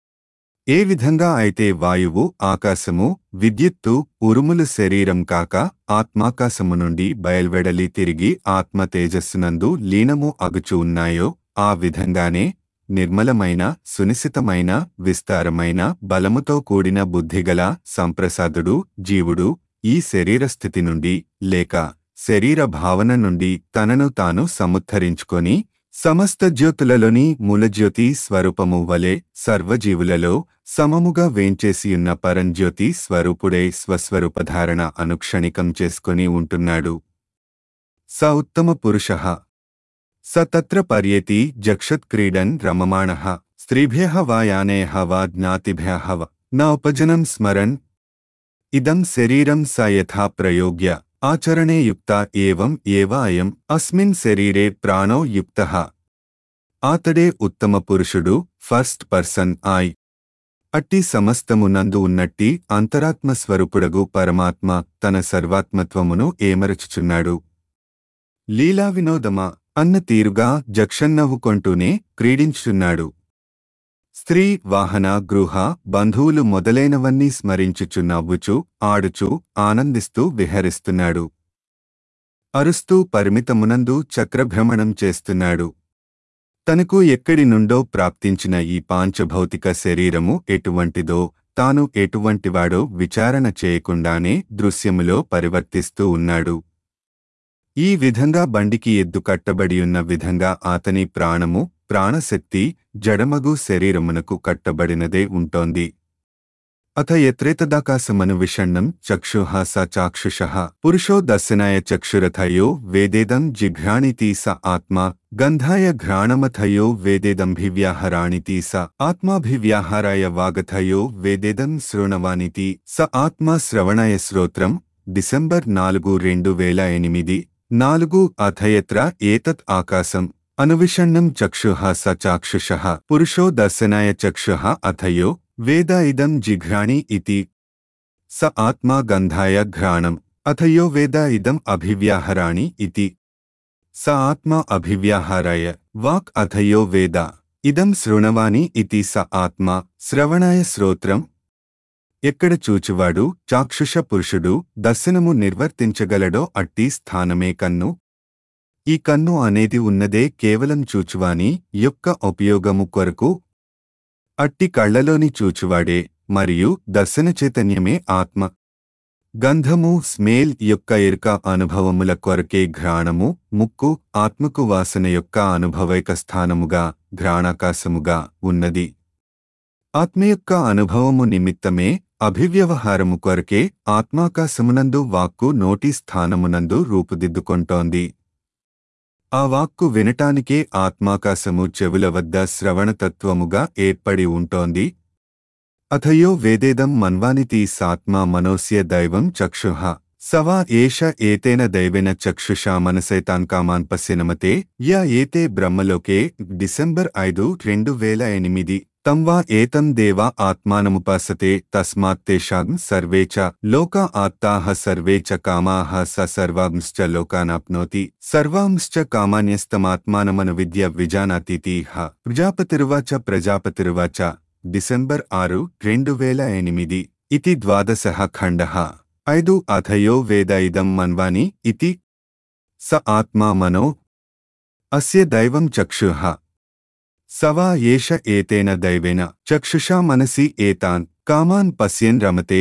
ఏ విధంగా అయితే వాయువు ఆకాశము విద్యుత్తు ఉరుములు శరీరం కాక ఆత్మాకాశము నుండి బయల్వెడలి తిరిగి ఆత్మ తేజస్సునందు లీనము అగుచు ఉన్నాయో ఆ విధంగానే నిర్మలమైన సునిశితమైన విస్తారమైన బలముతో కూడిన బుద్ధిగల సంప్రసాదుడు జీవుడు ఈ శరీరస్థితి నుండి లేక శరీర భావన నుండి తనను తాను సముద్ధరించుకొని సమస్త జ్యోతులలోని మూలజ్యోతి స్వరూపము వలె సర్వజీవులలో సమముగా వేంచేసియున్న పరంజ్యోతి స్వరూపుడై స్వస్వరూపధారణ అనుక్షణికం చేసుకొని ఉంటున్నాడు స ఉత్తమ పురుష స తత్ర పర్యేతి జక్షత్క్రీడన్ రమమాణ స్త్రీభ్య వా యానేయ వా జ్ఞాతిభ్య వ న ఉపజనం స్మరన్ ఇదం శరీరం స యథా ప్రయోగ్య ఆచరణే యుక్త ఏవం ఏవ అయం అస్మిన్ శరీరే ప్రాణో యుక్త ఆతడే ఉత్తమ పురుషుడు ఫస్ట్ పర్సన్ ఆయ్ అట్టి సమస్తమునందు ఉన్నట్టి అంతరాత్మ స్వరూపుడగు పరమాత్మ తన సర్వాత్మత్వమును ఏమరచుచున్నాడు లీలా వినోదమా అన్న తీరుగా జక్షన్నవ్వుకొంటూనే క్రీడించుచున్నాడు స్త్రీ వాహన గృహ బంధువులు మొదలైనవన్నీ స్మరించుచు నవ్వుచు ఆడుచు ఆనందిస్తూ విహరిస్తున్నాడు అరుస్తూ పరిమితమునందు చక్రభ్రమణం చేస్తున్నాడు తనకు ఎక్కడి నుండో ప్రాప్తించిన ఈ పాంచభౌతిక శరీరము ఎటువంటిదో తాను ఎటువంటివాడో విచారణ చేయకుండానే దృశ్యములో పరివర్తిస్తూ ఉన్నాడు ఈ విధంగా బండికి ఎద్దు కట్టబడియున్న విధంగా అతని ప్రాణము ప్రాణశక్తి జడమగు శరీరమునకు కట్టబడినదే ఉంటోంది అథ యత్రేతదాకాశమనువిషణ్ణం చక్షుః స చాక్షుషः పురుషో దర్శనాయ చక్షురథయో వేదేదం జిఘ్రాణితి స ఆత్మా గంధాయ ఘ్రాణమథయో వేదేదంభివ్యాహరాణితి స ఆత్మాభివ్యాహారాయ వాగథయో వేదేదం శృణవానితి స ఆత్మా శ్రవణాయ శ్రోత్రం డిసెంబర్ నాలుగు రెండు వేల ఎనిమిది నాలుగు అథయత్ర ఏతత్ ఆకాశం అనువిషణ్ణం చక్షుః స చాక్షుషः పురుషో దర్శనాయ చక్షుః అథయో వేద ఇదం జిఘ్రాణి ఇతి స ఆత్మా గంధాయ ఘ్రాణం అథయో వేద ఇదం అభివ్యాహరాణి ఇతి స ఆత్మా అభివ్యాహారాయ వాక్ అథయో వేద ఇదం శృణవాని ఇతి స ఆత్మా శ్రవణాయ శ్రోత్రం ఎక్కడ చూచువాడు చాక్షుష పురుషుడు దర్శనము నిర్వర్తించగలడో అట్టి స్థానమే కన్ను ఈ కన్ను అనేది ఉన్నదే కేవలం చూచువాని యొక్క ఉపయోగము కొరకు అట్టి కళ్లలోని చూచువాడే మరియు దర్శన చైతన్యమే ఆత్మ గంధము స్మేల్ యొక్క ఎరుక అనుభవముల కొరకే ఘ్రాణము ముక్కు ఆత్మకు వాసన యొక్క అనుభవైక స్థానముగా ఘ్రాణాకాశముగా ఉన్నది ఆత్మ యొక్క అనుభవము నిమిత్తమే అభివ్యవహారము కొరకే ఆత్మాకాశమునందు వాక్కు నోటి స్థానమునందు రూపుదిద్దుకొంటోంది ఆ వాక్కు వినటానికే ఆత్మాకాశము చెవుల వద్ద శ్రవణతత్వముగా ఏర్పడి ఉంటోంది అథయో వేదేదం మన్వానితి సాత్మా మనోస్య దైవం చక్షుః సవా ఏష ఏతేన దైవేన చక్షుషా మనసైతాన్ కామాన్ పశ్యనమతే యా ఏతే బ్రహ్మలోకే డిసెంబర్ ఐదు రెండు వేల ఎనిమిది తం వా ఏతం దేవా ఆత్మానముపాసతే తస్మాత్ తేషాం సర్వే చ లోకా ఆత్తాః సర్వే చ కామాః స సర్వాంశ్చ లోకానాప్నోతి సర్వాంశ్చ కామాన్యస్తమాత్మానమను విద్య విజానాతీతీహ ప్రజాపతిరువాచ ప్రజాపతిరువాచ డిసెంబర్ ఆరు రెండు వేల ఎనిమిది ఇతి ద్వాదశ ఖండః ఐదు అథయో వేద ఇదం మన్వాని ఇతి స ఆత్మా మనో అస్య దైవం చక్షుః సవా ఏష ఏతేన దైవేన చక్షుషా మనసి ఏతాన్ కామాన్ పశ్యన్ రమతే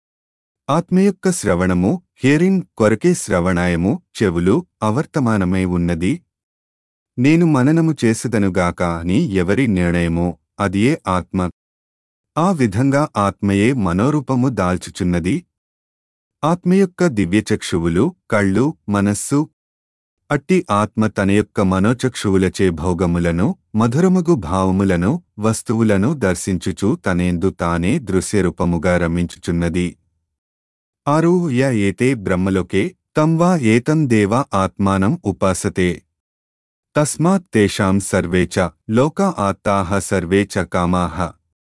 ఆత్మ యొక్క శ్రవణము హియరింగ్ కొరకే శ్రవణాయము చెవులు అవర్తమానమై ఉన్నది నేను మననము చేసదనుగాక అని ఎవరి నిర్ణయమో అదియే ఆత్మ ఆ విధంగా ఆత్మయే మనోరూపము దాల్చుచున్నది ఆత్మ యొక్క దివ్యచక్షువులు కళ్ళు మనస్సు అట్టి ఆత్మ తన యొక్క మనోచక్షువులచే భోగములను మధురముగు భావములను వస్తువులను దర్శించుచు తనేందు తానే దృశ్యరూపముగా రమించుచున్నది ఆరు య ఏతే బ్రహ్మలోకే తం వా ఏతం దేవా ఆత్మానం ఉపాసతే తస్మాత్ తేషాం సర్వే చ లోకా ఆత్తాః సర్వే చ కామాః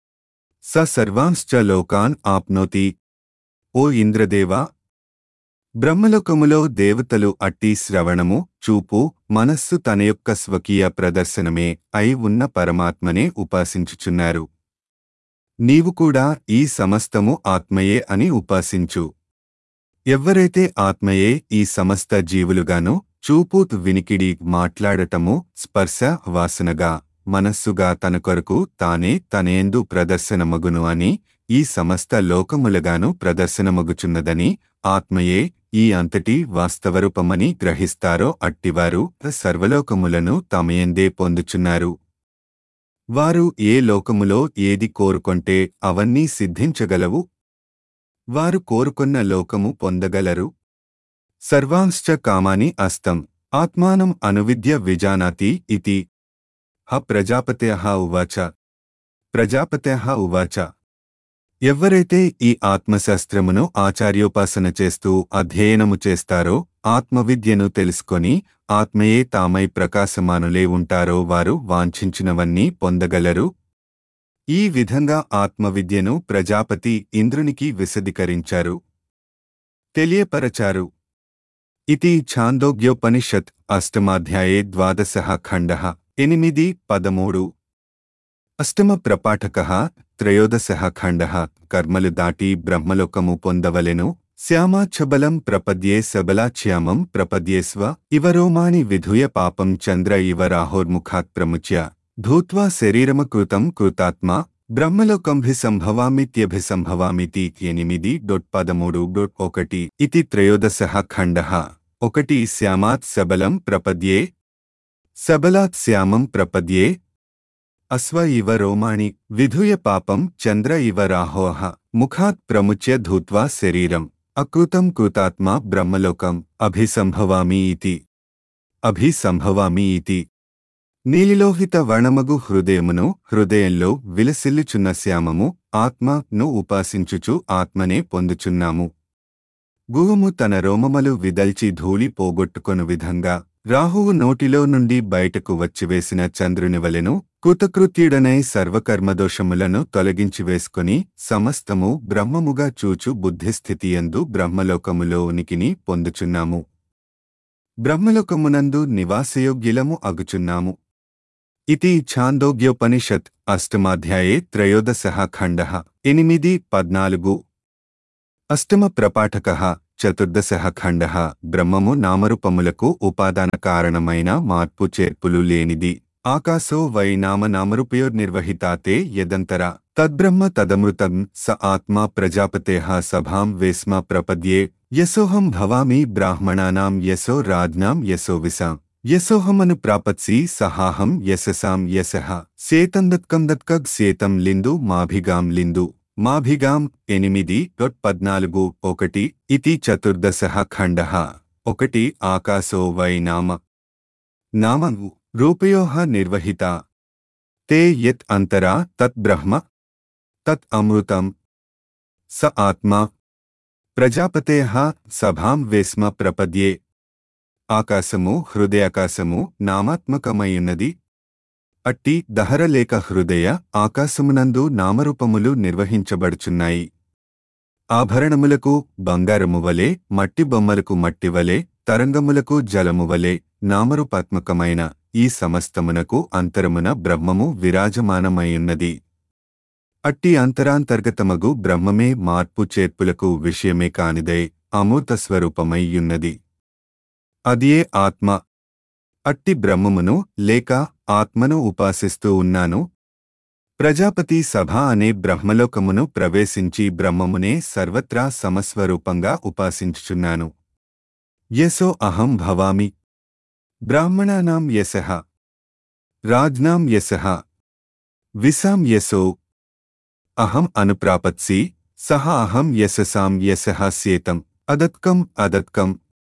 స సర్వాంశ్చ లోకాన్ ఆప్నోతి ఓ ఇంద్రదేవా బ్రహ్మలోకములో దేవతలు అట్టి శ్రవణము చూపు మనస్సు తన యొక్క స్వకీయ ప్రదర్శనమే అయి ఉన్న పరమాత్మనే ఉపాసించుచున్నారు నీవు కూడా ఈ సమస్తము ఆత్మయే అని ఉపాసించు ఎవ్వరైతే ఆత్మయే ఈ సమస్త జీవులుగాను చూపు వినికిడి మాట్లాడటము స్పర్శ వాసనగా మనస్సుగా తన కొరకు తానే తనేందు ప్రదర్శనమగును అని ఈ సమస్త లోకములగాను ప్రదర్శనమగుచున్నదని ఆత్మయే ఈ అంతటి వాస్తవరూపమని గ్రహిస్తారో అట్టివారు సర్వలోకములను తమయందే పొందుచున్నారు వారు ఏ లోకములో ఏది కోరుకొంటే అవన్నీ సిద్ధించగలవు వారు కోరుకున్న లోకము పొందగలరు సర్వాంశ్చ కామాని అస్తం ఆత్మానం అనువిద్య విజానాతి ఇతి హ ప్రజాపత్యః ఉవాచ ప్రజాపత్యః ఉవాచ ఎవ్వరైతే ఈ ఆత్మశాస్త్రమును ఆచార్యోపాసన చేస్తూ అధ్యయనము చేస్తారో ఆత్మవిద్యను తెలుసుకొని ఆత్మయే తామై ప్రకాశమానులే ఉంటారో వారు వాంఛించినవన్నీ పొందగలరు ఈ విధంగా ఆత్మవిద్యను ప్రజాపతి ఇంద్రునికి విశదీకరించారు తెలియపరచారు ఇది ఛాందోగ్యోపనిషత్ అష్టమాధ్యాయే ద్వాదశ ఖండ ఎనిమిది పదమూడు అష్టమ ప్రపాఠక త్రయోదశ ఖండ కర్మలు దాటి బ్రహ్మలోకము పొందవలెను శ్యామాచ్ఛబలం ప్రపద్యే సబలాచ్యామం ప్రపద్యేస్వ ఇవరోమాని విధూయ పాపం చంద్ర ఇవ రాహోర్ముఖాత్ ప్రముచ్య ధూత్వా శరీరమకృతం కృతాత్మ బ్రహ్మలోకంభిసంభవామిత్యభిసంభవామితి ఎనిమిది డొట్ పదమూడు డొట్ ఒకటి ఇది త్రయోదశ ఖండ ఒకటి శ్యామాత్ సబలం ప్రపద్యే సబలాత్ శ్యామం ప్రపద్యే అశ్వ ఇవ రోమాణి విధూయ పాపం చంద్ర ఇవ రాహోహ ముఖాత్ ప్రముచ్య ధూత్వా శరీరం అకృతం కృతాత్మా బ్రహ్మలోకం అభిసంభవామి ఇతి అభిసంభవామి ఇతి నీలిలోహిత వర్ణమగు హృదయమును హృదయంలో విలసిల్లుచున్న శ్యామము ఆత్మను ఉపాసించుచు ఆత్మనే పొందుచున్నాము గుహము తన రోమములు విదల్చి ధూళి పోగొట్టుకొను విధంగా రాహువు నోటిలో నుండి బయటకు వచ్చివేసిన చంద్రుని వలెను కృతకృత్యుడనై సర్వకర్మదోషములను తొలగించి వేసుకుని సమస్తము బ్రహ్మముగా చూచు బుద్ధిస్థితియందు బ్రహ్మలోకములో ఉనికిని పొందుచున్నాము బ్రహ్మలోకమునందు నివాసయోగ్యులము అగుచున్నాము ఇది ఛాందోగ్యోపనిషత్ అష్టమాధ్యాయే త్రయోదశ ఖండ ఎనిమిది పద్నాలుగు అష్టమ ప్రపాఠక చతుర్దశ ఖండ బ్రహ్మము నామరూపములకు ఉపాదాన కారణమైన మార్పు చేర్పులు లేనిది ఆకాశో వై నామ నామరూపయోర్నిర్వహితాతే యదంతర తద్బ్రహ్మ తదమృతం స ఆత్మా ప్రజాపతేః సభాం వేస్మ ప్రపద్యే యసోహం భవామి బ్రాహ్మణానాం యశో రాజ్ఞాం యశో విసాం యసోహమను ప్రాపత్సి సహాహం యశసాం యశః సేతందత్కం దత్కగ్ సేతం లిందు మాభిగాం లిందు మాభిగాం ఎనిమిది డొట్ పద్నాలుగు ఒకటి ఇతి చతుర్దశ ఖండ ఒకటి ఆకాశో వై నామ నామ రూపయోః నిర్వహిత తే యత్ అంతరా తత్ బ్రహ్మ తత్ అమృతం స ఆత్మా ప్రజాపతేః సభాం వేస్మ ప్రపద్యే ఆకాశము హృదయాకాశము నామాత్మకమైయున్నది అట్టి దహరలేక హృదయ ఆకాశమునందు నామరూపములు నిర్వహించబడుచున్నాయి ఆభరణములకు బంగారము వలె మట్టి బొమ్మలకు మట్టి వలె తరంగములకు జలము వలె నామరూపాత్మకమైన ఈ సమస్తమునకు అంతరమున బ్రహ్మము విరాజమానమైయున్నది అట్టి అంతరాంతర్గతమగు బ్రహ్మమే మార్పు చేర్పులకు విషయమే కానిదై అమూర్త స్వరూపమైయున్నది అదియే ఆత్మ అట్టి బ్రహ్మమును లేక ఆత్మను ఉపాసిస్తూ ఉన్నాను ప్రజాపతి సభ అనే బ్రహ్మలోకమును ప్రవేశించి బ్రహ్మమునే సర్వత్రా సమస్వరూపంగా ఉపాసించుచున్నాను యశో అహం భవామి బ్రాహ్మణానాం యశః రాజ్నాం యశః విసాం యశో అహం అనుప్రాపత్సి సహ అహం యశసాం యశః సేతం అదత్కం అదత్కం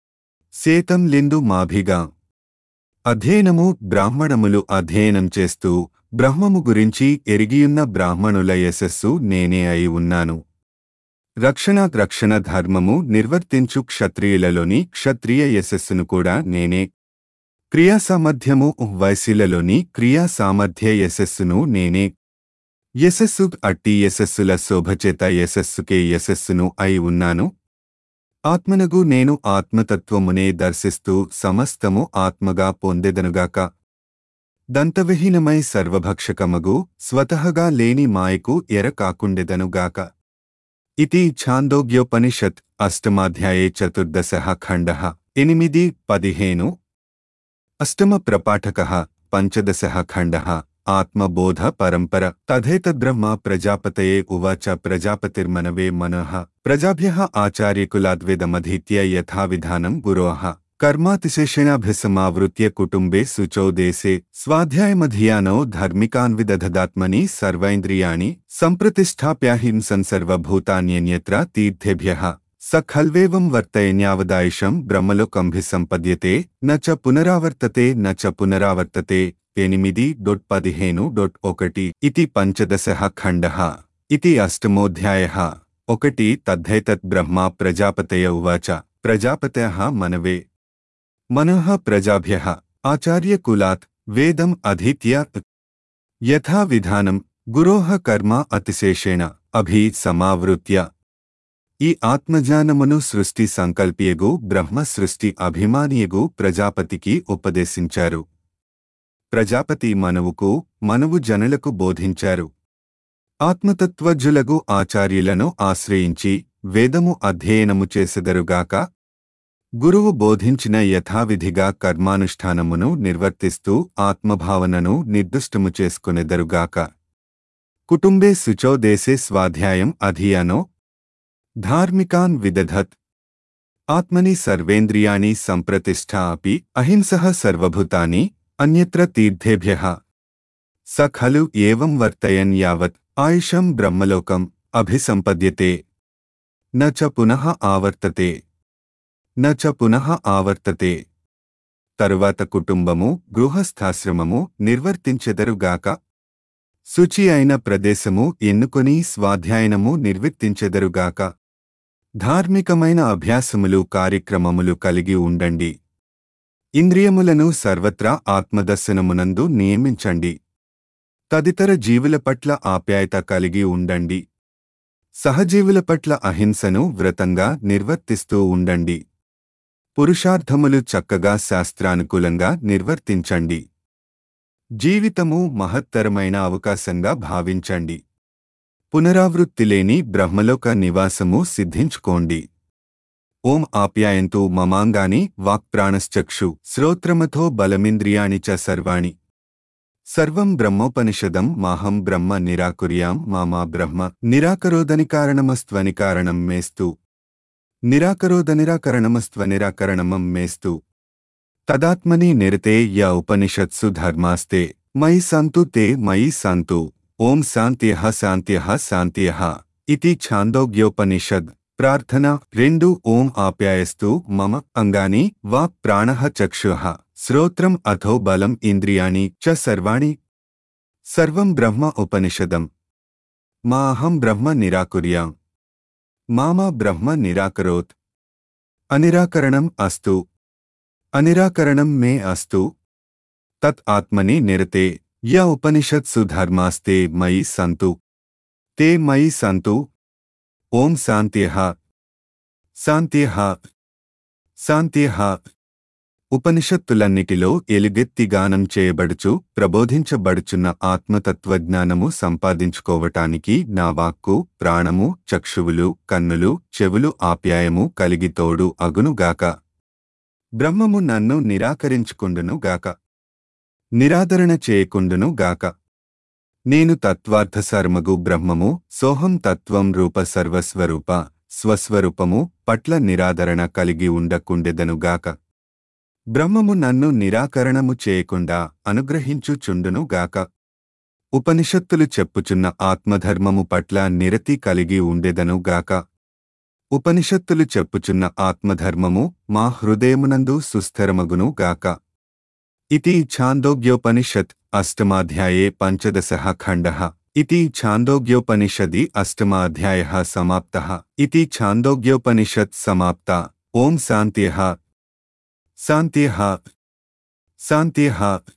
సేతం లిందు మాభిగా అధ్యయనము బ్రాహ్మణములు అధ్యయనం చేస్తూ బ్రహ్మము గురించి ఎరిగియున్న బ్రాహ్మణుల యశస్సు నేనే అయి ఉన్నాను రక్షణ రక్షణ ధర్మము నిర్వర్తించు క్షత్రియులలోని క్షత్రియ యశస్సును కూడా నేనే క్రియా సామర్థ్యము వయసులలోని క్రియా సామర్థ్య యశస్సును నేనే యశస్సు అట్టి యశస్సుల శోభచేత యశస్సుకే యశస్సును అయి ఉన్నాను ఆత్మనగు నేను ఆత్మతత్వమునే దర్శిస్తూ సమస్తము ఆత్మగా పొందెదనుగాక దంతవిహీనమై సర్వభక్షకమగు స్వతహగా లేని మాయకు ఎర కాకుండెదనుగాక ఇతి ఛాందోగ్యోపనిషత్ అష్టమాధ్యాయే చతుర్దశ ఖండ ఎనిమిది పదిహేను అష్టమ ప్రపాఠక పంచదశ ఖండ ఆత్మబోధ పరంపర తథేతద్బ్రహ్మ ప్రజాపతయే ఉవాచ ప్రజాపతిర్మనవే మనః ప్రజాభ్య ఆచార్యకులాద్వేదమధీత్య యథావిధానం గురోః కర్మాతిశేషేణాభిసమావృత్య కుటుంబే శుచౌ దేశే స్వాధ్యాయమధియానో ధర్మికాన్ విదధదాత్మని సర్వైంద్రియాణి సంప్రతిష్టాప్యాహింసన్ సర్వభూతాన్యన్యత్ర తీర్థేభ్యః స ఖల్వేవం వర్తయన్యావదాయుషం బ్రహ్మలోకంభిసంపద్యతే న చ పునరావర్తతే న చ పునరావర్తతే ఎనిమిది డొట్ పదిహేను డొట్ ఒకటి ఇది పంచదశ ఖండ ఇది అష్టమోధ్యాయ ఒకటి తద్ధైతత్ బ్రహ్మ ప్రజాపతయ ఉవాచ ప్రజాపతయ మనవే మనః ప్రజాభ్య ఆచార్యకులాత్ వేదం అధీత్య యథా విధానం గురోః కర్మ అతిశేషేణ అభి సమావృత్య ఈ ఆత్మజ్ఞానమును సృష్టి సంకల్పియగు బ్రహ్మ సృష్టి అభిమానియగు ప్రజాపతికి ఉపదేశించారు ప్రజాపతి మనవుకు మనవు జనులకు బోధించారు ఆత్మతత్వజ్జులగు ఆచార్యులను ఆశ్రయించి వేదము అధ్యయనము చేసెదరుగాక గురువు బోధించిన యథావిధిగా కర్మానుష్ఠానమును నిర్వర్తిస్తూ ఆత్మభావనను నిర్దుష్టము చేసుకునెదరుగాక కుటుంబే శుచో దేశే స్వాధ్యాయం అధియానో ధార్మికాన్ విదధత్ ఆత్మని సర్వేంద్రియాణి సంప్రతిష్ఠా అపి అహింసః సర్వభూతాని అన్యత్ర తీర్థేభ్యః స ఖలు ఏవం వర్తయన్ యావత్ ఆయుషం బ్రహ్మలోకం అభిసంపద్యతే న చ పునః ఆవర్తతే న చ పునః ఆవర్తతే తరువాత కుటుంబము గృహస్థాశ్రమము నిర్వర్తించెదరుగాక శుచి అయిన ప్రదేశము ఎన్నుకొని స్వాధ్యాయనము నిర్వర్తించెదరుగాక ధార్మికమైన అభ్యాసములు కార్యక్రమములు కలిగి ఉండండి ఇంద్రియములను సర్వత్రా ఆత్మదర్శనమునందు నియమించండి తదితర జీవుల పట్ల ఆప్యాయత కలిగి ఉండండి సహజీవుల పట్ల అహింసను వ్రతంగా నిర్వర్తిస్తూ ఉండండి పురుషార్థములు చక్కగా శాస్త్రానుకూలంగా నిర్వర్తించండి జీవితము మహత్తరమైన అవకాశంగా భావించండి పునరావృత్తి లేని బ్రహ్మలోక నివాసము సిద్ధించుకోండి ఓం ఆప్యాయంతు మమాంగాని వాక్ప్రాణశ్చక్షు శ్రోత్రమథో బలమింద్రియాణి చ సర్వాణి సర్వం బ్రహ్మోపనిషదం మాహం బ్రహ్మ నిరాకుర్యాం మామా బ్రహ్మ నిరాకరోదని కారణమస్త్వని కారణం మేస్తు నిరాకరోదనిరాకరణమస్త్వనిరాకరణమం మేస్తు తదాత్మని నిరతే య ఉపనిషత్సు ధర్మాస్తే మయి సంతు తే మయి సంతు ఓం శాంత్యః శాంత్యః శాంత్యః ఇతి ఛాందోగ్యోపనిషద్ ప్రార్థన రెండు ఓం ఆప్యాయస్తు మమ అంగాని వాక్ ప్రాణః చక్షుః శ్రోత్రం అథో బలం ఇంద్రియాణి చ సర్వాణి సర్వం బ్రహ్మ ఉపనిషదం మా అహం బ్రహ్మ నిరాకుర్యాం మామా బ్రహ్మ నిరాకరోత్ అనిరాకరణం అస్తు అనిరాకరణం మే అస్తు తత్ ఆత్మని నిరతే య ఉపనిషత్సు ధర్మాస్తే మయి సంతు తే మయి సంతు ఓం శాంత్యః శాంత్యః శాంత్యః ఉపనిషత్తులన్నిటిలో ఎలుగెత్తి గానం చేయబడుచు ప్రబోధించబడుచున్న ఆత్మతత్వజ్ఞానము సంపాదించుకోవటానికి నా వాక్కు ప్రాణము చక్షువులు కన్నులు చెవులు ఆప్యాయము కలిగి తోడు అగునుగాక బ్రహ్మము నన్ను నిరాకరించుకుండును గాక నిరాదరణ చేయకుండును గాక నేను తత్వార్థసర్మగు బ్రహ్మము సోహం తత్వం రూప సర్వస్వరూప స్వస్వరూపము పట్ల నిరాదరణ కలిగి ఉండకుండెదనుగాక బ్రహ్మము నన్ను నిరాకరణము చేయకుండా అనుగ్రహించుచుండును గాక ఉపనిషత్తులు చెప్పుచున్న ఆత్మధర్మము పట్ల నిరతి కలిగి ఉండెదను గాక ఉపనిషత్తులు చెప్పుచున్న ఆత్మధర్మము మా హృదయమునందు సుస్థిరమగును గాక ఇతి ఛాందోగ్యోపనిషత్ అష్టమాధ్యాయే పంచదశः ఖण्डः इति छान्दोग्योपनिषदि अष्टमाध्यायः समाप्तः इति छान्दोग्योपनिषत् समाप्ता ॐ शान्त्यः शान्त्यः शान्त्यः